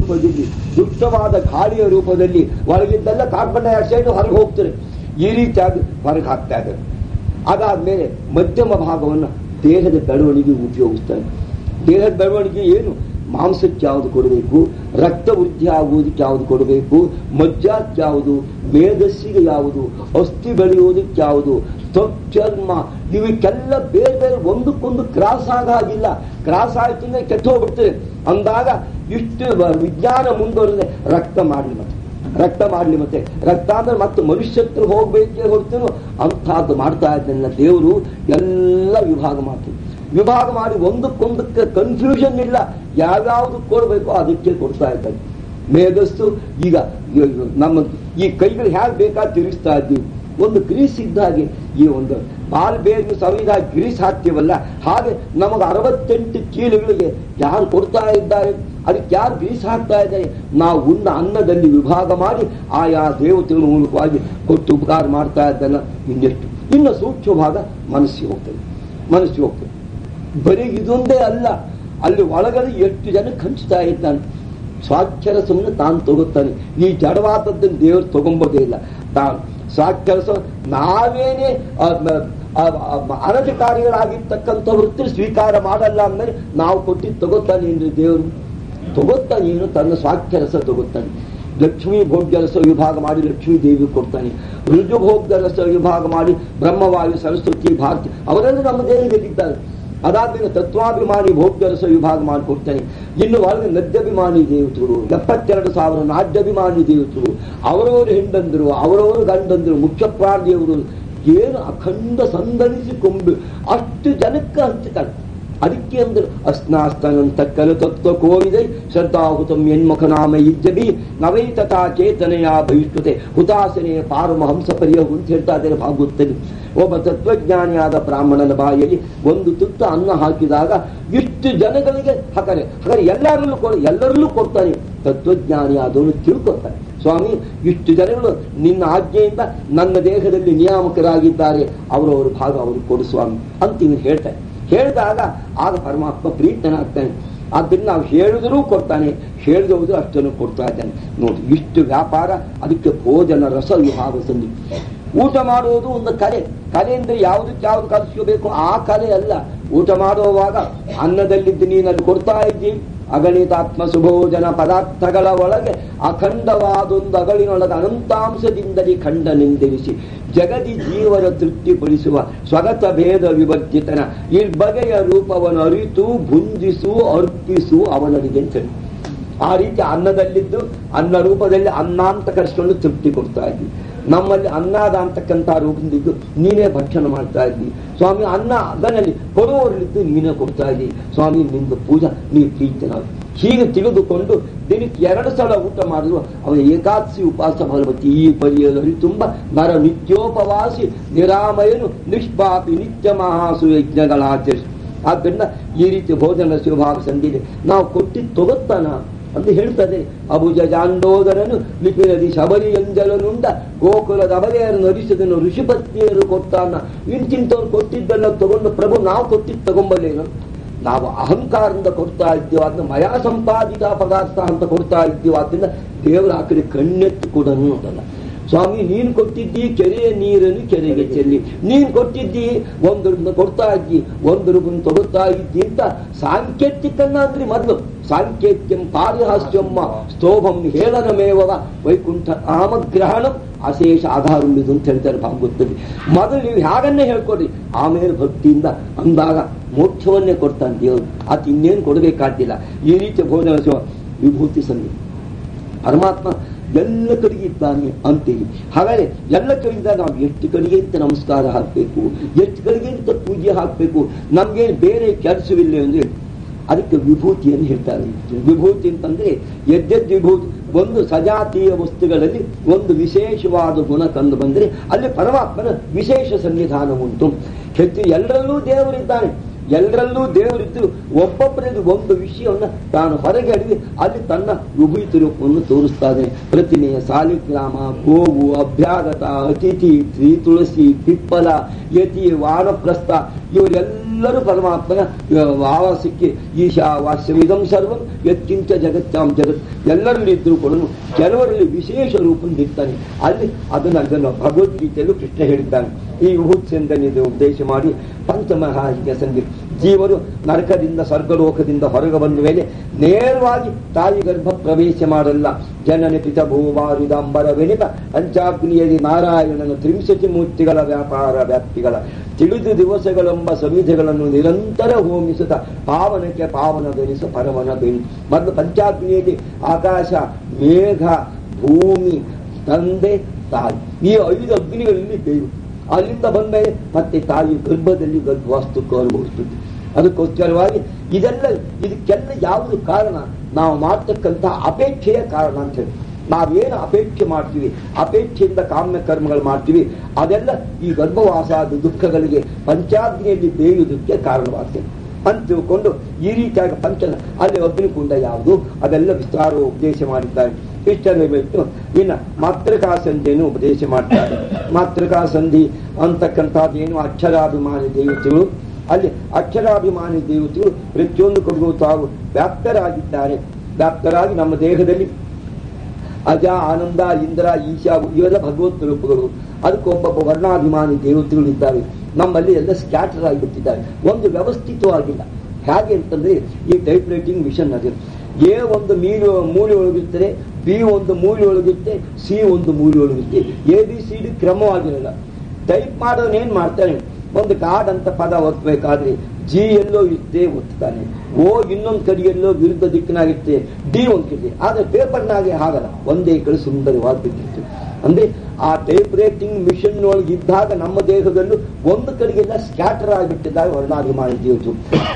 ರೂಪದಲ್ಲಿ ದುಷ್ಟವಾದ ಗಾಳಿಯ ರೂಪದಲ್ಲಿ ಒಳಗಿದ್ದೆಲ್ಲ ಕಾರ್ಬನ್ ಡೈಆಕ್ಸೈಡ್ ಹೊರಗೆ ಹೋಗ್ತಾರೆ ಈ ರೀತಿಯಾಗಿ ಹೊರಗೆ ಹಾಕ್ತಾ ಇದ್ದಾರೆ ಅದಾದ್ಮೇಲೆ ಮಧ್ಯಮ ಭಾಗವನ್ನು ದೇಹದ ಬೆಳವಣಿಗೆ ಉಪಯೋಗಿಸ್ತಾರೆ ದೇಹದ ಬೆಳವಣಿಗೆ ಏನು ಮಾಂಸಕ್ಕೆ ಯಾವುದು ಕೊಡಬೇಕು ರಕ್ತ ವೃದ್ಧಿ ಆಗುವುದಕ್ಕೆ ಯಾವುದು ಕೊಡಬೇಕು ಮಜ್ಜಾಕ್ಕೆ ಯಾವುದು ಮೇಧಸ್ಸಿಗೆ ಯಾವುದು ಅಸ್ಥಿ ಬೆಳೆಯುವುದಕ್ಕೆ ಯಾವುದು ತ್ವಕ್ ಚರ್ಮ ಇವಕ್ಕೆಲ್ಲ ಬೇರೆ ಬೇರೆ ಒಂದಕ್ಕೊಂದು ಕ್ರಾಸ್ ಆಗಾಗಿಲ್ಲ ಕ್ರಾಸ್ ಆಯ್ತು ಅಂದ್ರೆ ಕೆಟ್ಟು ಹೋಗ್ಬಿಡ್ತದೆ ಅಂದಾಗ ಇಷ್ಟು ವ- ವಿಜ್ಞಾನ ಮುಂದುವರೆದ್ರೆ ರಕ್ತ ಮಾಡಲಿ ಮತ್ತೆ ರಕ್ತ ಮಾಡಲಿ ಮತ್ತೆ ರಕ್ತ ಅಂದ್ರೆ ಮತ್ತೆ ಮನುಷ್ಯತ್ರ ಹೋಗ್ಬೇಕೇ ಹೊರತೇನು ಅಂತಹದ್ದು ಮಾಡ್ತಾ ಇದ್ದನ್ನ ದೇವರು ಎಲ್ಲ ವಿಭಾಗ ಮಾಡ್ತೀವಿ ವಿಭಾಗ ಮಾಡಿ ಒಂದಕ್ಕೊಂದಕ್ಕೆ ಕನ್ಫ್ಯೂಷನ್ ಇಲ್ಲ ಯಾವ್ಯಾವ್ದು ಕೊಡಬೇಕು ಅದಕ್ಕೆ ಕೊಡ್ತಾ ಇದ್ದಾರೆ ಮೇಧಸ್ಸು ಈಗ ಈಗ ನಮ್ಮ ಈ ಕೈಗಳು ಹೇಗೆ ಬೇಕಾದ ತಿರುಗಿಸ್ತಾ ಇದ್ದೀವಿ ಒಂದು ಗ್ರೀಸ್ ಇದ್ದ ಹಾಗೆ ಈ ಒಂದು ಬಾಲ್ ಬೇರ್ನು ಸವಿದ ಗ್ರೀಸ್ ಹಾಕ್ತೀವಲ್ಲ ಹಾಗೆ ನಮಗೆ ಅರವತ್ತೆಂಟು ಕೀಲುಗಳಿಗೆ ಯಾರು ಕೊಡ್ತಾ ಇದ್ದಾರೆ ಅದಕ್ಕೆ ಯಾರು ಗ್ರೀಸ್ ಹಾಕ್ತಾ ಇದ್ದಾರೆ ನಾವು ಉಂಡ ಅನ್ನದಲ್ಲಿ ವಿಭಾಗ ಮಾಡಿ ಆಯಾ ದೇವತೆಗಳ ಮೂಲಕವಾಗಿ ಕೊಟ್ಟು ಉಪಕಾರ ಮಾಡ್ತಾ ಇದ್ದಲ್ಲ ಇನ್ನೆಷ್ಟು ಇನ್ನು ಸೂಕ್ಷ್ಮ ಭಾಗ ಮನಸ್ಸಿಗೆ ಹೋಗ್ತದೆ ಮನಸ್ಸಿಗೆ ಹೋಗ್ತದೆ ಬರೀ ಇದೊಂದೇ ಅಲ್ಲ ಅಲ್ಲಿ ಒಳಗಡೆ ಎಷ್ಟು ಜನ ಹಂಚ್ತಾ ಇದ್ದಾನೆ ಸ್ವಾಕ್ಷರಸವನ್ನು ತಾನು ತಗೋತಾನೆ ಈ ಜಡವಾದದ್ದನ್ನು ದೇವರು ತಗೊಂಬೋದೇ ಇಲ್ಲ ತಾನು ಸ್ವಾಕ್ಷರಸ ನಾವೇನೇ ಆ, ಮ- ಆ, ಆ, ಅನಧಿಕಾರಿಗಳಾಗಿರ್ತಕ್ಕಂಥ ವೃತ್ತಿ ಸ್ವೀಕಾರ ಮಾಡಲ್ಲ ಅಂದ್ರೆ ನಾವು ಕೊಟ್ಟಿದ್ದು ತಗೋತಾನೆ ಅಂದ್ರೆ ದೇವರು ತಗೋತಾನೆ ಏನು ತನ್ನ ಸ್ವಾಕ್ಷರಸ ತಗೋತಾನೆ ಲಕ್ಷ್ಮೀ ಭೋಗ್ಯರಸ ವಿಭಾಗ ಮಾಡಿ ಲಕ್ಷ್ಮೀ ದೇವಿ ಕೊಡ್ತಾನೆ ರುಜು ಭೋಗ್ಯರಸ ವಿಭಾಗ ಮಾಡಿ ಬ್ರಹ್ಮವಾಯು ಸರಸ್ವತಿ ಭಾರತಿ ಅವರೆಲ್ಲ ನಮ್ಮ ದೇಹದಲ್ಲಿದ್ದಾರೆ ಅದಾದ್ಮೇಲೆ ತತ್ವಾಭಿಮಾನಿ ಭೋಗ್ಯರಸ ವಿಭಾಗ ಮಾಡಿಕೊಡ್ತಾನೆ ಇನ್ನು ಒಳಗೆ ನದ್ಯಾಭಿಮಾನಿ ದೇವತೆಗಳು ಎಪ್ಪತ್ತೆರಡು ಸಾವಿರ ನಾಡ್ಯಾಭಿಮಾನಿ ದೇವತೆಗಳು ಅವರವರು ಹೆಂಡಂದರು ಅವರವರು ಗಂಡಂದರು ಮುಖ್ಯ ಪ್ರಾಣಿಯವರು ಏನು ಅಖಂಡ ಸಂದಣಿಸಿಕೊಂಡು ಅಷ್ಟು ಜನಕ್ಕೆ ಹಂಚುತ್ತಾರೆ ಅದಕ್ಕೆ ಅಂದ್ರೆ ಅಸ್ನಾಸ್ತನಂತ ಕಲು ತತ್ವ ಕೋವಿದೈ ಶ್ರದ್ಧಾಹುತಂ ಎನ್ಮುಖನಾಮ ಇಜ್ಜಬಿ ನವೈ ತಥಾ ಚೇತನೆಯ ಬಹಿಷ್ಠತೆ ಹುತಾಸನೆ ಪಾರಮಹಂಸ ಪರಿಯಹು ಅಂತ ಹೇಳ್ತಾ ಇದ್ದಾರೆ ಭಾಗವತದಲ್ಲಿ ಒಬ್ಬ ತತ್ವಜ್ಞಾನಿಯಾದ ಬ್ರಾಹ್ಮಣನ ಬಾಯಲ್ಲಿ ಒಂದು ತುತ್ತ ಅನ್ನ ಹಾಕಿದಾಗ ಇಷ್ಟು ಜನಗಳಿಗೆ ಹಾಕರೆ ಹಾಗಾದ್ರೆ ಎಲ್ಲರಲ್ಲೂ ಕೊಡ ಎಲ್ಲರಲ್ಲೂ ಕೊಡ್ತಾನೆ ತತ್ವಜ್ಞಾನಿ ಆದವನು ತಿಳ್ಕೊತಾನೆ ಸ್ವಾಮಿ ಇಷ್ಟು ಜನಗಳು ನಿನ್ನ ಆಜ್ಞೆಯಿಂದ ನನ್ನ ದೇಹದಲ್ಲಿ ನಿಯಾಮಕರಾಗಿದ್ದಾರೆ ಅವರವರ ಭಾಗ ಅವರು ಕೊಡು ಸ್ವಾಮಿ ಅಂತ ಇವ್ನು ಹೇಳ್ತಾರೆ ಹೇಳಿದಾಗ ಆಗ ಪರಮಾತ್ಮ ಪ್ರೀತನಾಗ್ತಾನೆ ಆದ್ದರಿಂದ ನಾವು ಹೇಳಿದರೂ ಕೊಡ್ತಾನೆ ಹೇಳಿದವರು ಅಷ್ಟನ್ನು ಕೊಡ್ತಾ ಇದ್ದಾನೆ ನೋಡಿ ಇಷ್ಟು ವ್ಯಾಪಾರ ಅದಕ್ಕೆ ಭೋಜನ ರಸ ವಿಭಾಗ ಸಂಧಿ ಊಟ ಮಾಡುವುದು ಒಂದು ಕಲೆ ಕಲೆ ಅಂದ್ರೆ ಯಾವುದಕ್ಕೆ ಯಾವ್ದು ಕಲಿಸ್ಕೋಬೇಕು ಆ ಕಲೆ ಅಲ್ಲ ಊಟ ಮಾಡುವಾಗ ಅನ್ನದಲ್ಲಿದ್ದು ನೀನು ಅಲ್ಲಿ ಕೊಡ್ತಾ ಇದ್ದಿ ಅಗಣಿತಾತ್ಮ ಸುಭೋಜನ ಪದಾರ್ಥಗಳ ಒಳಗೆ ಅಖಂಡವಾದೊಂದು ಅಗಳಿನೊಳಗೆ ಅನಂತಾಂಶದಿಂದಲೇ ಖಂಡನೆಂದೆನಿಸಿ ಜಗದಿ ಜೀವನ ತೃಪ್ತಿಪಡಿಸುವ ಸ್ವಗತ ಭೇದ ವಿವರ್ಜಿತನ ಈ ಬಗೆಯ ರೂಪವನ್ನು ಅರಿತು ಭುಂಜಿಸು ಅರ್ಪಿಸು ಅವನರಿಗೆ ಅಂತ ಹೇಳಿ ಆ ರೀತಿ ಅನ್ನದಲ್ಲಿದ್ದು ಅನ್ನ ರೂಪದಲ್ಲಿ ಅನ್ನ ಅಂತ ಕರೆಸ್ಕೊಂಡು ತೃಪ್ತಿ ಕೊಡ್ತಾ ಇದ್ವಿ ನಮ್ಮಲ್ಲಿ ಅನ್ನದ ಅಂತಕ್ಕಂಥ ರೂಪದಿಂದಿದ್ದು ನೀನೇ ಭಕ್ಷಣ ಮಾಡ್ತಾ ಇದ್ವಿ ಸ್ವಾಮಿ ಅನ್ನ ಅದನ್ನಲ್ಲಿ ಕೊಡುವವರಲ್ಲಿದ್ದು ನೀನೇ ಕೊಡ್ತಾ ಇದ್ದಿ ಸ್ವಾಮಿ ನಿಂದು ಪೂಜಾ ನೀ ಪ್ರೀತನ ಹೀಗೆ ತಿಳಿದುಕೊಂಡು ದಿನಕ್ಕೆ ಎರಡು ಸಲ ಊಟ ಮಾಡಿದ್ರು ಅವನ ಏಕಾದಶಿ ಉಪವಾಸ ಫಲವತಿ ಈ ಪರಿಯಲ್ಲಿ ತುಂಬ ನರ ನಿತ್ಯೋಪವಾಸಿ ನಿರಾಮಯನು ನಿಷ್ಪಾಪಿ ನಿತ್ಯ ಮಹಾಸು ಯಜ್ಞಗಳಾಚರಿಸಿ ಆದ್ದರಿಂದ ಈ ರೀತಿ ಭೋಜನ ಶಿವಭಾವ ಸಂಧಿದೆ ನಾವು ಕೊಟ್ಟಿದ್ದು ತಗೊತ್ತಾನ ಅಂತ ಹೇಳ್ತದೆ ಅಬುಜ ಜಾಂಡೋದರನು ಲಿಪಿನದಿ ಶಬರಿ ಎಂಜಲನುಂಡ ಗೋಕುಲದ ಅಬಲೆಯರನ್ನು ಅರಿಸಿದನು ಋಷಿಪತ್ನಿಯರು ಕೊಟ್ಟಾನ ಇಂತಿಂತವ್ರು ಕೊಟ್ಟಿದ್ದೆಲ್ಲ ತಗೊಂಡು ಪ್ರಭು ನಾವು ಕೊಟ್ಟಿದ್ದು ತಗೊಂಬಲ್ಲೇನು ನಾವು ಅಹಂಕಾರದಿಂದ ಕೊಡ್ತಾ ಇದ್ದೀವಿ ಅದನ್ನ ಮಯ ಸಂಪಾದಿತ ಪದಾರ್ಥ ಅಂತ ಕೊಡ್ತಾ ಇದ್ದೀವಿ ಅದರಿಂದ ದೇವರ ಆ ಕಡೆ ಕಣ್ಣೆತ್ತು ಕೂಡ ಅನ್ನೋದಲ್ಲ ಸ್ವಾಮಿ ನೀನು ಕೊಟ್ಟಿದ್ದಿ ಕೆರೆಯ ನೀರನ್ನು ಕೆರೆಗೆ ಚೆಲ್ಲಿ ನೀನು ಕೊಟ್ಟಿದ್ದಿ ಒಂದು ರೂಪಾಯಿ ಕೊಡ್ತಾ ಇದ್ದಿ ಒಂದು ರೂಪಾಯಿ ತಗೊಳ್ತಾ ಇದ್ದಿ ಅಂತ ಸಾಂಕೇತಿಕನ್ನ ಅಂದ್ರೆ ಮೊದಲು ಸಾಂಕೇತ್ಯಂ ಪಾರಿಹಾಸ್ಯಮ್ಮ ಸ್ತೋಭಂ ಹೇಳನಮೇವವ ವೈಕುಂಠ ನಾಮಗ್ರಹಣಂ ಅಶೇಷ ಆಧಾರವಿದು ಅಂತ ಹೇಳ್ತಾರೆ ಭಾಗವತದಲ್ಲಿ ಮೊದಲು ನೀವು ಹೇಗನ್ನೇ ಹೇಳ್ಕೊಡ್ರಿ ಆಮೇಲೆ ಭಕ್ತಿಯಿಂದ ಅಂದಾಗ ಮೋಕ್ಷವನ್ನೇ ಕೊಡ್ತಾನೆ ದೇವರು ಆತ ಇನ್ನೇನು ಕೊಡಬೇಕಾದ್ದಿಲ್ಲ ಈ ರೀತಿ ಭೋಜನ ಶಿವ ವಿಭೂತಿ ಸಂಧಿ ಪರಮಾತ್ಮ ಎಲ್ಲ ಕಡೆಗೆ ಇದ್ದಾನೆ ಅಂತೇಳಿ ಹಾಗಾದ್ರೆ ಎಲ್ಲ ಕಡೆಗಿದ್ದಾಗ ನಾವು ಎಷ್ಟು ಕಡೆಗೆ ಅಂತ ನಮಸ್ಕಾರ ಹಾಕಬೇಕು ಎಷ್ಟು ಕಡೆಗೆ ಅಂತ ಪೂಜೆ ಹಾಕಬೇಕು ನಮ್ಗೇನು ಬೇರೆ ಕೆಲಸವಿಲ್ಲ ಅಂದ್ರೆ ಅದಕ್ಕೆ ವಿಭೂತಿಯನ್ನು ಹೇಳ್ತಾರೆ ವಿಭೂತಿ ಅಂತಂದ್ರೆ ಎದ್ದೆದ್ದು ವಿಭೂತಿ ಒಂದು ಸಜಾತೀಯ ವಸ್ತುಗಳಲ್ಲಿ ಒಂದು ವಿಶೇಷವಾದ ಗುಣ ಕಂಡು ಬಂದರೆ ಅಲ್ಲಿ ಪರಮಾತ್ಮನ ವಿಶೇಷ ಸನ್ನಿಧಾನ ಉಂಟು ಹೆಚ್ಚು ಎಲ್ಲರಲ್ಲೂ ದೇವರಿದ್ದಾನೆ ಎಲ್ಲರಲ್ಲೂ ದೇವರಿದ್ದು ಒಬ್ಬೊಬ್ಬರಲ್ಲಿ ಒಂದು ವಿಷಯವನ್ನು ತಾನು ಹೊರಗೆ ಅಡಿಗೆ ಅಲ್ಲಿ ತನ್ನ ವಿಭೂತಿ ರೂಪವನ್ನು ತೋರಿಸ್ತಾನೆ ಪ್ರತಿಮೆಯ ಸಾಲಿಗ್ರಾಮ ಗೋವು ಅಭ್ಯಾಗತ ಅತಿಥಿ ಶ್ರೀ ತುಳಸಿ ಪಿಪ್ಪಲ ಯತಿ ವಾನಪ್ರಸ್ಥ ಇವರೆಲ್ಲ ಎಲ್ಲರೂ ಪರಮಾತ್ಮನ ಆವಾಸಕ್ಕೆ ಈಶಾವಾಸ್ಯವಿದಂ ಸರ್ವಂ ಯತ್ಕಿಂಚ ಜಗತ್ತಾಂ ಜಗತ್ ಎಲ್ಲರಲ್ಲಿ ಇದ್ರೂ ಕೂಡ ಕೆಲವರಲ್ಲಿ ವಿಶೇಷ ರೂಪದಲ್ಲಿರ್ತಾನೆ ಅಲ್ಲಿ ಅದನ್ನು ಅದನ್ನು ಭಗವದ್ಗೀತೆಯಲ್ಲೂ ಕೃಷ್ಣ ಹೇಳಿದ್ದಾನೆ ಈ ವಿಭೂತ್ಸೆಂದನಿದು ಉದ್ದೇಶ ಮಾಡಿ ಪಂಚಮಹಾಹಿಕ ಸಂಧಿ ಜೀವರು ನರಕದಿಂದ ಸ್ವರ್ಗಲೋಕದಿಂದ ಹೊರಗೆ ಬಂದ ಮೇಲೆ ನೇರವಾಗಿ ತಾಯಿ ಗರ್ಭ ಪ್ರವೇಶ ಮಾಡಲ್ಲ ಜನನ ಪಿತ ಭೂವಾರಿದಾಂಬರ ವೆನಿಪ ಪಂಚಾಗ್ನಿಯಲ್ಲಿ ನಾರಾಯಣನ ತ್ರಿಂಶತಿ ಮೂರ್ತಿಗಳ ವ್ಯಾಪಾರ ವ್ಯಾಪ್ತಿಗಳ ತಿಳಿದು ದಿವಸಗಳೆಂಬ ಸಮಿತಿಗಳನ್ನು ನಿರಂತರ ಹೋಮಿಸುತ್ತ ಪಾವನಕ್ಕೆ ಪಾವನವೆನಿಸು ಪರಮನ ಬೇಣಿ ಮೊದಲು ಪಂಚಾಗ್ನಿಯಲ್ಲಿ ಆಕಾಶ ಮೇಘ ಭೂಮಿ ತಂದೆ ತಾಯಿ ಈ ಐದು ಅಗ್ನಿಗಳಲ್ಲಿ ಬೇರು ಅಲ್ಲಿಂದ ಬಂದ ಮತ್ತೆ ತಾಯಿ ಗರ್ಭದಲ್ಲಿ ಗರ್ಭವಾಸ್ತು ಅನುಭವಿಸುತ್ತೆ ಅದಕ್ಕೋಸ್ಕರವಾಗಿ ಇದೆಲ್ಲ ಇದಕ್ಕೆಲ್ಲ ಯಾವುದು ಕಾರಣ ನಾವು ಮಾಡ್ತಕ್ಕಂಥ ಅಪೇಕ್ಷೆಯ ಕಾರಣ ಅಂತ ಹೇಳಿ ನಾವೇನು ಅಪೇಕ್ಷೆ ಮಾಡ್ತೀವಿ ಅಪೇಕ್ಷೆಯಿಂದ ಕಾಮ್ಯ ಕರ್ಮಗಳು ಮಾಡ್ತೀವಿ ಅದೆಲ್ಲ ಈ ಗರ್ಭವಾಸಾದ ದುಃಖಗಳಿಗೆ ಪಂಚಾಗ್ನಿಯಲ್ಲಿ ಬೇಯುವುದಕ್ಕೆ ಕಾರಣವಾಗ್ತದೆ ಅಂತ ತಿಳ್ಕೊಂಡು ಈ ರೀತಿಯಾಗಿ ಪಂಚ ಅಲ್ಲಿ ಅಗ್ನಿಕುಂಡ ಯಾವುದು ಅದೆಲ್ಲ ವಿಸ್ತಾರ ಉಪದೇಶ ಮಾಡಿದ್ದಾರೆ ಇಷ್ಟನ್ನು ಬಿಟ್ಟು ಇನ್ನು ಮಾತೃಕಾ ಸಂಧಿಯನ್ನು ಉಪದೇಶ ಮಾಡ್ತಾರೆ ಮಾತೃಕಾ ಸಂಧಿ ಅಂತಕ್ಕಂಥದ್ದೇನು ಅಕ್ಷರಾಭಿಮಾನಿ ದೇವತೆಗಳು ಅಲ್ಲಿ ಅಕ್ಷರಾಭಿಮಾನಿ ದೇವತೆಗಳು ಪ್ರತಿಯೊಂದು ಕಡೆಗೂ ತಾವು ವ್ಯಾಪ್ತರಾಗಿದ್ದಾರೆ ವ್ಯಾಪ್ತರಾಗಿ ನಮ್ಮ ದೇಹದಲ್ಲಿ ಅಜ ಆನಂದ ಇಂದ್ರ ಈಶಾ ಇವೆಲ್ಲ ಭಗವತ್ ರೂಪಗಳು ಅದಕ್ಕೊಬ್ಬೊಬ್ಬ ವರ್ಣಾಭಿಮಾನಿ ದೇವತೆಗಳು ಇದ್ದಾವೆ ನಮ್ಮಲ್ಲಿ ಎಲ್ಲ ಸ್ಕ್ಯಾಟರ್ ಆಗಿಬಿಟ್ಟಿದ್ದಾರೆ ಒಂದು ವ್ಯವಸ್ಥಿತವಾಗಿಲ್ಲ ಹೇಗೆ ಅಂತಂದ್ರೆ ಈ ಟೈಪ್ ರೈಟಿಂಗ್ ಮಿಷನ್ ಅದು ಎ ಒಂದು ಮೀನು ಮೂಲೆ ಒಳಗಿರ್ತಾರೆ ಬಿ ಒಂದು ಮೂಲೆ ಒಳಗಿರುತ್ತೆ ಸಿ ಒಂದು ಮೂಲೆ ಒಳಗಿರುತ್ತೆ ಎ ಬಿ ಸಿ ಡಿ ಕ್ರಮವಾಗಿರಲ್ಲ ಟೈಪ್ ಮಾಡೋನ್ ಏನ್ ಮಾಡ್ತಾನೆ ಒಂದು ಕಾರ್ಡ್ ಅಂತ ಪದ ಒತ್ತಬೇಕಾದ್ರೆ ಜಿ ಎಲ್ಲೋ ಇರುತ್ತೆ ಒತ್ತಾನೆ ಓ ಇನ್ನೊಂದು ಕಡೆಯಲ್ಲೋ ವಿರುದ್ಧ ದಿಕ್ಕಿನಾಗಿರುತ್ತೆ ಡಿ ಒಂದು ಕಡೆ ಆದ್ರೆ ಪೇಪರ್ನಾಗೆ ಹಾಗಲ್ಲ ಒಂದೇ ಕಡೆ ಸುಂದರವಾಗಿ ಬಿಟ್ಟಿತ್ತು ಅಂದ್ರೆ ಆ ಟೈಪ್ ರೈಟಿಂಗ್ ಮಿಷನ್ ಒಳಗೆ ಇದ್ದಾಗ ನಮ್ಮ ದೇಹದಲ್ಲೂ ಒಂದು ಕಡೆಗೆಲ್ಲ ಸ್ಕ್ಯಾಟರ್ ಆಗಿಬಿಟ್ಟಿದ್ದಾಗ ವರ್ಣಾಭಿಮಾನಿ ದೇವತು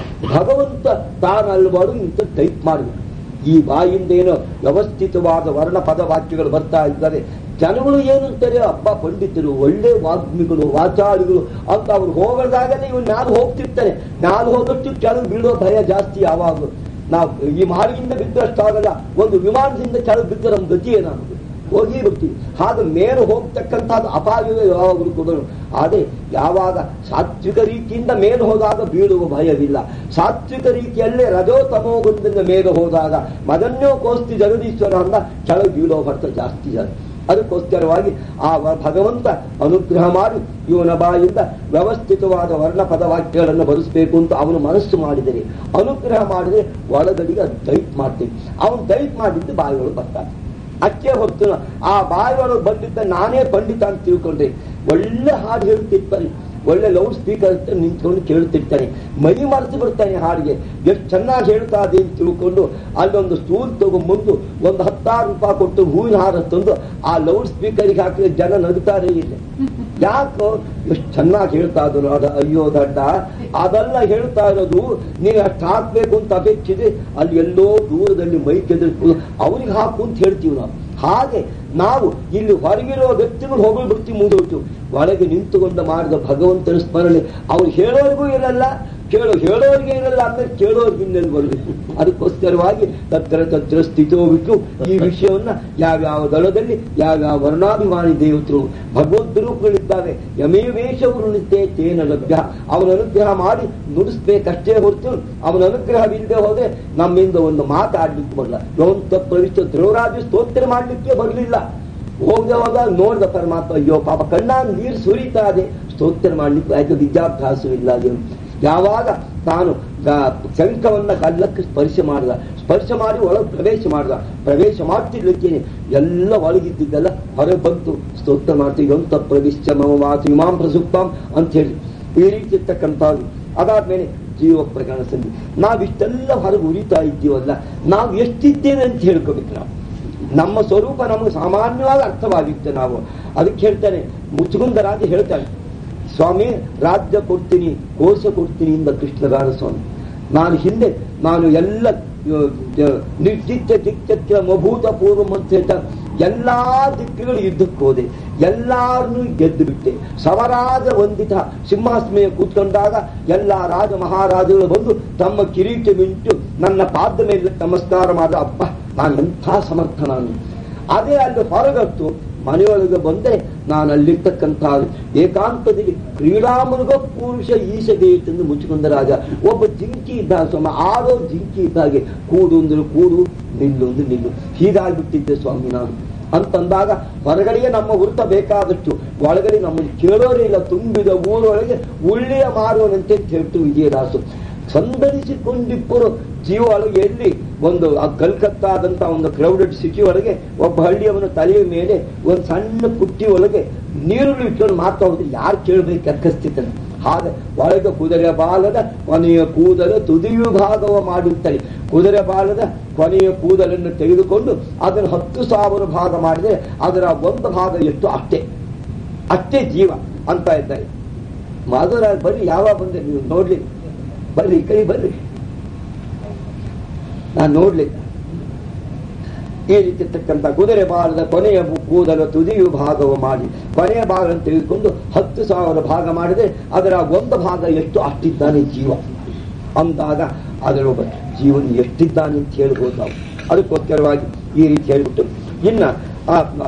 ಭಗವಂತ ತಾನಲ್ವಾಡು ಇಂಥ ಟೈಪ್ ಮಾಡಬೇಕು ಈ ಬಾಯಿಂದ ಏನೋ ವ್ಯವಸ್ಥಿತವಾದ ವರ್ಣ ಪದ ವಾಕ್ಯಗಳು ಬರ್ತಾ ಇದ್ದಾರೆ ಜನಗಳು ಏನಂತಾರೆ ಅಪ್ಪ ಪಂಡಿತರು ಒಳ್ಳೆ ವಾಗ್ಮಿಗಳು ವಾಚಾಳಿಗಳು ಅಂತ ಅವ್ರು ಹೋಗದಾಗಲೇ ಇವ್ರು ನಾನು ಹೋಗ್ತಿರ್ತಾರೆ ನಾನು ಹೋದಷ್ಟು ಕೆಳಗೆ ಬೀಳೋ ಭಯ ಜಾಸ್ತಿ ಯಾವಾಗಲೂ ನಾವು ಈ ಮಾರ್ಗಿಂದ ಬಿದ್ದಷ್ಟಾಗಲ್ಲ ಒಂದು ವಿಮಾನದಿಂದ ಕೆಳಗೆ ಬಿದ್ದ ನಮ್ಮ ಗತಿ ಏನಾಗುತ್ತೆ ಹೋಗಿ ಬರ್ತೀವಿ ಹಾಗೆ ಮೇಲೆ ಹೋಗ್ತಕ್ಕಂಥದ್ದು ಅಪಾಯವೇ ಯಾವಾಗಲೂ ಕೂಡ ಆದರೆ ಯಾವಾಗ ಸಾತ್ವಿಕ ರೀತಿಯಿಂದ ಮೇಲೆ ಹೋದಾಗ ಬೀಳುವ ಭಯವಿಲ್ಲ ಸಾತ್ವಿಕ ರೀತಿಯಲ್ಲೇ ರಜೋ ತಮೋಗುಣದಿಂದ ಮೇಲೆ ಹೋದಾಗ ಮದನ್ಯೋ ಕೋಸ್ತಿ ಜಗದೀಶ್ವರ ಅಂತ ಕೆಳಗೆ ಬೀಳೋ ಭರ್ತ ಜಾಸ್ತಿ ಜನ ಅದಕ್ಕೋಸ್ಕರವಾಗಿ ಆ ಭಗವಂತ ಅನುಗ್ರಹ ಮಾಡಿ ಇವನ ಬಾಯಿಂದ ವ್ಯವಸ್ಥಿತವಾದ ವರ್ಣ ಪದವಾಕ್ಯಗಳನ್ನು ಬರೆಸಬೇಕು ಅಂತ ಅವನು ಮನಸ್ಸು ಮಾಡಿದರೆ ಅನುಗ್ರಹ ಮಾಡಿದರೆ ಒಳಗಡಿಗೆ ಟೈಪ್ ಮಾಡ್ತೀವಿ ಅವನು ಟೈಪ್ ಮಾಡಿದ್ದು ಬಾಯಿಗಳು ಬರ್ತಾನೆ ಅಚ್ಚೆ ಹೊತ್ತು ಆ ಬಾಯಿಯೊಳಗೆ ಬಂದಿದ್ದ ನಾನೇ ಪಂಡಿತ ಅಂತ ತಿಳ್ಕೊಂಡ್ರೆ ಒಳ್ಳೆ ಹಾಡು ಹೇಳ್ತಿರ್ತಾನೆ ಒಳ್ಳೆ ಲೌಡ್ ಸ್ಪೀಕರ್ ಅಂತ ನಿಂತ್ಕೊಂಡು ಕೇಳ್ತಿರ್ತಾನೆ ಮೈ ಮರೆತು ಬಿಡ್ತಾನೆ ಹಾಡಿಗೆ ಎಷ್ಟು ಚೆನ್ನಾಗಿ ಹೇಳ್ತಾ ಇದೆ ಅಂತ ತಿಳ್ಕೊಂಡು ಅಲ್ಲೊಂದು ಸ್ಟೂಲ್ ತಗೊಂಬಂದು ಒಂದು ಹತ್ತಾರು ರೂಪಾಯಿ ಕೊಟ್ಟು ಹೂವಿನ ಹಾರ ತಂದು ಆ ಲೌಡ್ ಸ್ಪೀಕರ್ಗೆ ಹಾಕಿದ್ರೆ ಜನ ನಗುತ್ತಾರೆ ಇಲ್ಲ ಯಾಕೋ ಎಷ್ಟು ಚೆನ್ನಾಗಿ ಹೇಳ್ತಾ ಇದ್ರು ಅದ ಅಯ್ಯೋ ದಡ್ಡ ಅದೆಲ್ಲ ಹೇಳ್ತಾ ಇರೋದು ನೀನು ಅಷ್ಟು ಹಾಕ್ಬೇಕು ಅಂತ ಅಪೇಕ್ಷಿದೆ ಅಲ್ಲಿ ಎಲ್ಲೋ ದೂರದಲ್ಲಿ ಮೈಕ್ ಎದುರು ಅವ್ರಿಗೆ ಹಾಕು ಅಂತ ಹೇಳ್ತೀವಿ ನಾವು ಹಾಗೆ ನಾವು ಇಲ್ಲಿ ಹೊರಗಿರೋ ವ್ಯಕ್ತಿಗಳು ಹೋಗಿ ಬಿಡ್ತೀವಿ ಮುಂದೋಯ್ತು ಒಳಗೆ ನಿಂತುಕೊಂಡು ಮಾಡಿದ ಭಗವಂತನ ಸ್ಮರಣೆ ಅವ್ರು ಹೇಳೋರಿಗೂ ಇರಲ್ಲ ಕೇಳೋ ಹೇಳೋರಿಗೆ ಇರಲ್ಲ ಆಮೇಲೆ ಕೇಳೋರ್ಗೆ ಇನ್ನೆಲ್ಲಿ ಬರಬೇಕು ಅದಕ್ಕೋಸ್ಕರವಾಗಿ ತತ್ರ ತತ್ರ ಸ್ಥಿತೋ ಬಿಟ್ಟು ಈ ವಿಷಯವನ್ನ ಯಾವ್ಯಾವ ದಳದಲ್ಲಿ ಯಾವ್ಯಾವ ವರ್ಣಾಭಿಮಾನಿ ದೇವತರು ಭಗವದ್ ರೂಪಗಳಿದ್ದಾವೆ ಯಮೇ ವೇಷವರು ನಿತ್ಯ ತೇನ ಲಭ್ಯ ಅವನ ಅನುಗ್ರಹ ಮಾಡಿ ನುಡಿಸ್ಬೇಕಷ್ಟೇ ಹೊರತು ಅವನ ಅನುಗ್ರಹವಿಲ್ಲದೆ ಹೋದ್ರೆ ನಮ್ಮಿಂದ ಒಂದು ಮಾತಾಡ್ಲಿಕ್ಕೆ ಬರಲ್ಲ ಯೋಂತ ಪ್ರವಿಷ್ಟ ಧ್ರುವರಾಜ ಸ್ತೋತ್ರ ಮಾಡ್ಲಿಕ್ಕೆ ಬರಲಿಲ್ಲ ಹೋಗದೆ ಹೋದಾಗ ನೋಡಿದ ಪರಮಾತ್ಮ ಅಯ್ಯೋ ಪಾಪ ಕಣ್ಣ ನೀರು ಸುರಿತಾ ಇದೆ ಸ್ತೋತ್ರ ಮಾಡ್ಲಿಕ್ಕೆ ಯಾಕೆ ವಿದ್ಯಾಭ್ಯಾಸವಿಲ್ಲ ಅದೇನು ಯಾವಾಗ ತಾನು ಶಂಕವನ್ನ ಕಲ್ಲಕ್ಕೆ ಸ್ಪರ್ಶ ಮಾಡಿದ ಸ್ಪರ್ಶ ಮಾಡಿ ಒಳಗೆ ಪ್ರವೇಶ ಮಾಡಿದ ಪ್ರವೇಶ ಮಾಡ್ತಿರ್ಲಿಕ್ಕೇನೆ ಎಲ್ಲ ಒಳಗಿದ್ದೆಲ್ಲ ಹೊರಗೆ ಬಂತು ಸ್ತೋತ್ರ ಮಾಡ್ತೀವಿ ಅಂತ ಪ್ರವಿಶ್ಚ ಮಮ ಮಾತು ಇಮಾಂ ಪ್ರಸುಪ್ತಾಂ ಅಂತ ಹೇಳಿ ಈ ರೀತಿ ಇರ್ತಕ್ಕಂಥದ್ದು ಅದಾದ್ಮೇಲೆ ಜೀವ ಪ್ರಕರಣ ಸಂಧಿ ನಾವಿಷ್ಟೆಲ್ಲ ಹೊರಗೆ ಉರಿತಾ ಇದ್ದೀವಲ್ಲ ನಾವು ಎಷ್ಟಿದ್ದೇವೆ ಅಂತ ಹೇಳ್ಕೋಬೇಕು ನಾವು ನಮ್ಮ ಸ್ವರೂಪ ನಮಗೆ ಸಾಮಾನ್ಯವಾಗಿ ಅರ್ಥವಾಗಿರುತ್ತೆ ನಾವು ಅದಕ್ಕೆ ಹೇಳ್ತಾನೆ ಮುಚ್ಚುಗುಂದರಾಜ ಹೇಳ್ತಾನೆ ಸ್ವಾಮಿ ರಾಜ್ಯ ಕೊಡ್ತೀನಿ ಕೋಶ ಕೊಡ್ತೀನಿ ಇಂದ ಕೃಷ್ಣರಾಜ ಸ್ವಾಮಿ ನಾನು ಹಿಂದೆ ನಾನು ಎಲ್ಲ ನಿರ್ದಿಷ್ಟ ದಿಕ್ಕಕ್ಕೆ ಮಭೂತ ಪೂರ್ವ ಅಂತ ಹೇಳ್ತಾರೆ ಎಲ್ಲಾ ದಿಕ್ಕುಗಳು ಯುದ್ಧಕ್ಕೆ ಹೋದೆ ಎಲ್ಲಾರನ್ನೂ ಗೆದ್ದು ಬಿಟ್ಟೆ ಸವರಾಜ ವಂದಿತ ಸಿಂಹಾಸನ ಕೂತ್ಕೊಂಡಾಗ ಎಲ್ಲ ರಾಜ ಮಹಾರಾಜಗಳು ಬಂದು ತಮ್ಮ ಕಿರೀಟ ಮಿಂಟು ನನ್ನ ಪಾದ ಮೇಲೆ ನಮಸ್ಕಾರ ಮಾಡ ಅಪ್ಪ ನಾನು ಎಂಥ ಸಮರ್ಥ ನಾನು ಅದೇ ಅಲ್ಲಿ ಹೊರಗಟ್ಟು ಮನೆಯೊಳಗೆ ಬಂದರೆ ನಾನು ಅಲ್ಲಿರ್ತಕ್ಕಂಥ ಏಕಾಂತದಲ್ಲಿ ಕ್ರೀಡಾಮೃಗ ಪುರುಷ ಈಶದೇತಂದು ಮುಚ್ಚಿಕೊಂಡ ರಾಜ ಒಬ್ಬ ಜಿಂಕಿ ಇದ್ದ ಸ್ವಾಮಿ ಆಡೋ ಜಿಂಕಿ ಇದ್ದಾಗೆ ಕೂಡು ಅಂದ್ರೆ ಕೂಡು ನಿಲ್ಲು ಅಂದ್ರೆ ನಿಲ್ಲು ಹೀಗಾಗ್ಬಿಟ್ಟಿದ್ದೆ ಸ್ವಾಮಿ ನಾನು ಅಂತಂದಾಗ ಹೊರಗಡೆಗೆ ನಮ್ಮ ವೃತ್ತ ಬೇಕಾದಷ್ಟು ಒಳಗಡೆ ನಮ್ಮನ್ನು ಕೇಳೋರೇ ಇಲ್ಲ ತುಂಬಿದ ಊರೊಳಗೆ ಉಳ್ಳಿಯ ಮಾರುವನಂತೆ ಹೇಳ್ತು ವಿಜಯದಾಸು ಸಂದರಿಸಿಕೊಂಡಿಬ್ಬರು ಜೀವ ಒಳಗೆ ಎಲ್ಲಿ ಒಂದು ಆ ಕಲ್ಕತ್ತಾದಂತ ಒಂದು ಕ್ರೌಡೆಡ್ ಸಿಟಿ ಒಳಗೆ ಒಬ್ಬ ಹಳ್ಳಿಯವನ ತಲೆಯ ಮೇಲೆ ಒಂದು ಸಣ್ಣ ಪುಟ್ಟಿ ಒಳಗೆ ನೀರುಳ್ಳಿ ಇಟ್ಕೊಂಡು ಮಾತಾ ಹೋದ್ರೆ ಯಾರು ಕೇಳಬೇಕು ಅಕ್ಕಸ್ತಿದ್ದಾನೆ ಹಾಗೆ ಒಳಗೆ ಕುದುರೆ ಬಾಲದ ಕೊನೆಯ ಕೂದಲು ತುದಿಯು ಭಾಗವ ಮಾಡುತ್ತಾರೆ ಕುದುರೆ ಬಾಲದ ಕೊನೆಯ ಕೂದಲನ್ನು ತೆಗೆದುಕೊಂಡು ಅದನ್ನು ಹತ್ತು ಸಾವಿರ ಭಾಗ ಮಾಡಿದರೆ ಅದರ ಒಂದು ಭಾಗ ಎಷ್ಟು ಅಷ್ಟೇ ಅಷ್ಟೇ ಜೀವ ಅಂತ ಇದ್ದಾರೆ ಮಾಧವರಾಜ್ ಬರ್ರಿ ಯಾವಾಗ ಬಂದೆ ನೀವು ನೋಡ್ಲಿ ಬರ್ರಿ ಈ ಕಡೆ ಬರ್ರಿ ನಾನು ನೋಡ್ಲಿ ಈ ರೀತಿ ಇರ್ತಕ್ಕಂಥ ಕುದುರೆ ಬಾಲದ ಕೊನೆಯ ಕೂದಲು ತುದಿಯು ಭಾಗವು ಮಾಡಿ ಕೊನೆಯ ಭಾಗವನ್ನು ತೆಗೆದುಕೊಂಡು ಹತ್ತು ಸಾವಿರ ಭಾಗ ಮಾಡಿದ್ರೆ ಅದರ ಒಂದು ಭಾಗ ಎಷ್ಟು ಅಷ್ಟಿದ್ದಾನೆ ಜೀವ ಅಂದಾಗ ಅದರ ಒಬ್ಬ ಜೀವನ ಎಷ್ಟಿದ್ದಾನೆ ಅಂತ ಹೇಳ್ಬೋದು ನಾವು ಅದಕ್ಕೋಸ್ಕರವಾಗಿ ಈ ರೀತಿ ಹೇಳ್ಬಿಟ್ಟು ಇನ್ನ ಆತ್ಮ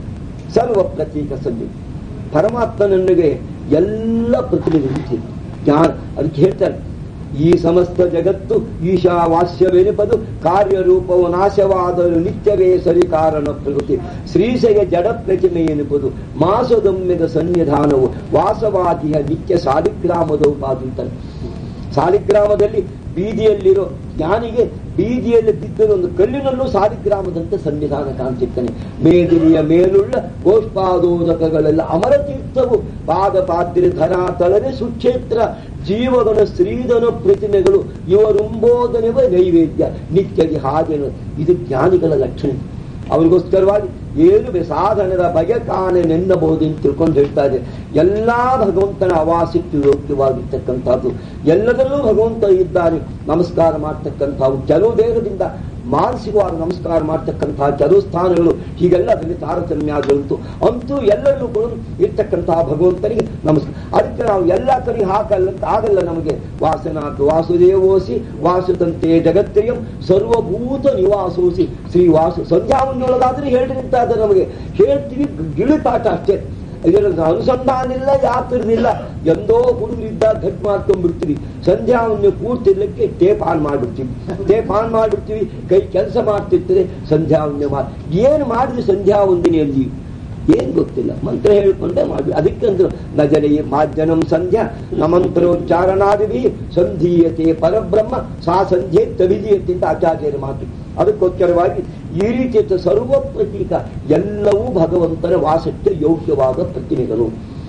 ಸರ್ವ ಪ್ರತೀಕ ಸಂಧಿ ಪರಮಾತ್ಮನನ್ನಿಗೆ ಎಲ್ಲ ಪ್ರತಿನಿಧಿಸಿ ಜ್ಞಾನ ಅದಕ್ಕೆ ಹೇಳ್ತಾರೆ ಈ ಸಮಸ್ತ ಜಗತ್ತು ಈಶಾವಾಸ್ಯವೆನಿಪದು ಕಾರ್ಯರೂಪವು ನಾಶವಾದರೂ ನಿತ್ಯವೇ ಸರಿ ಕಾರಣ ಪ್ರಕೃತಿ ಶ್ರೀಶಯ ಜಡ ಪ್ರತಿಮೆ ಎನಿಪದು ಮಾಸದೊಮ್ಮೆದ ಸನ್ನಿಧಾನವು ವಾಸವಾದಿಯ ನಿತ್ಯ ಸಾಲಿಗ್ರಾಮದ ಉಪಾದಿಂತಾರೆ ಸಾಲಿಗ್ರಾಮದಲ್ಲಿ ಬೀದಿಯಲ್ಲಿರೋ ಜ್ಞಾನಿಗೆ ಬೀದಿಯಲ್ಲಿ ಬಿದ್ದರೆ ಒಂದು ಕಲ್ಲಿನಲ್ಲೂ ಸಾಲಿಗ್ರಾಮದಂತೆ ಸನ್ನಿಧಾನ ಕಾಣ್ತಿರ್ತಾನೆ ಮೇದಿರಿಯ ಮೇಲುಳ್ಳ ಗೋಷ್ಪಾದೋದಕಗಳೆಲ್ಲ ಅಮರ ತೀರ್ಥವು ಪಾದ ಪಾತ್ರೆ ಧರ ತಳನೆ ಸುಕ್ಷೇತ್ರ ಜೀವಗಣ ಶ್ರೀಧನ ಪ್ರತಿಮೆಗಳು ಇವರುಂಬೋದನೆವ ನೈವೇದ್ಯ ನಿತ್ಯದಿ ಹಾಗೆನು ಇದು ಜ್ಞಾನಿಗಳ ಲಕ್ಷಣ ಅವರಿಗೋಸ್ಕರವಾಗಿ ಏನು ಬೆ- ಸಾಧನದ ಬಗೆ ಕಾಣೆ ನೆನ್ನಬಹುದು ಅಂತ ತಿಳ್ಕೊಂಡು ಹೇಳ್ತಾ ಇದೆ ಎಲ್ಲಾ ಭಗವಂತನ ಅವಾಸಿಟ್ಟು ಯೋಗ್ಯವಾಗಿರ್ತಕ್ಕಂಥದ್ದು ಎಲ್ಲದರಲ್ಲೂ ಭಗವಂತ ಇದ್ದಾನೆ ನಮಸ್ಕಾರ ಮಾಡ್ತಕ್ಕಂಥವು ಕೆಲವು ದೇಹದಿಂದ ಮಾನಸಿಕವಾಗಿ ನಮಸ್ಕಾರ ಮಾಡ್ತಕ್ಕಂತಹ ಕೆಲವು ಸ್ಥಾನಗಳು ಹೀಗೆಲ್ಲ ಅದರಲ್ಲಿ ತಾರತಮ್ಯ ಆಗುವಂತು ಅಂತೂ ಎಲ್ಲರಲ್ಲೂ ಕೂಡ ಇರ್ತಕ್ಕಂತಹ ಭಗವಂತನಿಗೆ ನಮಸ್ಕಾರ ಅದಕ್ಕೆ ನಾವು ಎಲ್ಲ ಕಡೆ ಹಾಕಲ್ಲ ಅಂತ ಆಗಲ್ಲ ನಮಗೆ ವಾಸನಾಥ್ ವಾಸುದೇವೋಸಿ ವಾಸುತಂತೆ ಜಗತ್ರಿಯಂ ಸರ್ವಭೂತ ನಿವಾಸೋಸಿ ಶ್ರೀ ವಾಸು ಸಂಧ್ಯಾವನ್ನೊಳಗಾದ್ರೆ ಹೇಳ್ರಿ ಅಂತ ಇದೆ ನಮಗೆ ಹೇಳ್ತೀವಿ ಗಿಳಿಪಾಠ ಅಷ್ಟೇ ಇದರ ಅನುಸಂಧಾನ ಇಲ್ಲ ಯಾತ್ರದಿಲ್ಲ ಎಂದೋ ಹುಡುಗರಿದ್ದಾಗ ಘಟ್ ಮಾಡ್ಕೊಂಡ್ಬಿಡ್ತೀವಿ ಸಂಧ್ಯಾವನ್ನು ಪೂರ್ತಿರ್ಲಿಕ್ಕೆ ಟೇಪ್ ಆನ್ ಮಾಡ್ಬಿಡ್ತೀವಿ ಟೇಪ್ ಆನ್ ಮಾಡ್ಬಿಡ್ತೀವಿ ಕೈ ಕೆಲಸ ಮಾಡ್ತಿರ್ತಾರೆ ಸಂಧ್ಯಾವಂದನೆ ಮಾಡಿ ಏನು ಮಾಡಿದ್ವಿ ಸಂಧ್ಯಾವಂದನೆಯಲ್ಲಿ ಏನ್ ಗೊತ್ತಿಲ್ಲ ಮಂತ್ರ ಹೇಳ್ಕೊಂಡೆ ಮಾಡಿ ಅದಕ್ಕೆ ಅಂದ್ರು ನಜರೇ ಮಾಧ್ಯನಂ ಸಂಧ್ಯಾ ನ ಮಂತ್ರೋಚ್ಚಾರಣಾದಿವಿ ಸಂಧೀಯತೆ ಪರಬ್ರಹ್ಮ ಸಾ ಸಂಧ್ಯೆ ತವಿದೀಯತೆ ಅಂತ ಆಚಾರ್ಯರ ಮಾತು ಅದಕ್ಕೋಸ್ಕರವಾಗಿ ಈ ರೀತಿಯ ಸರ್ವ ಪ್ರತೀಕ ಎಲ್ಲವೂ ಭಗವಂತನ ವಾಸಕ್ಕೆ ಯೋಗ್ಯವಾದ ಪ್ರತಿಮೆಗಳು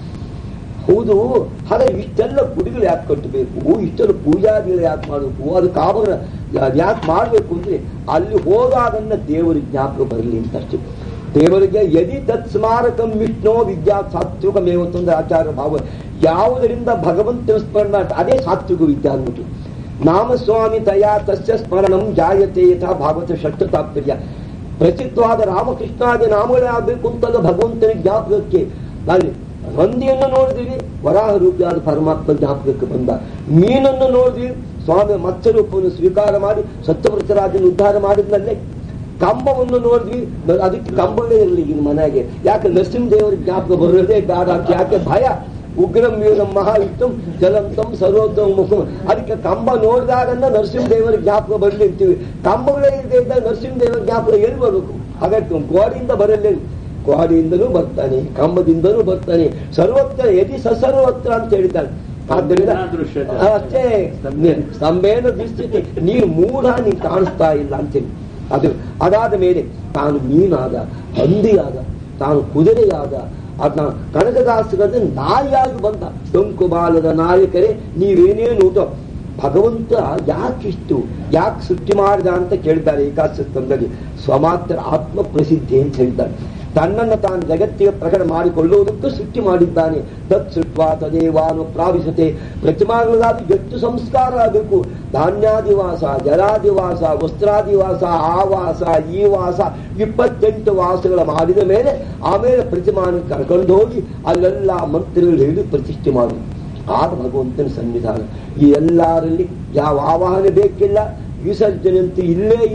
ಹೌದು ಹಾಗೆ ಇಷ್ಟೆಲ್ಲ ಗುಡಿಗಳು ಯಾಕೆ ಕಟ್ಟಬೇಕು ಇಷ್ಟೆಲ್ಲ ಪೂಜಾದಿಗಳು ಯಾಕೆ ಮಾಡಬೇಕು ಅದು ಕಾಮನ ಯಾಕೆ ಮಾಡಬೇಕು ಅಂದ್ರೆ ಅಲ್ಲಿ ಹೋದಾಗನ್ನ ದೇವರ ಜ್ಞಾಪಕ ಬರಲಿ ಅಂತ ಅಷ್ಟೇ ದೇವರಿಗೆ ಯದಿ ತತ್ ಸ್ಮಾರಕಂ ವಿಷ್ಣು ವಿದ್ಯಾ ಸಾತ್ವಿಕ ಮೇವತ್ತೊಂದು ಆಚಾರ ಭಾವ ಯಾವುದರಿಂದ ಭಗವಂತನ ಸ್ಮರಣ ಮಾಡ್ತಾರೆ, ಅದೇ ಸಾತ್ವಿಕ ವಿದ್ಯಾ ಅಂದ್ಬಿಟ್ಟು ನಾಮಸ್ವಾಮಿ ತಯಾ ತಸ್ಯ ಸ್ಮರಣಂ ಜಾಯತೆ ಯಥಾ ಭಾಗವತ ಷಷ್ಠ ತಾತ್ಪರ್ಯ ಪ್ರಸಿದ್ಧವಾದ ರಾಮಕೃಷ್ಣಾದಿ ನಾಮಗಳೇ ಆಗ್ಬೇಕು ಅಂತಲ್ಲ ಭಗವಂತನ ಜ್ಞಾಪಕಕ್ಕೆ ಅಲ್ಲಿ ಹಂದಿಯನ್ನು ನೋಡಿದ್ವಿ ವರಾಹ ರೂಪಿಯಾದ ಪರಮಾತ್ಮ ಜ್ಞಾಪಕಕ್ಕೆ ಬಂದ ಮೀನನ್ನು ನೋಡಿದ್ವಿ ಸ್ವಾಮಿ ಮತ್ಸ್ಯ ರೂಪವನ್ನು ಸ್ವೀಕಾರ ಮಾಡಿ ಸತ್ಯವ್ರತರಾಜನ ಉದ್ಧಾರ ಮಾಡಿದ್ನಲ್ಲೇ ಕಂಬವನ್ನು ನೋಡಿದ್ವಿ ನ- ಅದಕ್ಕೆ ಕಂಬಗಳೇ ಇರಲಿ ಈಗ ಮನೆಗೆ ಯಾಕೆ ನರಸಿಂಹದೇವರ ಜ್ಞಾಪಕ ಬರೋದೇ ಬೇಡ ಅಂತ ಯಾಕೆ ಭಯ ಉಗ್ರಂ ವೀರಂ ಮಹಾವಿಷ್ಣಂ ಜಲಂತಂ ಸರ್ವೋತ್ತಮ ಮುಖಂ ಅದಕ್ಕೆ ಕಂಬ ನೋಡಿದಾಗನ್ನ ನರಸಿಂಹದೇವರ ಜ್ಞಾಪಕ ಬರಲಿ ಅಂತೀವಿ ಕಂಬಗಳೇ ಇಲ್ಲದೆ ಇದ್ದಾಗ ನರಸಿಂಹದೇವರ ಜ್ಞಾಪಕ ಎಲ್ಲಿ ಬರಬೇಕು ಹಾಗಾಗಿ ಗೋಡಿಯಿಂದ ಬರಲ್ಲ ಗೋಡಿಯಿಂದನೂ ಬರ್ತಾನೆ ಕಂಬದಿಂದನೂ ಬರ್ತಾನೆ ಸರ್ವತ್ರ ಯದಿ ಸಸರ್ವತ್ರ ಅಂತ ಹೇಳಿದ್ದಾನೆ ಆದ್ದರಿಂದ ದೃಶ್ಯತೆ. ಅಷ್ಟೇ ಸ್ತಂಭೇನ ದೃಷ್ಟಿ ನೀನು ಮೂಢ ನೀನು ಕಾಣಿಸ್ತಾ ಇಲ್ಲ ಅಂತೇಳಿ ಅದು ಅದಾದ ಮೇಲೆ ತಾನು ಮೀನಾದ ಹಂದಿಯಾದ ತಾನು ಕುದುರೆಯಾದ ಅದನ್ನ ಕನಕದಾಸರದ ನಾಯಿಯಾಗಿ ಬಂದ ಡೊಂಕು ಬಾಲದ ನಾಯಕರೇ ನೀವೇನೇನು ಊಟ ಭಗವಂತ ಯಾಕಿಷ್ಟು ಯಾಕೆ ಸೃಷ್ಟಿ ಮಾಡಿದ ಅಂತ ಕೇಳಿದ್ದಾರೆ ಏಕಾಶಸ್ತಂಭದಲ್ಲಿ ಸ್ವಮಾತ್ರ ಆತ್ಮ ಪ್ರಸಿದ್ಧಿ ಅಂತ ಹೇಳಿದ್ದಾರೆ ತನ್ನನ್ನು ತಾನು ಜಗತ್ತಿಗೆ ಪ್ರಕಟ ಮಾಡಿಕೊಳ್ಳುವುದಕ್ಕೂ ಸೃಷ್ಟಿ ಮಾಡಿದ್ದಾನೆ ತತ್ ಸೃಷ್ಟ್ವಾ ತದೇವಾನು ಪ್ರಾವಿಸತೆ ಪ್ರತಿಮಾಗಳಾದ ಎಷ್ಟು ಸಂಸ್ಕಾರ ಆಗಬೇಕು ಧಾನ್ಯಾದಿವಾಸ ಜಲಾದಿವಾಸ ವಸ್ತ್ರಾದಿವಾಸ ಆವಾಸ ಈ ವಾಸ ಇಪ್ಪತ್ತೆಂಟು ವಾಸಗಳ ಮಾಡಿದ ಮೇಲೆ ಆಮೇಲೆ ಪ್ರತಿಮಾನ ಕರ್ಕೊಂಡು ಹೋಗಿ ಅಲ್ಲೆಲ್ಲ ಮಂತ್ರಿಗಳು ಹೇಳಿ ಪ್ರತಿಷ್ಠೆ ಮಾಡಿ ಆಗ ಭಗವಂತನ ಸನ್ನಿಧಾನ ಈ ಎಲ್ಲರಲ್ಲಿ ಯಾವ ಆವಾಹನೆ ಬೇಕಿಲ್ಲ ವಿಸರ್ಜನೆ ಅಂತೂ ಇಲ್ಲೇ ಇಲ್ಲ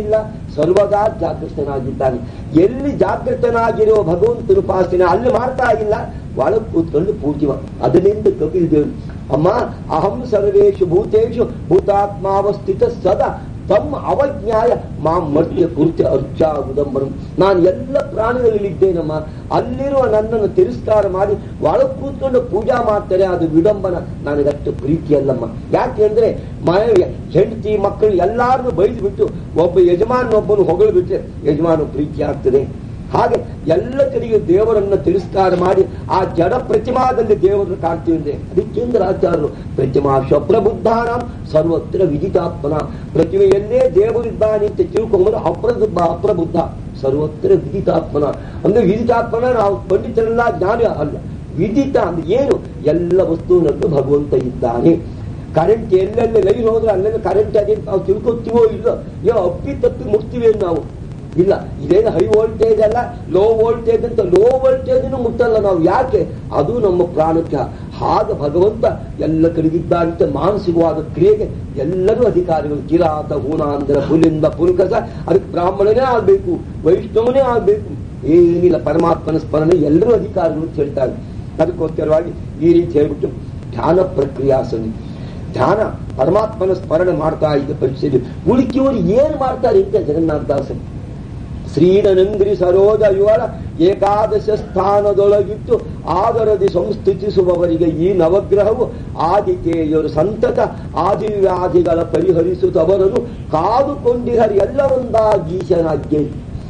ಸರ್ವದಾ ಜಾಗೃತನಾಗಿದ್ದಾನೆ ಎಲ್ಲಿ ಜಾಗೃತನಾಗಿರೋ ಭಗವಂತನ ಉಪಾಸನೆ ಅಲ್ಲಿ ಮಾಡ್ತಾ ಇಲ್ಲ ಒಳಗೆ ಕೂತ್ಕೊಂಡು ಪೂಜೆ ಮಾ- ಅದರಿಂದ ಕಪಿಲ್ ದೇವರು ಅಮ್ಮ ಅಹಂ ಸರ್ವೇಶು ಭೂತೇಶು ಭೂತಾತ್ಮಾವಸ್ಥಿತ ಸದಾ ತಮ್ಮ ಅವಜ್ಞಾಯ ಮಾಂ ಮರ್ತ್ಯ ಕುರ್ತ್ಯ ಅರ್ಚ ಉದಂಬರಂ ನಾನು ಎಲ್ಲ ಪ್ರಾಣಿಗಳಲ್ಲಿದ್ದೇನಮ್ಮ ಅಲ್ಲಿರುವ ನನ್ನನ್ನು ತಿರಸ್ಕಾರ ಮಾಡಿ ಒಳಗೆ ಕೂತ್ಕೊಂಡು ಪೂಜಾ ಮಾಡ್ತಾರೆ ಅದು ವಿಡಂಬನ ನನಗಷ್ಟು ಪ್ರೀತಿ ಅಲ್ಲಮ್ಮ ಯಾಕೆಂದ್ರೆ ಮನೆ ಹೆಂಡತಿ ಮಕ್ಕಳು ಎಲ್ಲಾರನ್ನು ಬೈದು ಬಿಟ್ಟು ಒಬ್ಬ ಯಜಮಾನೊಬ್ಬನು ಹೊಗಳು ಬಿಟ್ರೆ ಯಜಮಾನ ಪ್ರೀತಿ ಆಗ್ತದೆ ಹಾಗೆ ಎಲ್ಲ ಕಡೆಗೆ ದೇವರನ್ನ ತಿರಸ್ಕಾರ ಮಾಡಿ ಆ ಜಡ ಪ್ರತಿಮಾದಲ್ಲಿ ದೇವರನ್ನು ಕಾಣ್ತೀವಿ ಅಂದ್ರೆ ಅದಕ್ಕೇಂದ್ರ ಆಚಾರ್ಯರು ಪ್ರತಿಮಾ ಸ್ವಪ್ರಬುದ್ಧಾನಾಂ ಸರ್ವತ್ರ ವಿದಿತಾತ್ಮನ ಪ್ರತಿಮೆಯಲ್ಲೇ ದೇವರಿದ್ದಾನೆ ಅಂತ ತಿಳ್ಕೊಂಡ್ರೆ ಅಪ್ರಬುದ್ಧ ಅಪ್ರಬುದ್ಧ ಸರ್ವತ್ರ ವಿದಿತಾತ್ಮನ ಅಂದ್ರೆ ವಿದಿತಾತ್ಮನ ನಾವು ಪಂಡಿತರೆಲ್ಲ ಜ್ಞಾನ ಅಲ್ಲ ವಿದಿತ ಅಂದ್ರೆ ಏನು ಎಲ್ಲ ವಸ್ತುವಿನಲ್ಲೂ ಭಗವಂತ ಇದ್ದಾನೆ ಕರೆಂಟ್ ಎಲ್ಲೆಲ್ಲಿ ಲೈನ್ ಹೋದ್ರೆ ಅಲ್ಲೆಲ್ಲ ಕರೆಂಟ್ ಅದೇ ನಾವು ತಿಳ್ಕೊತೀವೋ ಇಲ್ಲೋ ಏನೋ ಅಪ್ಪಿ ತಪ್ಪಿ ಮುಟ್ತೀವಿ ನಾವು ಇಲ್ಲ ಇದೇನು ಹೈ ವೋಲ್ಟೇಜ್ ಅಲ್ಲ ಲೋ ವೋಲ್ಟೇಜ್ ಅಂತ ಲೋ ವೋಲ್ಟೇಜ್ ಮುಟ್ಟಲ್ಲ ನಾವು ಯಾಕೆ ಅದು ನಮ್ಮ ಪ್ರಾಣಕ್ಕೆ ಹಾಗ ಭಗವಂತ ಎಲ್ಲ ಕಡೆಗಿದ್ದಾಂತ ಮಾನಸಿಕವಾದ ಕ್ರಿಯೆಗೆ ಎಲ್ಲರೂ ಅಧಿಕಾರಿಗಳು ಕಿರಾತ ಹೂಣಾಂತರ ಪುಲಿಂದ ಪುಲ್ಕಸ ಅದಕ್ಕೆ ಬ್ರಾಹ್ಮಣನೇ ಆಗ್ಬೇಕು ವೈಷ್ಣವನೇ ಆಗ್ಬೇಕು ಏನಿಲ್ಲ ಪರಮಾತ್ಮನ ಸ್ಮರಣೆ ಎಲ್ಲರೂ ಅಧಿಕಾರಿಗಳು ಅಂತ ಹೇಳ್ತಾರೆ ಅದಕ್ಕೋಸ್ಕರವಾಗಿ ಈ ರೀತಿ ಹೇಳ್ಬಿಟ್ಟು ಧ್ಯಾನ ಪ್ರಕ್ರಿಯಾಸನೆ ಧ್ಯಾನ ಪರಮಾತ್ಮನ ಸ್ಮರಣೆ ಮಾಡ್ತಾ ಇದ್ದ ಪರಿಸ್ಥಿತಿ ಉಳಿಕೆಯವರು ಏನು ಮಾಡ್ತಾರೆ ಅಂತ ಜಗನ್ನಾಥದಾಸರು ಶ್ರೀನಂದ್ರಿ ಸರೋಜ ಯುವಳ ಏಕಾದಶ ಸ್ಥಾನದೊಳಗಿಟ್ಟು ಆದರದಿ ಸಂಸ್ಥಿತಿಸುವವರಿಗೆ ಈ ನವಗ್ರಹವು ಆದಿಕೇಯರು ಸಂತತ ಆದಿವ್ಯಾಧಿಗಳ ಪರಿಹರಿಸುತ್ತವರನ್ನು ಕಾದುಕೊಂಡಿಹರಿ ಎಲ್ಲರೊಂದಾಗೀಶನಾಜ್ಞೆ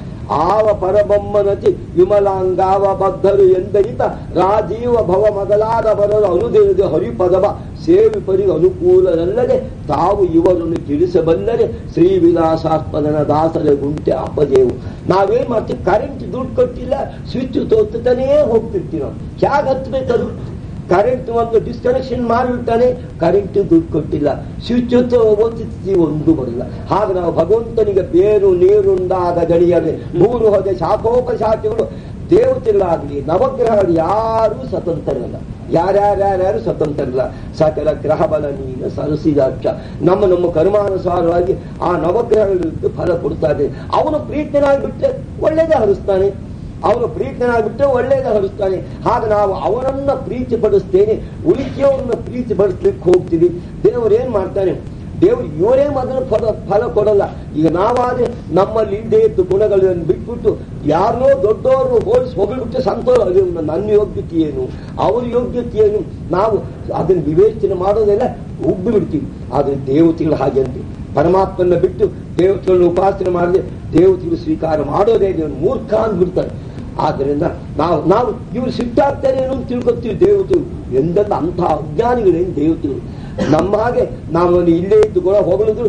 ಆವ ಪರಬೊಮ್ಮನತಿ ವಿಮಲಾಂಗಾವ ಬದ್ಧರು ಎಂದರಿತ ರಾಜೀವ ಭವ ಮೊದಲಾದವರರು ಅನುದೇದ ಹರಿಪದವ ಸೇವಿಪರಿ ಅನುಕೂಲರಲ್ಲದೆ ತಾವು ಇವರನ್ನು ತಿಳಿಸಬಲ್ಲರೆ ಶ್ರೀವಿಲಾಸಾತ್ಮದನ ದಾಸರ ಗುಂಟೆ ಅಪದೇವು ನಾವೇನ್ ಮಾಡ್ತೀವಿ ಕರೆಂಟ್ ದುಡ್ಡು ಕೊಟ್ಟಿಲ್ಲ ಸ್ವಿಚ್ ತೋತಾನೇ ಹೋಗ್ತಿರ್ತೀವಿ ನಾವು ಹೇಗೆ ಹತ್ಬೇಕದು ಕರೆಂಟ್ ಒಂದು ಡಿಸ್ಕನೆಕ್ಷನ್ ಮಾಡಿಬಿಡ್ತಾನೆ ಕರೆಂಟ್ ದುಡ್ಡು ಕೊಟ್ಟಿಲ್ಲ ಸ್ವಿಚ್ ಓದಿಸ್ತೀವಿ ಒಂದು ಬರಲ್ಲ ಹಾಗೆ ನಾವು ಭಗವಂತನಿಗೆ ಬೇರು ನೀರುಂಡಾದ ಗಡಿಯಲ್ಲಿ ಮೂರು ಹೊದೆ ಶಾಖೋಪಶಾಖೆಗಳು ದೇವತೆಗಳಾಗಲಿ ನವಗ್ರಹಗಳು ಯಾರೂ ಸ್ವತಂತ್ರರಲ್ಲ ಯಾರ್ಯಾರ್ಯಾರ್ಯಾರು ಸ್ವತಂತ್ರರಲ್ಲ ಸಕಲ ಗ್ರಹ ಬಲ ನೀನು ಸರಸಿದಾಕ್ಷ ನಮ್ಮ ನಮ್ಮ ಕರ್ಮಾನುಸಾರವಾಗಿ ಆ ನವಗ್ರಹಗಳಿದ್ದು ಫಲ ಕೊಡ್ತಾರೆ ಅವನು ಪ್ರೀತನಾಗಿಬಿಟ್ರೆ ಒಳ್ಳೇದೇ ಹರಿಸ್ತಾನೆ ಅವನು ಪ್ರೀತನಾಗ್ಬಿಟ್ಟರೆ ಒಳ್ಳೇದ ಹರಿಸ್ತಾನೆ ಹಾಗೆ ನಾವು ಅವನನ್ನ ಪ್ರೀತಿ ಪಡಿಸ್ತೇನೆ ಉಳಿಕೆಯವರನ್ನ ಪ್ರೀತಿ ಪಡಿಸ್ಲಿಕ್ಕೆ ಹೋಗ್ತೀವಿ ದೇವರು ಏನ್ ಮಾಡ್ತಾನೆ ದೇವರು ಇವರೇ ಮೊದಲು ಫಲ ಫಲ ಕೊಡಲ್ಲ ಈಗ ನಾವಾದ್ರೆ ನಮ್ಮಲ್ಲಿ ಇಲ್ಲದೆ ಇದ್ದು ಗುಣಗಳನ್ನು ಬಿಟ್ಬಿಟ್ಟು ಯಾರನ್ನೋ ದೊಡ್ಡವರು ಹೋಲಿಸಿ ಹೋಗ್ಬಿಟ್ಟು ಸಂತೋಷ ಅದು ನನ್ನ ಯೋಗ್ಯತೆ ಏನು ಅವ್ರ ಯೋಗ್ಯತೆ ಏನು ನಾವು ಅದನ್ನು ವಿವೇಚನೆ ಮಾಡೋದೆಲ್ಲ ಉಬ್ಬಿ ಬಿಡ್ತೀವಿ ಆದ್ರೆ ದೇವತೆಗಳು ಹಾಗೆ ಅಂತ ಪರಮಾತ್ಮನ ಬಿಟ್ಟು ದೇವತೆಗಳನ್ನ ಉಪಾಸನೆ ಮಾಡದೆ ದೇವತೆಗಳು ಸ್ವೀಕಾರ ಮಾಡೋದೇ ದೇವರು ಮೂರ್ಖ ಅಂದ್ಬಿಡ್ತಾರೆ ಆದ್ದರಿಂದ ನಾವು ನಾವು ಇವರು ಸಿಟ್ಟಾಗ್ತಾರೆ ಏನೋ ಅಂತ ತಿಳ್ಕೊತೀವಿ ದೇವತೆಗಳು ಎಂದೆಲ್ಲ ಅಂಥ ಅಜ್ಞಾನಿಗಳೇನು ದೇವತೆಗಳು ನಮ್ಮ ಹಾಗೆ ನಾವು ಇಲ್ಲೇ ಇದ್ದು ಕೂಡ ಹೊಗಳಿದ್ರು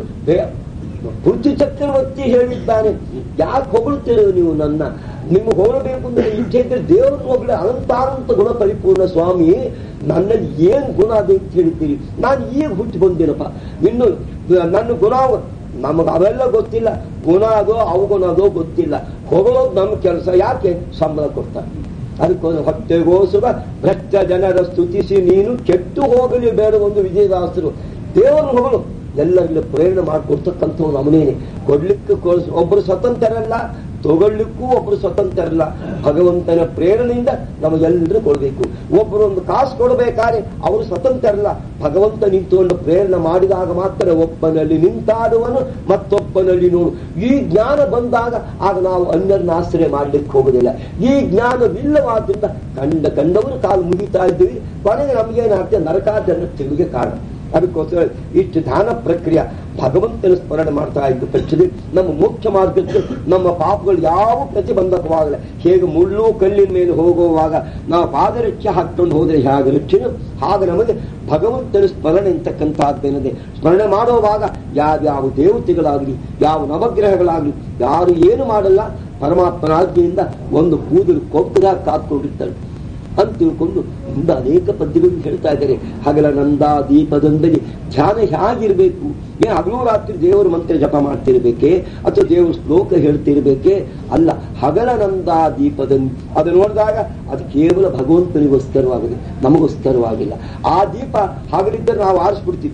ಪೃಥ್ವಿ ಚಕ್ರವರ್ತಿ ಹೇಳಿದ್ದಾನೆ ಯಾಕೆ ಹೊಗಳುತ್ತೀರೋ ನೀವು ನನ್ನ ನಿಮ್ಗೆ ಹೊಗಳಬೇಕು ಅಂದ್ರೆ ಇಚ್ಛೆ ಇದ್ರೆ ದೇವರನ್ನು ಹೊಗಳ ಅನಂತಾನಂತ ಗುಣ ಪರಿಪೂರ್ಣ ಸ್ವಾಮಿ ನನ್ನಲ್ಲಿ ಏನ್ ಗುಣ ಅದು ಅಂತ ಹೇಳ್ತೀರಿ ನಾನು ಈಗ ಹುಟ್ಟಿ ಬಂದೇನಪ್ಪ ಇನ್ನು ನನ್ನ ಗುಣ ನಮಗೆ ಅವೆಲ್ಲ ಗೊತ್ತಿಲ್ಲ ಗುಣ ಅದೋ ಅವಗುಣ ಅದೋ ಗೊತ್ತಿಲ್ಲ ಹೊಗಳೋದು ನಮ್ಮ ಕೆಲಸ ಯಾಕೆ ಸಂಬಳ ಕೊಡ್ತಾರೆ ಅದಕ್ಕೋಸ್ಕರ ಹೊಟ್ಟೆಗೋಸುವ ಭ್ರಷ್ಟ ಜನರ ಸ್ತುತಿಸಿ ನೀನು ಕೆಟ್ಟು ಹೋಗಲಿ ಬೇಡ ಒಂದು ವಿಜಯದಾಸರು ದೇವರು ಹೊಗಳು ಎಲ್ಲರಿಗೂ ಪ್ರೇರಣೆ ಮಾಡಿಕೊಡ್ತಕ್ಕಂಥವ್ನು ಅವನೇನೆ ಕೊಡ್ಲಿಕ್ಕೆ ಒಬ್ಬರು ಸ್ವತಂತ್ರರಲ್ಲ ತಗೊಳ್ಳಿಕ್ಕೂ ಒಬ್ರು ಸ್ವತಂತ್ರರಲ್ಲ ಭಗವಂತನ ಪ್ರೇರಣೆಯಿಂದ ನಮಗೆಲ್ಲರೂ ಕೊಡಬೇಕು ಒಬ್ಬರು ಒಂದು ಕಾಸು ಕೊಡಬೇಕಾದ್ರೆ ಅವರು ಸ್ವತಂತ್ರರಲ್ಲ ಭಗವಂತ ನಿಂತುಕೊಂಡು ಪ್ರೇರಣೆ ಮಾಡಿದಾಗ ಮಾತ್ರ ಒಬ್ಬನಲ್ಲಿ ನಿಂತಾಡುವನು ಮತ್ತೊಬ್ಬನಲ್ಲಿ ನೋಡು ಈ ಜ್ಞಾನ ಬಂದಾಗ ಆಗ ನಾವು ಅನ್ಯರನ್ನ ಆಶ್ರಯ ಮಾಡ್ಲಿಕ್ಕೆ ಹೋಗುದಿಲ್ಲ ಈ ಜ್ಞಾನವಿಲ್ಲವಾದ್ರಿಂದ ಕಂಡ ಕಂಡವರು ಕಾಲು ಮುಗಿತಾ ಇದ್ದೀವಿ ಕೊನೆಗೆ ನಮಗೇನಾಗ್ತದೆ ನರಕಾಚರಣ ತಿರುಗಿಗೆ ಕಾರಣ ಅದಕ್ಕೋಸ್ಕರ ಇಷ್ಟು ಧ್ಯಾನ ಪ್ರಕ್ರಿಯೆ ಭಗವಂತನ ಸ್ಮರಣೆ ಮಾಡ್ತಾ ಇದ್ದು ಪಕ್ಷದಲ್ಲಿ ನಮ್ಮ ಮುಖ್ಯ ಮಾರ್ಗಕ್ಕೆ ನಮ್ಮ ಪಾಪಗಳು ಯಾವ ಪ್ರತಿಬಂಧಕವಾಗಲ್ಲ ಹೇಗೆ ಮುಳ್ಳು ಕಲ್ಲಿನ ಮೇಲೆ ಹೋಗುವಾಗ ನಾವು ಪಾದರಕ್ಷೆ ಹಾಕೊಂಡು ಹೋದರೆ ಹೇಗೆ ರಕ್ಷಣೆ ಹಾಗೆ ನಮಗೆ ಭಗವಂತನ ಸ್ಮರಣೆ ಅಂತಕ್ಕಂಥದ್ದೇನಿದೆ ಸ್ಮರಣೆ ಮಾಡುವಾಗ ಯಾವ್ಯಾವ ದೇವತೆಗಳಾಗಲಿ ಯಾವ ನವಗ್ರಹಗಳಾಗಲಿ ಯಾರು ಏನು ಮಾಡಲ್ಲ ಪರಮಾತ್ಮನ ಆಜ್ಞೆಯಿಂದ ಒಂದು ಕೂದಲು ಕೊಬ್ಬರ ಕಾತ್ಕೊಂಡಿರ್ತಾರೆ ಅಂತ ತಿಳ್ಕೊಂಡು ಮುಂದೆ ಅನೇಕ ಪದ್ಯಗಳನ್ನು ಹೇಳ್ತಾ ಇದ್ದಾರೆ ಹಗಲ ನಂದ ದೀಪದೊಂದಲಿ ಧ್ಯಾನ ಹೇಗಿರ್ಬೇಕು ಏನು ಹಗಲು ರಾತ್ರಿ ದೇವರ ಮಂತ್ರ ಜಪ ಮಾಡ್ತಿರ್ಬೇಕೆ ಅಥವಾ ದೇವರ ಶ್ಲೋಕ ಹೇಳ್ತಿರ್ಬೇಕೆ ಅಲ್ಲ ಹಗಲ ನಂದ ದೀಪದಲ್ಲಿ ಅದು ನೋಡಿದಾಗ ಅದು ಕೇವಲ ಭಗವಂತನಿಗೋಸ್ಕರವಾಗಿದೆ ನಮಗೋಸ್ಕರವಾಗಿಲ್ಲ ಆ ದೀಪ ಹಗಲಿದ್ದರೆ ನಾವು ಆರಿಸ್ಬಿಡ್ತೀವಿ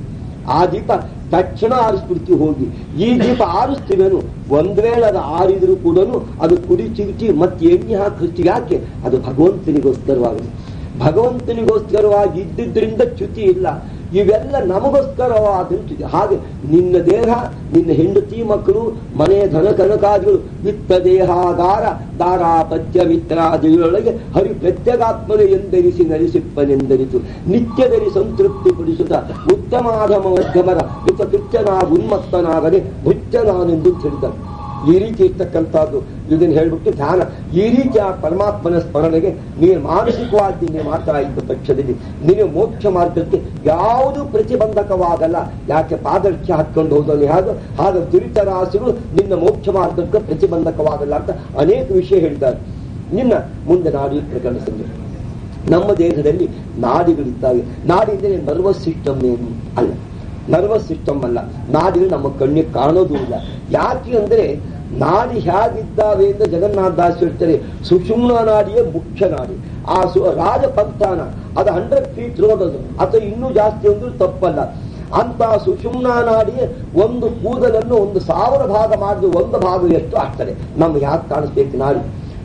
ಆ ದೀಪ ತಕ್ಷಣ ಆರಿಸ್ಬಿಡ್ತೀವಿ ಹೋಗಿ ಈ ದೀಪ ಆರಿಸ್ತೀವೇನು ಒಂದ್ ವೇಳೆ ಅದು ಆರಿದ್ರು ಕೂಡ ಅದು ಕುಡಿ ಚಿಗುಟಿ ಮತ್ತೆ ಎಣ್ಣೆ ಹಾಕಿ ಯಾಕೆ ಅದು ಭಗವಂತನಿಗೋಸ್ಕರವಾಗಿದೆ ಭಗವಂತನಿಗೋಸ್ಕರವಾಗಿ ಇದ್ದಿದ್ರಿಂದ ಚ್ಯುತಿ ಇಲ್ಲ ಇವೆಲ್ಲ ನಮಗೋಸ್ಕರವಾದಂತಿದೆ ಹಾಗೆ ನಿನ್ನ ದೇಹ ನಿನ್ನ ಹೆಂಡತಿ ಮಕ್ಕಳು ಮನೆ ಧನ ಕನಕಾದಿಗಳು ವಿತ್ತ ದೇಹಾಗಾರ ದಾರಾಪತ್ಯ ಮಿತ್ರಾದಿಗಳೊಳಗೆ ಹರಿ ಪ್ರತ್ಯಗಾತ್ಮನೆ ಎಂದರಿಸಿ ನರಿಸಿಪ್ಪನೆಂದರಿತು ನಿತ್ಯದಲ್ಲಿ ಸಂತೃಪ್ತಿ ಪಡಿಸುತ್ತ ಉತ್ತಮಾಧಮ ಮಧ್ಯಮರ ವಿತ ಕೃತ್ಯನಾಗ ಉನ್ಮತ್ತನಾಗದೆ ಭುಚ್ಚನಾನೆಂದು ತಿಳಿದ ಈ ರೀತಿ ಇರ್ತಕ್ಕಂಥದ್ದು ಇದನ್ನು ಹೇಳ್ಬಿಟ್ಟು ಧ್ಯಾನ ಈ ರೀತಿ ಆ ಪರಮಾತ್ಮನ ಸ್ಮರಣೆಗೆ ನೀನು ಮಾನಸಿಕವಾಗಿ ನೀನು ಮಾಡ್ತಾ ಇದ್ದ ಪಕ್ಷದಲ್ಲಿ ನೀನು ಮೋಕ್ಷ ಮಾರ್ಗಕ್ಕೆ ಯಾವುದು ಪ್ರತಿಬಂಧಕವಾಗಲ್ಲ ಯಾಕೆ ಪಾದರ್ಶ್ಯ ಹಾಕೊಂಡು ಹೋದನು ಹಾಗೆ ಹಾಗೆ ದುರಿತ ರಾಶಿಗಳು ನಿನ್ನ ಮೋಕ್ಷ ಮಾರ್ಗಕ್ಕೆ ಪ್ರತಿಬಂಧಕವಾಗಲ್ಲ ಅಂತ ಅನೇಕ ವಿಷಯ ಹೇಳಿದ್ದಾರೆ ನಿನ್ನ ಮುಂದೆ ನಾಡಿ ಪ್ರಕರಣ ನಮ್ಮ ದೇಹದಲ್ಲಿ ನಾಡಿಗಳಿದ್ದಾವೆ ನಾಡಿ ಅಂದರೆ ನರ್ವಸ್ ಸಿಸ್ಟಮ್ ಏನು ಅಲ್ಲ ನರ್ವಸ್ ಸಿಸ್ಟಮ್ ಅಲ್ಲ ನಾಡಿಗಳು ನಮ್ಮ ಕಣ್ಣಿಗೆ ಕಾಣೋದು ಇಲ್ಲ ಯಾಕೆ ಅಂದ್ರೆ ನಾಡಿ ಹೇಗಿದ್ದಾವೆ ಅಂತ ಜಗನ್ನಾಥ ದಾಸ್ ಹೇಳ್ತಾರೆ ಸುಷುಮ್ನ ನಾಡಿಯೇ ಮುಖ್ಯ ನಾಡಿ ಆ ಸು ರಾಜಪಂಥಾನ ಅದು ಹಂಡ್ರೆಡ್ ಫೀಟ್ ರೋಡ್ ಅದು ಅಥವಾ ಇನ್ನೂ ಜಾಸ್ತಿ ಅಂದ್ರೂ ತಪ್ಪಲ್ಲ ಅಂತ ಸುಷುಮ್ನ ನಾಡಿಯೇ ಒಂದು ಕೂದಲನ್ನು ಒಂದು ಸಾವಿರ ಭಾಗ ಮಾಡಿದ ಒಂದು ಭಾಗ ಎಷ್ಟು ಆಗ್ತದೆ ನಮ್ಗೆ ಯಾಕೆ ಕಾಣಿಸ್ಬೇಕು ನಾಡಿ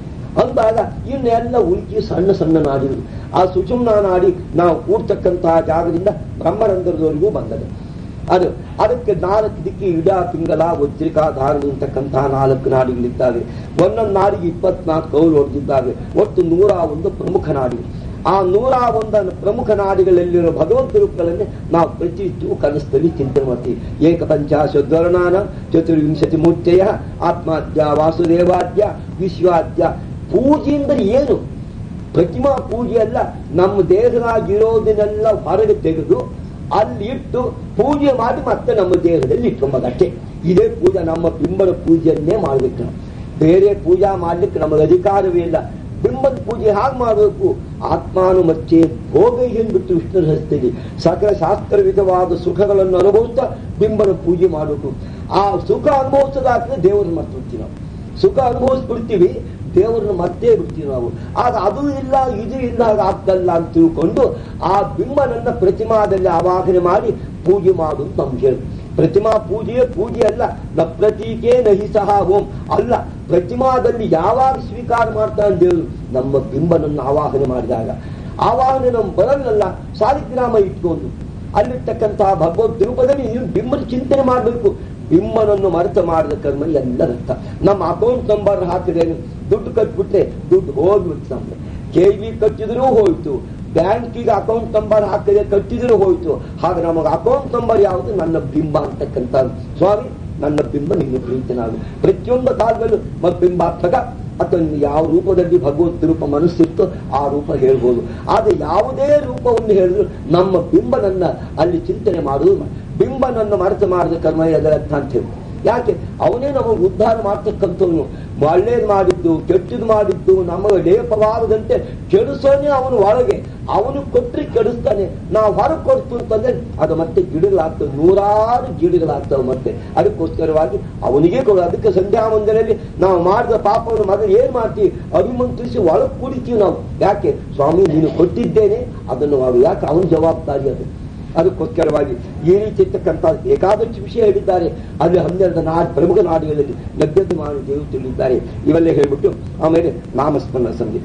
ಅಂದಾಗ ಇನ್ನೆಲ್ಲ ಉಳ್ಕಿ ಸಣ್ಣ ಸಣ್ಣ ನಾಡಿಗಳು ಆ ಸುಷುಮ್ನ ನಾಡಿ ನಾವು ಕೂಡ್ತಕ್ಕಂತಹ ಜಾಗದಿಂದ ಬ್ರಹ್ಮರಂಧ್ರದವರೆಗೂ ಬಂದದೆ ಅದು ಅದಕ್ಕೆ ನಾಲ್ಕು ದಿಕ್ಕಿ ಇಡ ಪಿಂಗಲ ವಜ್ರಿಕಾ ಧಾರಣಿ ಅಂತಕ್ಕಂತಹ ನಾಲ್ಕು ನಾಡಿಗಳಿದ್ದಾವೆ ಒಂದೊಂದು ನಾಡಿಗೆ ಇಪ್ಪತ್ನಾಲ್ಕು ಕೌಲು ಹೊಡೆದಿದ್ದಾವೆ ಒಟ್ಟು ನೂರ ಒಂದು ಪ್ರಮುಖ ನಾಡಿಗಳು ಆ ನೂರ ಒಂದು ಪ್ರಮುಖ ನಾಡಿಗಳಲ್ಲಿರೋ ಭಗವಂತ ರೂಪಗಳನ್ನೇ ನಾವು ಪ್ರತಿನಿತ್ಯವೂ ಕನಸದಲ್ಲಿ ಚಿಂತನೆ ಮಾಡ್ತೀವಿ ಏಕಪಂಚಾಶದ್ವರ್ಣಾನ ಚತುರ್ವಿಂಶತಿ ಮೂರ್ತೆಯ ಆತ್ಮಾದ್ಯ ವಾಸುದೇವಾದ್ಯ ವಿಶ್ವಾದ್ಯ ಪೂಜೆ ಅಂದರೆ ಏನು ಪ್ರತಿಮಾ ಪೂಜೆ ಅಲ್ಲ ನಮ್ಮ ದೇಹದಾಗಿರೋದನ್ನೆಲ್ಲ ಹೊರಗೆ ತೆಗೆದು ಅಲ್ಲಿ ಇಟ್ಟು ಪೂಜೆ ಮಾಡಿ ಮತ್ತೆ ನಮ್ಮ ದೇಹದಲ್ಲಿ ಇಟ್ಕೊಂಬದಷ್ಟೇ ಇದೇ ಪೂಜೆ ನಮ್ಮ ಬಿಂಬನ ಪೂಜೆಯನ್ನೇ ಮಾಡ್ಬೇಕು ನಾವು ಬೇರೆ ಪೂಜಾ ಮಾಡ್ಲಿಕ್ಕೆ ನಮಗೆ ಅಧಿಕಾರವೇ ಇಲ್ಲ ಬಿಂಬದ ಪೂಜೆ ಹಾಗೆ ಮಾಡಬೇಕು ಆತ್ಮಾನುಮಚ್ಚೆ ಭೋಗ ಬಿಟ್ಟು ವಿಷ್ಣು ಹಸ್ತಿದೆ ಸಕಲ ಶಾಸ್ತ್ರ ವಿಧವಾದ ಸುಖಗಳನ್ನು ಅನುಭವಿಸ್ತಾ ಬಿಂಬನ ಪೂಜೆ ಮಾಡಬೇಕು ಆ ಸುಖ ಅನುಭವಿಸೋದಾದ್ರೆ ದೇವರನ್ನ ಮರ್ತು ನಾವು ಸುಖ ಅನುಭವಿಸ್ಬಿಡ್ತೀವಿ ದೇವರನ್ನು ಮರ್ತೇ ಬಿಡ್ತೀವಿ ನಾವು ಆಗ ಅದು ಇಲ್ಲ ಇದು ಇಲ್ಲ ಆಗ ಆಗ್ತಲ್ಲ ಅಂತ ತಿಳ್ಕೊಂಡು ಆ ಬಿಂಬನನ್ನ ಪ್ರತಿಮಾದಲ್ಲಿ ಆವಾಹನೆ ಮಾಡಿ ಪೂಜೆ ಮಾಡುದು ನಮ್ಗೆ ಹೇಳಿ ಪ್ರತಿಮಾ ಪೂಜೆಯೇ ಪೂಜೆ ಅಲ್ಲ ನ ಪ್ರತೀಕೆ ನಹಿ ಸಹ ಓಂ ಅಲ್ಲ ಪ್ರತಿಮಾದಲ್ಲಿ ಯಾವಾಗ ಸ್ವೀಕಾರ ಮಾಡ್ತಾನೆ ದೇವರು ನಮ್ಮ ಬಿಂಬನನ್ನು ಆವಾಹನೆ ಮಾಡಿದಾಗ ಆವಾಹನೆ ನಮ್ಮ ಬರಲ್ಲಲ್ಲ ಸಾಲಿಗ್ರಾಮ ಇಟ್ಕೊಂಡು ಅಲ್ಲಿರ್ತಕ್ಕಂತಹ ಭಗವದ್ ರೂಪದಲ್ಲಿ ನೀವು ಬಿಂಬನ ಚಿಂತನೆ ಮಾಡಬೇಕು ಬಿಂಬನನ್ನು ಮರೆತ ಮಾಡಿದ ಕರ್ಮ ಎಲ್ಲ ರಕ್ತ ನಮ್ಮ ಅಕೌಂಟ್ ನಂಬರ್ ಹಾಕಿದೇನು ದುಡ್ಡು ಕಟ್ಬಿಟ್ರೆ ದುಡ್ಡು ಹೋಗ್ಬಿಟ್ಟು ನಮ್ಗೆ ಕೆ ವಿ ಕಟ್ಟಿದ್ರೂ ಹೋಯ್ತು ಬ್ಯಾಂಕಿಗೆ ಅಕೌಂಟ್ ನಂಬರ್ ಹಾಕಿದ್ರೆ ಕಟ್ಟಿದ್ರೂ ಹೋಯ್ತು ಹಾಗೆ ನಮಗೆ ಅಕೌಂಟ್ ನಂಬರ್ ಯಾವುದು ನನ್ನ ಬಿಂಬ ಅಂತಕ್ಕಂಥ ಸ್ವಾಮಿ ನನ್ನ ಬಿಂಬ ನಿನ್ನ ಪ್ರೀತನಾಗು ಪ್ರತಿಯೊಂದು ಕಾಲದಲ್ಲೂ ಮತ್ತು ಬಿಂಬಾತ್ಮಕ ಅಥವಾ ಯಾವ ರೂಪದಲ್ಲಿ ಭಗವತ್ ರೂಪ ಮನಸ್ಸಿತ್ತು ಆ ರೂಪ ಹೇಳ್ಬೋದು ಆದ್ರೆ ಯಾವುದೇ ರೂಪವನ್ನು ಹೇಳಿದ್ರು ನಮ್ಮ ಬಿಂಬನನ್ನ ಅಲ್ಲಿ ಚಿಂತನೆ ಮಾಡುವುದು ಬಿಂಬನನ್ನು ಮರೆತು ಮಾಡಿದ ಕರ್ಮ ಅದರರ್ಥ ಅಂತ ಹೇಳಿ ಯಾಕೆ ಅವನೇ ನಮಗೆ ಉದ್ಧಾರ ಮಾಡ್ತಕ್ಕಂಥವನು ಒಳ್ಳೇದು ಮಾಡಿದ್ದು ಕೆಟ್ಟದ್ದು ಮಾಡಿದ್ದು ನಮಗೆ ಲೇಪವಾಗದಂತೆ ಕೆಡಿಸೋನೇ ಅವನು ಒಳಗೆ ಅವನು ಕೊಟ್ಟರೆ ಕೆಡಿಸ್ತಾನೆ ನಾವು ಹೊರಗೆ ಕೊಡ್ತು ಅಂತಂದ್ರೆ ಅದು ಮತ್ತೆ ಗಿಡಗಳಾಗ್ತವೆ ನೂರಾರು ಗಿಡಗಳಾಗ್ತವೆ ಮತ್ತೆ ಅದಕ್ಕೋಸ್ಕರವಾಗಿ ಅವನಿಗೆ ಕೊಡು ಅದಕ್ಕೆ ಸಂಧ್ಯಾ ಮಂದಿರಲ್ಲಿ ನಾವು ಮಾಡಿದ ಪಾಪವನ್ನು ಮಗನ ಏನ್ ಮಾಡ್ತೀವಿ ಅಭಿಮಂತ್ರಿಸಿ ಒಳಗೆ ಕುಡಿತೀವಿ ನಾವು ಯಾಕೆ ಸ್ವಾಮಿ ನೀನು ಕೊಟ್ಟಿದ್ದೇನೆ ಅದನ್ನು ನಾವು ಯಾಕೆ ಅವನ ಜವಾಬ್ದಾರಿ ಅದು ಅದಕ್ಕೋಸ್ಕರವಾಗಿ ಈ ರೀತಿ ಇರ್ತಕ್ಕಂಥ ಬೇಕಾದಷ್ಟು ವಿಷಯ ಹೇಳಿದ್ದಾರೆ ಅಲ್ಲಿ ಹನ್ನೆರಡು ನಾಡು ಪ್ರಮುಖ ನಾಡುಗಳಲ್ಲಿ ಲಭ್ಯತೆ ಮಾಡಿ ದೇವರು ತಿಳಿದಿದ್ದಾರೆ ಇವೆಲ್ಲ ಹೇಳ್ಬಿಟ್ಟು ಆಮೇಲೆ ನಾಮಸ್ಮರಣ ಸಂಧಿ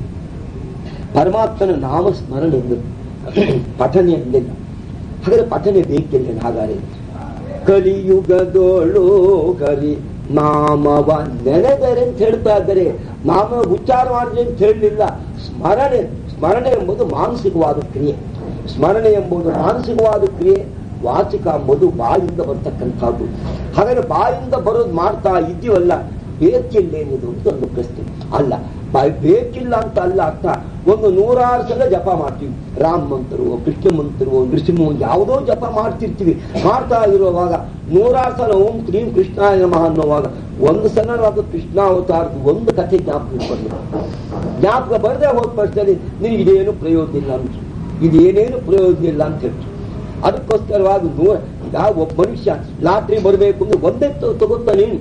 ಪರಮಾತ್ಮನ ನಾಮಸ್ಮರಣೆ ಎಂದು ಪಠನೆ ಎಂದಿಲ್ಲ ಹಾಗಾದ್ರೆ ಪಠನೆ ಬೇಕಿಲ್ಲ ಹಾಗಾದ್ರೆ ಕಲಿಯುಗದೋಳು ಕಲಿ ನಾಮವ ನೆನೆದರೆ ಅಂತ ಹೇಳ್ತಾ ಇದ್ದಾರೆ ನಾಮ ಉಚ್ಚಾರ ಮಾಡಿದ್ರೆ ಅಂತ ಹೇಳಲಿಲ್ಲ ಸ್ಮರಣೆ ಸ್ಮರಣೆ ಎಂಬುದು ಮಾನಸಿಕವಾದ ಕ್ರಿಯೆ ಸ್ಮರಣೆ ಎಂಬುದು ಮಾನಸಿಕವಾದ ಕ್ರಿಯೆ ವಾಚಿಕ ಎಂಬುದು ಬಾಯಿಂದ ಬರ್ತಕ್ಕಂಥದ್ದು ಹಾಗಾದ್ರೆ ಬಾಯಿಂದ ಬರೋದು ಮಾಡ್ತಾ ಇದ್ದೀವಲ್ಲ ಬೇಕಿಲ್ಲೇನಿದು ಅಂತ ಒಂದು ಪ್ರಶ್ನೆ ಅಲ್ಲ ಬಾಯಿ ಬೇಕಿಲ್ಲ ಅಂತ ಅಲ್ಲ ಅರ್ಥ ಒಂದು ನೂರಾರು ಸಲ ಜಪ ಮಾಡ್ತೀವಿ ರಾಮ ಮಂತ್ರವೋ ಕೃಷ್ಣ ಮಂತ್ರವೋ ನೃಸಿಂಹ ಯಾವುದೋ ಜಪ ಮಾಡ್ತಿರ್ತೀವಿ ಮಾಡ್ತಾ ಇರುವಾಗ ನೂರಾರು ಸಲ ಓಂ ಕ್ರೀಂ ಕೃಷ್ಣಾಯ ನಮಃ ಅನ್ನುವಾಗ ಒಂದು ಸಲ ಅದು ಕೃಷ್ಣಾವತಾರದ ಒಂದು ಕಥೆ ಜ್ಞಾಪಕ ಬರಲಿಲ್ಲ ಜ್ಞಾಪಕ ಬರದೆ ಹೋದ ಪಕ್ಷದಲ್ಲಿ ನಿನಗೆ ಇದೇನು ಪ್ರಯೋಜನ ಇಲ್ಲ ಅಂತ ಇದೇನೇನು ಪ್ರಯೋಜನ ಇಲ್ಲ ಅಂತ ಹೇಳ್ತು ಅದಕ್ಕೋಸ್ಕರವಾಗಿ ನೂರ ಈಗ ಒಬ್ಬ ಮನುಷ್ಯ ಲಾಟ್ರಿ ಬರಬೇಕು ಅಂದ್ರೆ ಒಂದೇ ತಗೋತಾ ನೀನು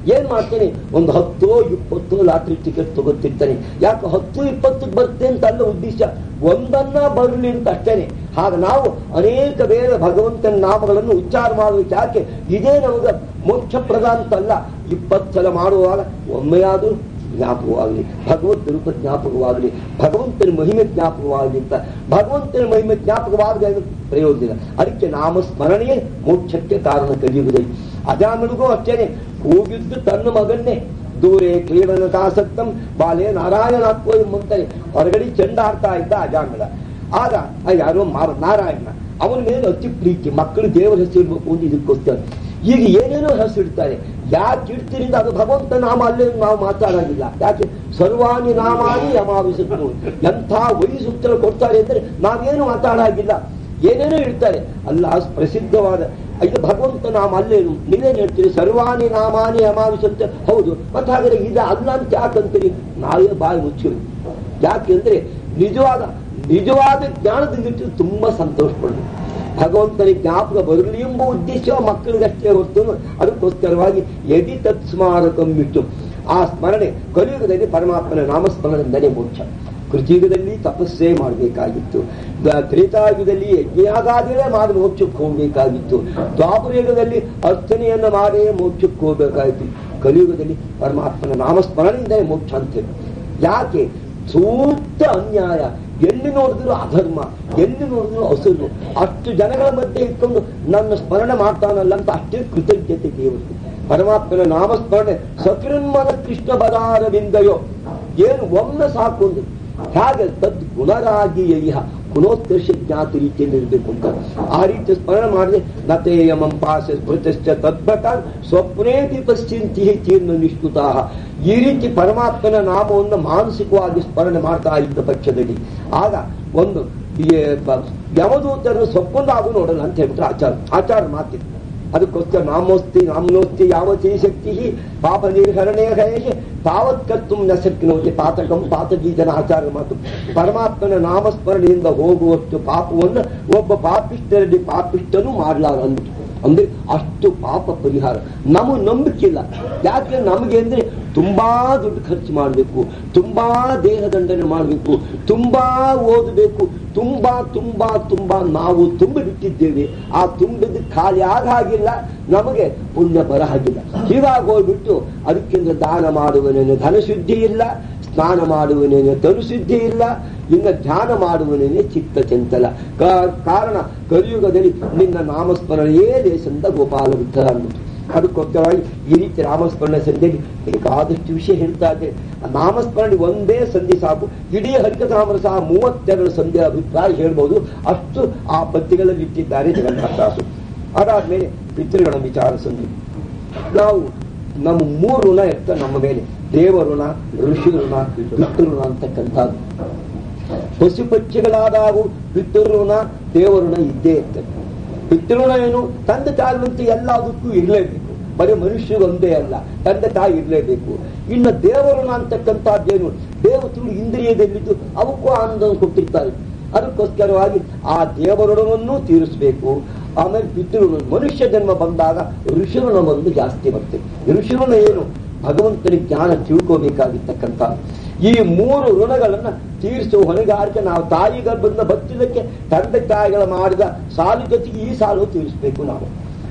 ಏನ್ ಮಾಡ್ತೇನೆ ಒಂದು ಹತ್ತು ಇಪ್ಪತ್ತು ಲಾಟ್ರಿ ಟಿಕೆಟ್ ತಗೋತಿರ್ತಾನೆ ಯಾಕೆ ಹತ್ತು ಇಪ್ಪತ್ತಕ್ಕೆ ಬರುತ್ತೆ ಅಂತ ಅಲ್ಲ ಉದ್ದೇಶ ಒಂದನ್ನ ಬರಲಿ ಅಂತ ಅಷ್ಟೇನೆ ಹಾಗೆ ನಾವು ಅನೇಕ ಬೇರೆ ಭಗವಂತನ ನಾಮಗಳನ್ನು ಉಚ್ಚಾರ ಮಾಡಬೇಕು ಯಾಕೆ ಇದೇ ನಮಗೆ ಮೋಕ್ಷಪ್ರದ ಅಂತಲ್ಲ ಇಪ್ಪತ್ತು ಸಲ ಮಾಡುವಾಗ ಒಮ್ಮೆಯಾದರೂ ಜ್ಞಾಪಕವಾಗಲಿ ಭಗವಂತ ರೂಪ ಜ್ಞಾಪಕವಾಗಲಿ ಭಗವಂತನ ಮಹಿಮೆ ಜ್ಞಾಪಕವಾಗಲಿ ಅಂತ ಭಗವಂತನ ಮಹಿಮೆ ಜ್ಞಾಪಕವಾಗಲಿ ಪ್ರಯೋಜನ ಅದಕ್ಕೆ ನಾಮಸ್ಮರಣೆಯೇ ಮೋಕ್ಷಕ್ಕೆ ಕಾರಣ ಕಲಿಯುವುದಲ್ಲಿ ಅಜಾಮನಿಗೂ ಅಷ್ಟೇನೆ ಹೋಗಿದ್ದು ತನ್ನ ಮಗನ್ನೇ ದೂರೇ ಕ್ರೀಡನ ಕಾಸಕ್ತಂ ಬಾಲೆ ನಾರಾಯಣ ಎಂಬಂತಾನೆ ಹೊರಗಡೆ ಚೆಂಡ ಆಡ್ತಾ ಇದ್ದ ಅಜಾಮಿಳ ಆಗ ಆ ಯಾರೋ ಮಾರ ನಾರಾಯಣ ಅವನ ಮೇಲೆ ಅತಿ ಪ್ರೀತಿ ಮಕ್ಕಳು ದೇವರ ಹೆಸರು ಇರ್ಬೇಕು ಅಂತ ಇದಕ್ಕೋಸ್ಕರ ಈಗ ಏನೇನೋ ಹೆಸರು ಇಡ್ತಾರೆ ಯಾಕೆ ಇಡ್ತೀರಿಂದ ಅದು ಭಗವಂತ ನಾಮ ಅಲ್ಲೇ ನಾವು ಮಾತಾಡೋದಿಲ್ಲ ಯಾಕೆ ಸರ್ವಾಣಿ ನಾಮಾನಿ ಯಮಾವಿಸುತ್ತು ಎಂಥ ವಯಸ್ಸುತ್ತರ ಕೊಡ್ತಾರೆ ಅಂದ್ರೆ ನಾವೇನು ಮಾತಾಡಾಗಿಲ್ಲ ಏನೇನೋ ಇಡ್ತಾರೆ ಅಲ್ಲ ಪ್ರಸಿದ್ಧವಾದ ಇದು ಭಗವಂತ ನಾಮ ಅಲ್ಲೇನು ನೀವೇನು ಹೇಳ್ತೀರಿ ಸರ್ವಾಣಿ ನಾಮಾನಿ ಯಮಾವಿಸಂತೆ ಹೌದು ಮತ್ತೆ ಹಾಗಾದ್ರೆ ಇದು ಅಲ್ಲ ಅಂತ ಯಾಕಂತೀರಿ ನಾವೇ ಬಾಯಿ ಮುಚ್ಚಿರು ಯಾಕೆಂದ್ರೆ ನಿಜವಾದ ನಿಜವಾದ ಜ್ಞಾನದಿಂದಿಟ್ಟು ತುಂಬಾ ಸಂತೋಷ ಪಡಬೇಕು ಭಗವಂತನಿಗೆ ಜ್ಞಾಪಕ ಬರಲಿ ಎಂಬ ಉದ್ದೇಶ ಮಕ್ಕಳಿಗಷ್ಟೇ ಹೊರತು ಅದಕ್ಕೋಸ್ಕರವಾಗಿ ಯದಿ ತತ್ ಸ್ಮಾರಕಂ ಬಿಟ್ಟು ಆ ಸ್ಮರಣೆ ಕಲಿಯುಗದಲ್ಲಿ ಪರಮಾತ್ಮನ ನಾಮಸ್ಮರಣೆಯಿಂದಲೇ ಮೋಕ್ಷ ಕೃತಿಯುಗದಲ್ಲಿ ತಪಸ್ಸೇ ಮಾಡಬೇಕಾಗಿತ್ತು ತ್ರೇತಾಯುಗದಲ್ಲಿ ಯಜ್ಞಾಗಾದಿಗಳೇ ಮಾಡಿ ಮೋಕ್ಷಕ್ಕೆ ಹೋಗಬೇಕಾಗಿತ್ತು ದ್ವಾಪರಯುಗದಲ್ಲಿ ಅರ್ಚನೆಯನ್ನ ಮಾಡೇ ಮೋಕ್ಷಕ್ಕೆ ಹೋಗಬೇಕಾಗಿತ್ತು ಕಲಿಯುಗದಲ್ಲಿ ಪರಮಾತ್ಮನ ನಾಮಸ್ಮರಣೆಯಿಂದಲೇ ಮೋಕ್ಷ ಅಂತೇಳಿ ಯಾಕೆ ಸೂಕ್ತ ಅನ್ಯಾಯ ಎಲ್ಲಿ ನೋಡಿದ್ರು ಅಧರ್ಮ ಎಲ್ಲಿ ನೋಡಿದ್ರು ಹಸುರು ಅಷ್ಟು ಜನಗಳ ಮಧ್ಯೆ ಇಟ್ಕೊಂಡು ನನ್ನ ಸ್ಮರಣೆ ಮಾಡ್ತಾನಲ್ಲ ಅಂತ ಅಷ್ಟೇ ಕೃತಜ್ಞತೆ ದೇವರು ಪರಮಾತ್ಮನ ನಾಮಸ್ಮರಣೆ ಸಕೃನ್ಮನ ಕೃಷ್ಣ ಬದಾರವಿಂದಯೋ ಏನು ಒಮ್ಮೆ ಸಾಕು ಅಂದ್ರೆ ಹೇಗೆ ತದ್ ಗುಣರಾಗಿ ಯಹ ಗುಣೋತ್ಕರ್ಷ ಜ್ಞಾತ ರೀತಿಯಲ್ಲಿ ಇರಬೇಕು ಅಂತ ಆ ರೀತಿ ಸ್ಮರಣೆ ಮಾಡಿದ್ರೆ ನತೇಯಮಂ ಪಾಶ ಸ್ಮೃತಶ್ಚ ತದ್ಭಟ ಸ್ವಪ್ನೇತಿ ಪಶ್ಚಿಂತಿ ತೀರ್ಣ ನಿಷ್ಠುತಾ ಈ ರೀತಿ ಪರಮಾತ್ಮನ ನಾಮವನ್ನು ಮಾನಸಿಕವಾಗಿ ಸ್ಮರಣೆ ಮಾಡ್ತಾ ಇದ್ದ ಪಕ್ಷದಲ್ಲಿ ಆಗ ಒಂದು ಯಮದೂತರನ್ನು ಸ್ವಪ್ನದಾಗೂ ನೋಡಲ್ಲ ಅಂತ ಹೇಳ್ಬಿಟ್ರೆ ಆಚಾರ ಆಚಾರ ಮಾತಿತ್ತು ಅದಕ್ಕೋಸ್ಕರ ನಾಮೋಸ್ತಿ ನಾಮನೋಸ್ತಿ ಯಾವತಿ ಶಕ್ತಿ ಪಾಪ ನಿರ್ಹರಣೆ ಹಯೇ ತಾವತ್ ಕರ್ತು ನ ಶಕ್ನೋತಿ ಪಾತಕಂ ಪಾತಗೀಜನ ಆಚಾರ ಮಾತು ಪರಮಾತ್ಮನ ನಾಮಸ್ಮರಣೆಯಿಂದ ಹೋಗುವಷ್ಟು ಪಾಪವನ್ನು ಒಬ್ಬ ಪಾಪಿಷ್ಟರಲ್ಲಿ ಪಾಪಿಷ್ಟನು ಮಾಡಲಾರ ಅಂದ್ಬಿಟ್ಟು ಅಂದ್ರೆ ಅಷ್ಟು ಪಾಪ ಪರಿಹಾರ ನಮ್ಮ ನಂಬಿಕಿಲ್ಲ ಯಾಕೆ ನಮಗೆ ಅಂದ್ರೆ ತುಂಬಾ ದುಡ್ಡು ಖರ್ಚು ಮಾಡಬೇಕು ತುಂಬಾ ದೇಹ ದಂಡನೆ ಮಾಡಬೇಕು ತುಂಬಾ ಓದಬೇಕು ತುಂಬಾ ತುಂಬಾ ತುಂಬಾ ನಾವು ತುಂಬಿ ಬಿಟ್ಟಿದ್ದೇವೆ ಆ ತುಂಬಿದ ಖಾಲಿ ಆಗ ಹಾಗಿಲ್ಲ ನಮಗೆ ಪುಣ್ಯ ಬರ ಹಾಗಿಲ್ಲ ಹೀಗಾಗಿ ಹೋಗ್ಬಿಟ್ಟು ಅದಕ್ಕಿಂತ ದಾನ ಮಾಡುವನೇನು ಧನಶುದ್ಧಿ ಇಲ್ಲ ಸ್ನಾನ ಮಾಡುವನೇನು ತನುಶುದ್ಧಿ ಇಲ್ಲ ಇನ್ನು ಧ್ಯಾನ ಮಾಡುವನೇನೆ ಚಿತ್ತ ಚಂಚಲ ಕಾರಣ ಕಲಿಯುಗದಲ್ಲಿ ನಿನ್ನ ನಾಮಸ್ಮರಣೆಯೇ ದೇಶದಿಂದ ಗೋಪಾಲ ವಿಠಲ ಅಂದ್ಬಿಟ್ಟು ಅದಕ್ಕೋಸ್ಕರವಾಗಿ ಈ ರೀತಿ ನಾಮಸ್ಮರಣೆ ಸಂಧಿಯಲ್ಲಿ ಬೇಕಾದಷ್ಟು ವಿಷಯ ಹೇಳ್ತಾ ಇದ್ದೆ ನಾಮಸ್ಮರಣೆ ಒಂದೇ ಸಂಧಿ ಸಾಕು ಇಡೀ ಹರಿಕಥಾಮರ ಸಹ ಮೂವತ್ತೆರಡು ಸಂಧಿ ಅಭಿಪ್ರಾಯ ಹೇಳ್ಬೋದು ಅಷ್ಟು ಆ ಪದ್ಯಗಳಲ್ಲಿ ಇಟ್ಟಿದ್ದಾರೆ ಜಗನ್ನಾಥದಾಸು ಅದಾದ್ಮೇಲೆ ಪಿತೃಗಣ ವಿಚಾರ ಸಂಧಿ ನಾವು ನಮ್ಮ ಮೂರು ಋಣ ಇರ್ತ ನಮ್ಮ ಮೇಲೆ ದೇವ ಋಣ ಋಷಿ ಋಣ ಪಿತೃ ಋಣ ಅಂತಕ್ಕಂಥದ್ದು ಪಶು ಪಕ್ಷಿಗಳಾದವು ಪಿತೃಋಣ ದೇವಋಣ ಇದ್ದೇ ಇರ್ತದೆ ಪಿತೃಋಣ ಏನು ತಂದೆ ತಾಯಿವಂತ ಎಲ್ಲದಕ್ಕೂ ಇರಲೇಬೇಕು ಬರೀ ಮನುಷ್ಯರು ಒಂದೇ ಅಲ್ಲ ತಂದೆ ತಾಯಿ ಇರಲೇಬೇಕು ಇನ್ನು ದೇವಋಣ ಅಂತಕ್ಕಂಥದ್ದೇನು ದೇವತರು ಇಂದ್ರಿಯದಲ್ಲಿದ್ದು ಅವಕ್ಕೂ ಆನಂದ ಕೊಟ್ಟಿರ್ತಾರೆ ಅದಕ್ಕೋಸ್ಕರವಾಗಿ ಆ ದೇವಋಣವನ್ನು ತೀರಿಸಬೇಕು ಆಮೇಲೆ ಪಿತೃಋಣ ಮನುಷ್ಯ ಜನ್ಮ ಬಂದಾಗ ಋಷಿಋಣ ಒಂದು ಜಾಸ್ತಿ ಬರ್ತದೆ ಋಷಿಋಣ ಏನು ಭಗವಂತನಿಗೆ ಜ್ಞಾನ ತಿಳ್ಕೋಬೇಕಾಗಿರ್ತಕ್ಕಂಥ ಈ ಮೂರು ಋಣಗಳನ್ನ ತೀರಿಸುವ ಹೊಣೆಗಾರಿಕೆ ನಾವು ತಾಯಿ ಗರ್ಭದಿಂದ ಬತ್ತಿದ್ದಕ್ಕೆ ತಂದೆ ತಾಯಿಗಳ ಮಾಡಿದ ಸಾಲು ಜೊತೆಗೆ ಈ ಸಾಲು ತೀರಿಸಬೇಕು ನಾವು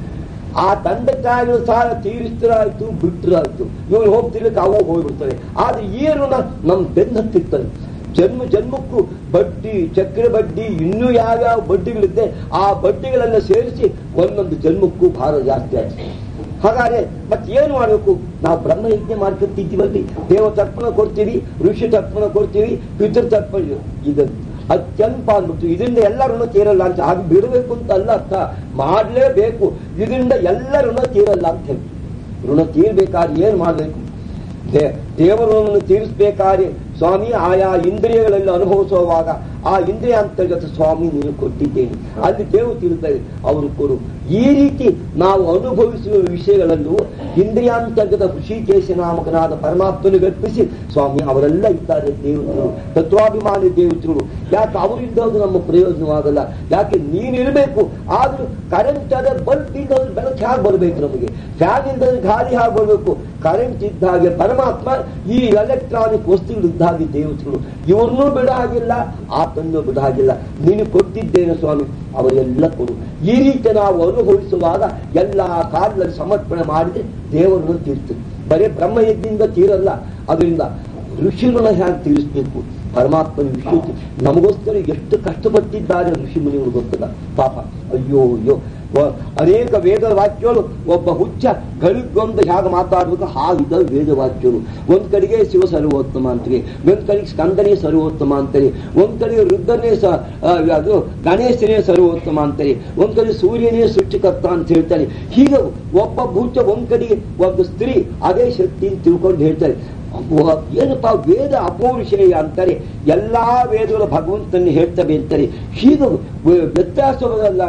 ಆ ತಂದೆ ತಾಯಿಗಳ ಸಾಲ ತೀರಿಸ್ತಿರಾಯ್ತು ಬಿಟ್ಟರಾಯ್ತು ಇವ್ರು ಹೋಗ್ತಿರ್ಲಿಕ್ಕೆ ಅವು ಹೋಗ್ಬಿಡ್ತವೆ ಆದ್ರೆ ಈ ಋಣ ನಮ್ ಬೆನ್ನ ಹತ್ತಿರ್ತದೆ ಜನ್ಮ ಜನ್ಮಕ್ಕೂ ಬಡ್ಡಿ ಚಕ್ರ ಬಡ್ಡಿ ಇನ್ನೂ ಯಾವ್ಯಾವ ಬಡ್ಡಿಗಳಿದ್ದೆ ಆ ಬಡ್ಡಿಗಳೆಲ್ಲ ಸೇರಿಸಿ ಒಂದೊಂದು ಜನ್ಮಕ್ಕೂ ಭಾರ ಜಾಸ್ತಿ ಆಯ್ತು ಹಾಗಾದ್ರೆ ಮತ್ತೆ ಏನು ಮಾಡಬೇಕು ನಾವು ಬ್ರಹ್ಮ ಯಜ್ಞ ಮಾಡ್ಕೊತಿದ್ದೀವಲ್ರಿ ದೇವ ತರ್ಪಣ ಕೊಡ್ತೀವಿ ಋಷಿ ತರ್ಪಣ ಕೊಡ್ತೀವಿ ಪಿತೃ ತರ್ಪಣ ಇದನ್ನು ಅತ್ಯಲ್ಪ ಅಂದ್ಬಿಟ್ಟು ಇದರಿಂದ ಎಲ್ಲ ಋಣ ತೀರಲ್ಲ ಅಂತ ಹಾಗೆ ಬಿಡಬೇಕು ಅಂತ ಅಲ್ಲ ಅರ್ಥ ಮಾಡ್ಲೇಬೇಕು ಇದರಿಂದ ಎಲ್ಲ ಋಣ ತೀರಲ್ಲ ಅಂತ ಹೇಳಿ ಋಣ ತೀರ್ಬೇಕಾದ್ರೆ ಏನ್ ಮಾಡ್ಬೇಕು ದೇ ದೇವರನ್ನು ತೀರಿಸಬೇಕಾದ್ರೆ ಸ್ವಾಮಿ ಆಯಾ ಇಂದ್ರಿಯಗಳಲ್ಲಿ ಅನುಭವಿಸುವಾಗ ಆ ಇಂದ್ರಿಯ ಅಂತರ್ಗತ ಸ್ವಾಮಿ ನೀನು ಕೊಟ್ಟಿದ್ದೇನೆ ಅಲ್ಲಿ ದೇವರು ತಿಳಿತಾರೆ ಅವರು ಕೊಡು ಈ ರೀತಿ ನಾವು ಅನುಭವಿಸುವ ವಿಷಯಗಳಲ್ಲೂ ಇಂದ್ರಿಯಾಂತರ್ಗತ ಋಷಿಕೇಶ ನಾಮಕನಾದ ಪರಮಾತ್ಮನಿಗೆ ಅರ್ಪಿಸಿ ಸ್ವಾಮಿ ಅವರೆಲ್ಲ ಇದ್ದಾರೆ ದೇವತರು ತತ್ವಾಭಿಮಾನಿ ದೇವತರು ಯಾಕೆ ಅವರಿಂದ ಅದು ನಮ್ಮ ಪ್ರಯೋಜನವಾಗಲ್ಲ ಯಾಕೆ ನೀನಿರಬೇಕು ಆದ್ರೂ ಕರೆಂಟ್ ಅದೇ ಬಲ್ಬ್ ಇಂದ ಬೆಳಕು ಹೇಗೆ ಬರಬೇಕು ನಮಗೆ ಫ್ಯಾನ್ ಇಂದ ಗಾಳಿ ಹೇಗೆ ಬರಬೇಕು ಕರೆಂಟ್ ಇದ್ದ ಹಾಗೆ ಪರಮಾತ್ಮ ಈ ಎಲೆಕ್ಟ್ರಾನಿಕ್ ವಸ್ತುಗಳು ಇದ್ದ ಹಾಗೆ ದೇವತೆಗಳು ಇವ್ರನ್ನೂ ಬಿಡ ಹಾಗಿಲ್ಲ ಆತನ್ನು ಬಿಡ ಹಾಗಿಲ್ಲ ನೀನು ಕೊಟ್ಟಿದ್ದೇನೆ ಸ್ವಾಮಿ ಅವರೆಲ್ಲ ಕೊಡು ಈ ರೀತಿ ನಾವು ಅನುಭವಿಸುವಾಗ ಎಲ್ಲ ಕಾಲದಲ್ಲಿ ಸಮರ್ಪಣೆ ಮಾಡಿದ್ರೆ ದೇವರನ್ನು ತೀರ್ತದೆ ಬರೀ ಬ್ರಹ್ಮಯಜ್ಞದಿಂದ ತೀರಲ್ಲ ಅದರಿಂದ ಋಷಿಗಳ ಹೇಗೆ ತೀರಿಸಬೇಕು ಪರಮಾತ್ಮನ ವಿಷಯ ನಮಗೋಸ್ಕರ ಎಷ್ಟು ಕಷ್ಟಪಟ್ಟಿದ್ದಾರೆ ಋಷಿ ಮುನಿಗಳು ಗೊತ್ತಲ್ಲ ಪಾಪ ಅಯ್ಯೋ ಅಯ್ಯೋ ವ- ಅನೇಕ ವೇದ ವಾಕ್ಯಗಳು ಒಬ್ಬ ಹುಚ್ಚ ಗಳಿಗೊಂದು ಹೇಗೆ ಮಾತಾಡ್ಬೇಕು ಹಾಗಿದ್ದ ವೇದ ವಾಕ್ಯಗಳು ಒಂದ್ ಕಡೆಗೆ ಶಿವ ಸರ್ವೋತ್ತಮ ಅಂತಾರೆ ಒಂದ್ ಕಡೆಗೆ ಸ್ಕಂದನೇ ಸರ್ವೋತ್ತಮ ಅಂತಾರೆ ಒಂದ್ ಕಡೆಗೆ ರುದ್ರನೇ ಸ ಆ, ಅದು ಗಣೇಶನೇ ಸರ್ವೋತ್ತಮ ಅಂತಾರೆ ಒಂದ್ ಕಡೆ ಸೂರ್ಯನೇ ಸೃಷ್ಟಿಕರ್ತ ಅಂತ ಹೇಳ್ತಾರೆ ಹೀಗೆ ಒಬ್ಬ ಹುಚ್ಚ ಒಂದ್ ಕಡೆಗೆ ಒಂದು ಸ್ತ್ರೀ ಅದೇ ಶಕ್ತಿ ಅಂತ ತಿಳ್ಕೊಂಡು ಹೇಳ್ತಾರೆ ವ- ಏನಪ್ಪಾ ವೇದ ಅಪೌರುಷೇಯ ಅಂತಾರೆ ಎಲ್ಲಾ ವೇದಗಳು ಭಗವಂತನ ಹೇಳ್ತವೆ ಅಂತಾರೆ ಹೀಗೆ ವ- ವ್ಯತ್ಯಾಸವಲ್ಲ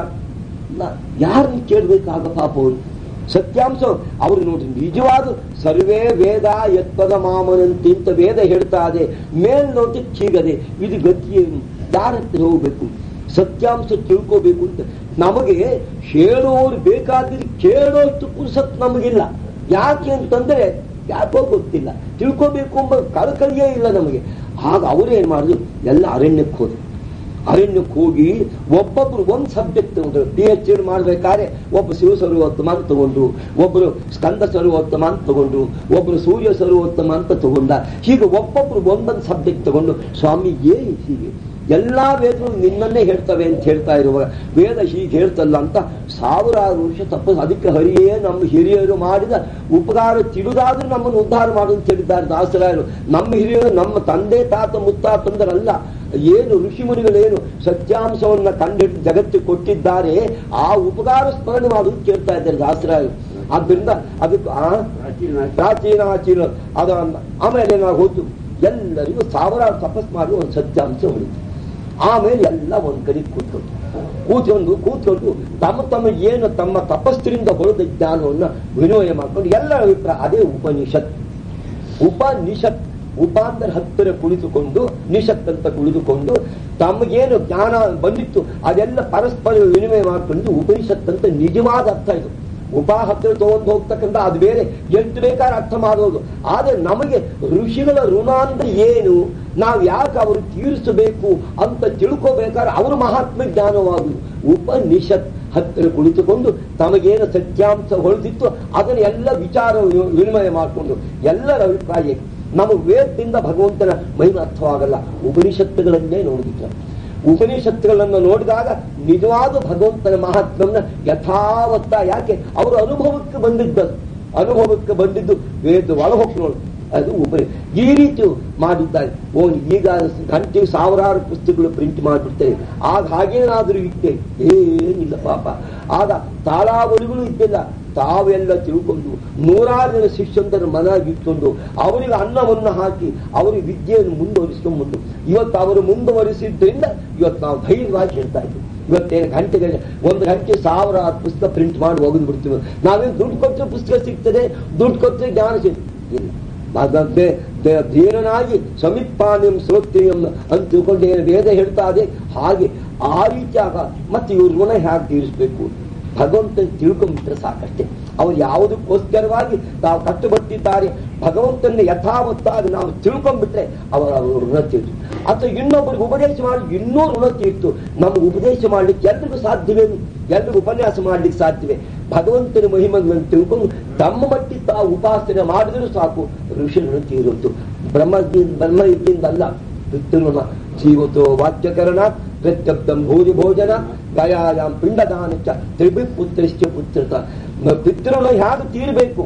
ಯಾರನ್ನು ಕೇಳಬೇಕಾಗ ಪಾಪ ಅವರು ಸತ್ಯಾಂಶ ಅವರು ನೋಡಿ ನಿಜವಾದ ಸರ್ವೇ ವೇದ ಯತ್ಪದ ಮಾಮನಂತೆ ಅಂತ ವೇದ ಹೇಳ್ತಾ ಇದೆ ಮೇಲ್ನೋಟಕ್ಕೆ ಹೀಗದೆ ಇದು ಗತಿ ಏನು ಯಾರ ಹತ್ರ ಹೋಗ್ಬೇಕು ಸತ್ಯಾಂಶ ತಿಳ್ಕೋಬೇಕು ಅಂತ ನಮಗೆ ಹೇಳೋರು ಬೇಕಾದ್ರೆ ಕೇಳೋಷ್ಟು ಪುರುಸತ್ ನಮಗಿಲ್ಲ ಯಾಕೆ ಅಂತಂದ್ರೆ ಯಾಕೋ ಗೊತ್ತಿಲ್ಲ ತಿಳ್ಕೋಬೇಕು ಎಂಬ ಕಳಕಳಿಯೇ ಇಲ್ಲ ನಮಗೆ ಆಗ ಅವರೇನ್ ಮಾಡಿದ್ರು ಎಲ್ಲ ಅರಣ್ಯಕ್ಕೆ ಹೋದ್ರು ಅರಣ್ಯಕ್ಕೆ ಹೋಗಿ ಒಬ್ಬೊಬ್ರು ಒಂದ್ ಸಬ್ಜೆಕ್ಟ್ ತಗೊಂಡ್ರು ಪಿ ಎಚ್ ಡಿ ಮಾಡ್ಬೇಕಾದ್ರೆ ಒಬ್ಬ ಶಿವ ಸರ್ವೋತ್ತಮ ಅಂತ ತಗೊಂಡ್ರು ಒಬ್ರು ಸ್ಕಂದ ಸರ್ವೋತ್ತಮ ಅಂತ ತಗೊಂಡ್ರು ಒಬ್ರು ಸೂರ್ಯ ಸರ್ವೋತ್ತಮ ಅಂತ ತಗೊಂಡ ಹೀಗೆ ಒಬ್ಬೊಬ್ರು ಒಂದೊಂದು ಸಬ್ಜೆಕ್ಟ್ ತಗೊಂಡು ಸ್ವಾಮಿ ಏನ್ ಹೀಗೆ ಎಲ್ಲಾ ವೇದಗಳು ನಿನ್ನನ್ನೇ ಹೇಳ್ತವೆ ಅಂತ ಹೇಳ್ತಾ ಇರುವಾಗ ವೇದ ಹೀಗೆ ಹೇಳ್ತಲ್ಲ ಅಂತ ಸಾವಿರಾರು ವರ್ಷ ತಪ್ಪು ಅದಕ್ಕೆ ಹರಿಯೇ ನಮ್ಮ ಹಿರಿಯರು ಮಾಡಿದ ಉಪಕಾರ ತಿಳಿದಾದ್ರೂ ನಮ್ಮನ್ನು ಉದ್ಧಾರ ಮಾಡು ಅಂತ ಹೇಳಿದ್ದಾರೆ ದಾಸರಾಯರು ನಮ್ಮ ಹಿರಿಯರು ನಮ್ಮ ತಂದೆ ತಾತ ಮುತ್ತಾತಂದರಲ್ಲ ಏನು ಋಷಿಮುನಿಗಳೇನು ಸತ್ಯಾಂಶವನ್ನ ಕಂಡಿಟ್ಟು ಜಗತ್ತಿಗೆ ಕೊಟ್ಟಿದ್ದಾರೆ ಆ ಉಪಕಾರ ಸ್ಮರಣೆ ಮಾಡುವುದು ಕೇಳ್ತಾ ಇದ್ದಾರೆ ದಾಸರಾಯರು ಆದ್ದರಿಂದ ಅದಕ್ಕೆ ಆ ಪ್ರಾಚೀನಾಚೀನ ಅದ ಆಮೇಲೆ ನಾವು ಹೋದ್ದು ಎಲ್ಲರಿಗೂ ಸಾವಿರಾರು ತಪಸ್ ಮಾಡಿ ಒಂದು ಸತ್ಯಾಂಶ ಹೊಡಿತು ಆಮೇಲೆ ಎಲ್ಲ ಒಂದ್ ಕಡೆ ಕೂತ್ಕೊಂಡು ಕೂತ್ಕೊಂಡು ಕೂತ್ಕೊಂಡು ತಮ್ಮ ತಮ್ಮ ಏನು ತಮ್ಮ ತಪಸ್ಸಿನಿಂದ ಹೊಡೆದ ಜ್ಞಾನವನ್ನ ವಿನಿಮಯ ಮಾಡ್ಕೊಂಡು ಎಲ್ಲರ ಅಭಿಪ್ರಾಯ ಅದೇ ಉಪನಿಷತ್ ಉಪನಿಷತ್ ಉಪ ಅಂದ್ರೆ ಹತ್ತಿರ ಕುಳಿತುಕೊಂಡು ನಿಷತ್ ಅಂತ ಕುಳಿತುಕೊಂಡು ತಮಗೇನು ಜ್ಞಾನ ಬಂದಿತ್ತು ಅದೆಲ್ಲ ಪರಸ್ಪರ ವಿನಿಮಯ ಮಾಡ್ಕೊಂಡು ಉಪನಿಷತ್ ಅಂತ ನಿಜವಾದ ಅರ್ಥ ಇದು ಉಪ ಹತ್ತಿರ ತಗೊಂಡು ಹೋಗ್ತಕ್ಕಂಥ ಅದು ಬೇರೆ ಎಷ್ಟು ಬೇಕಾದ್ರೆ ಅರ್ಥ ಮಾಡೋದು ಆದ್ರೆ ನಮಗೆ ಋಷಿಗಳ ಋಣ ಅಂದ್ರೆ ಏನು ನಾವು ಯಾಕೆ ಅವರು ತೀರಿಸಬೇಕು ಅಂತ ತಿಳ್ಕೋಬೇಕಾದ್ರೆ ಅವರು ಮಹಾತ್ಮ ಜ್ಞಾನವಾಗುದು ಉಪನಿಷತ್ ಹತ್ತಿರ ಕುಳಿತುಕೊಂಡು ತಮಗೇನು ಸತ್ಯಾಂಶ ಹೊಳೆದಿತ್ತು ಅದನ್ನ ಎಲ್ಲ ವಿಚಾರ ವಿ- ವಿನಿಮಯ ಮಾಡಿಕೊಂಡು ಎಲ್ಲರ ಅಭಿಪ್ರಾಯ ನಮ್ಮ ವೇದದಿಂದ ಭಗವಂತನ ಮಹಿಮೆ ಅರ್ಥವಾಗಲ್ಲ ಉಪನಿಷತ್ತುಗಳನ್ನೇ ನೋಡಿದ್ರು ಉಪನಿಷತ್ತುಗಳನ್ನು ನೋಡಿದಾಗ ನಿಜವಾದ ಭಗವಂತನ ಮಹಾತ್ಮನ ಯಥಾವತ್ತ ಯಾಕೆ ಅವರು ಅನುಭವಕ್ಕೆ ಬಂದಿದ್ದದು ಅನುಭವಕ್ಕೆ ಬಂದಿದ್ದು ವೇದ ಒಳಹೊಕ್ಕನೋಳು ಅದು ಉಪರಿ ಈ ರೀತಿ ಮಾಡಿದ್ದಾರೆ ಓ ಈಗ ಗಂಟೆಗೆ ಸಾವಿರಾರು ಪುಸ್ತಕಗಳು ಪ್ರಿಂಟ್ ಮಾಡಿಬಿಡ್ತೇವೆ ಆಗ ಹಾಗೇನಾದ್ರೂ ಇತ್ತೆ ಏನಿಲ್ಲ ಪಾಪ ಆಗ ತಾಳಾವಳಿಗಳು ಇದ್ದಿಲ್ಲ ತಾವೆಲ್ಲ ತಿಳ್ಕೊಂಡು ನೂರಾರು ಜನ ಶಿಷ್ಯಂತರ ಮನಾಗಿ ಇಟ್ಕೊಂಡು ಅವರಿಗೆ ಅನ್ನವನ್ನು ಹಾಕಿ ಅವರಿಗೆ ವಿದ್ಯೆಯನ್ನು ಮುಂದುವರಿಸ್ಕೊಂಡು ಬಂದು ಇವತ್ತು ಅವರು ಮುಂದುವರಿಸಿದ್ರಿಂದ ಇವತ್ತು ನಾವು ಧೈರ್ಯವಾಗಿ ಹೇಳ್ತಾ ಇದ್ದೀವಿ ಇವತ್ತೇನು ಗಂಟೆಗೆ ಒಂದು ಗಂಟೆ ಸಾವಿರ ಪುಸ್ತಕ ಪ್ರಿಂಟ್ ಮಾಡಿ ಒಗೆದು ಬಿಡ್ತೀವಿ ನಾವೇನು ದುಡ್ಡು ಕೊಟ್ಟರೆ ಪುಸ್ತಕ ಸಿಗ್ತದೆ ದುಡ್ಡು ಕೊಟ್ಟರೆ ಜ್ಞಾನ ಸಿಗ್ತದೆ ಇಲ್ಲ ಹಾಗಾದ್ರೆ ದೇ- ಧೀರನಾಗಿ ಸಮಿಪ್ಪಾನಿಯಂ ಶ್ರೋತ್ರಿಯಂ ಅಂತ ತಿಳ್ಕೊಂಡು ಏನು ವೇದ ಹೇಳ್ತಾ ಇದೆ ಹಾಗೆ ಆ ರೀತಿಯಾಗ ಮತ್ತೆ ಇವ್ರ ಋಣ ಹೇಗೆ ತೀರಿಸ್ಬೇಕು ಭಗವಂತನ ತಿಳ್ಕೊಂಡ್ಬಿಟ್ರೆ ಸಾಕಷ್ಟೇ ಅವ್ರು ಯಾವುದಕ್ಕೋಸ್ಕರವಾಗಿ ತಾವು ಕಷ್ಟಪಟ್ಟಿದ್ದಾರೆ ಭಗವಂತನ ಯಥಾವತ್ತಾಗಿ ನಾವು ತಿಳ್ಕೊಂಡ್ಬಿಟ್ರೆ ಅವರ ಅವರು ಋಣ ತೀರ್ತು ಅಥವಾ ಇನ್ನೊಬ್ಬರಿಗೆ ಉಪದೇಶ ಮಾಡಿ ಇನ್ನೂ ಋಣ ತೀರ್ತು ನಮ್ಗೆ ಉಪದೇಶ ಮಾಡ್ಲಿಕ್ಕೆ ಎಲ್ರಿಗೂ ಸಾಧ್ಯವೇ ಎಲ್ರಿಗೂ ಉಪನ್ಯಾಸ ಮಾಡ್ಲಿಕ್ಕೆ ಸಾಧ್ಯವೇ ಭಗವಂತನ ಮಹಿಮೆಗಳನ್ನು ತಿಳ್ಕೊಂಡು ತಮ್ಮ ಮಟ್ಟಿ ತಾವು ಉಪಾಸನೆ ಮಾಡಿದರೂ ಸಾಕು ಋಷಿ ಋಣ ತೀರುತ್ತು ಬ್ರಹ್ಮ ಬ್ರಹ್ಮ ಇದ್ದಿಂದಲ್ಲ ಪಿತೃಋಣ ಜೀವತೋ ವಾಕ್ಯಕರಣ ಪ್ರತ್ಯಬ್ಧಂ ಭೋಜಿ ಭೋಜನ ಗಯಾಯಾಂ ಪಿಂಡದಾನ ಚ ತ್ರಿಭಿಪುತ್ರಶ್ಚ ಪುತ್ರತ ಪಿತೃಋಣ ಹೇಗೆ ತೀರಬೇಕು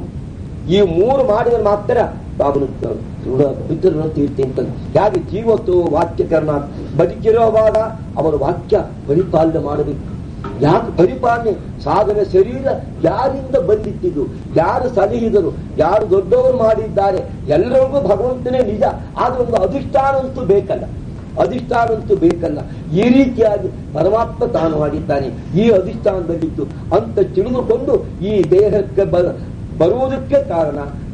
ಈ ಮೂರು ಮಾಡಿದ್ರೆ ಮಾತ್ರ ಅವನು ಋಣ ಪಿತೃಋಣ ತೀರ್ತೀನಿ ಅಂತ ಹೇಗೆ ಜೀವತ್ತು ವಾಕ್ಯಕರಣ ಬದುಕಿರುವಾಗ ಅವರ ವಾಕ್ಯ ಪರಿಪಾಲನೆ ಮಾಡಬೇಕು ಯಾಕೆ ಪರಿಪಾಲನೆ ಸಾಧನೆ ಶರೀರ ಯಾರಿಂದ ಬಂದಿತ್ತಿದ್ದು ಯಾರು ಸಲಹಿದರು ಯಾರು ದೊಡ್ಡವರು ಮಾಡಿದ್ದಾರೆ ಎಲ್ಲರಿಗೂ ಭಗವಂತನೇ ನಿಜ ಆದ್ರೆ ಒಂದು ಅಧಿಷ್ಠಾನ ಅಂತೂ ಬೇಕಲ್ಲ ಅಧಿಷ್ಠಾನ ಅಂತೂ ಬೇಕಲ್ಲ ಈ ರೀತಿಯಾಗಿ ಪರಮಾತ್ಮ ತಾನು ಮಾಡಿದ್ದಾನೆ ಈ ಅಧಿಷ್ಠಾನದಲ್ಲಿದ್ದು ಅಂತ ತಿಳಿದುಕೊಂಡು ಈ ದೇಹಕ್ಕೆ ಬ ಬರುವುದಕ್ಕೆ ಕಾರಣ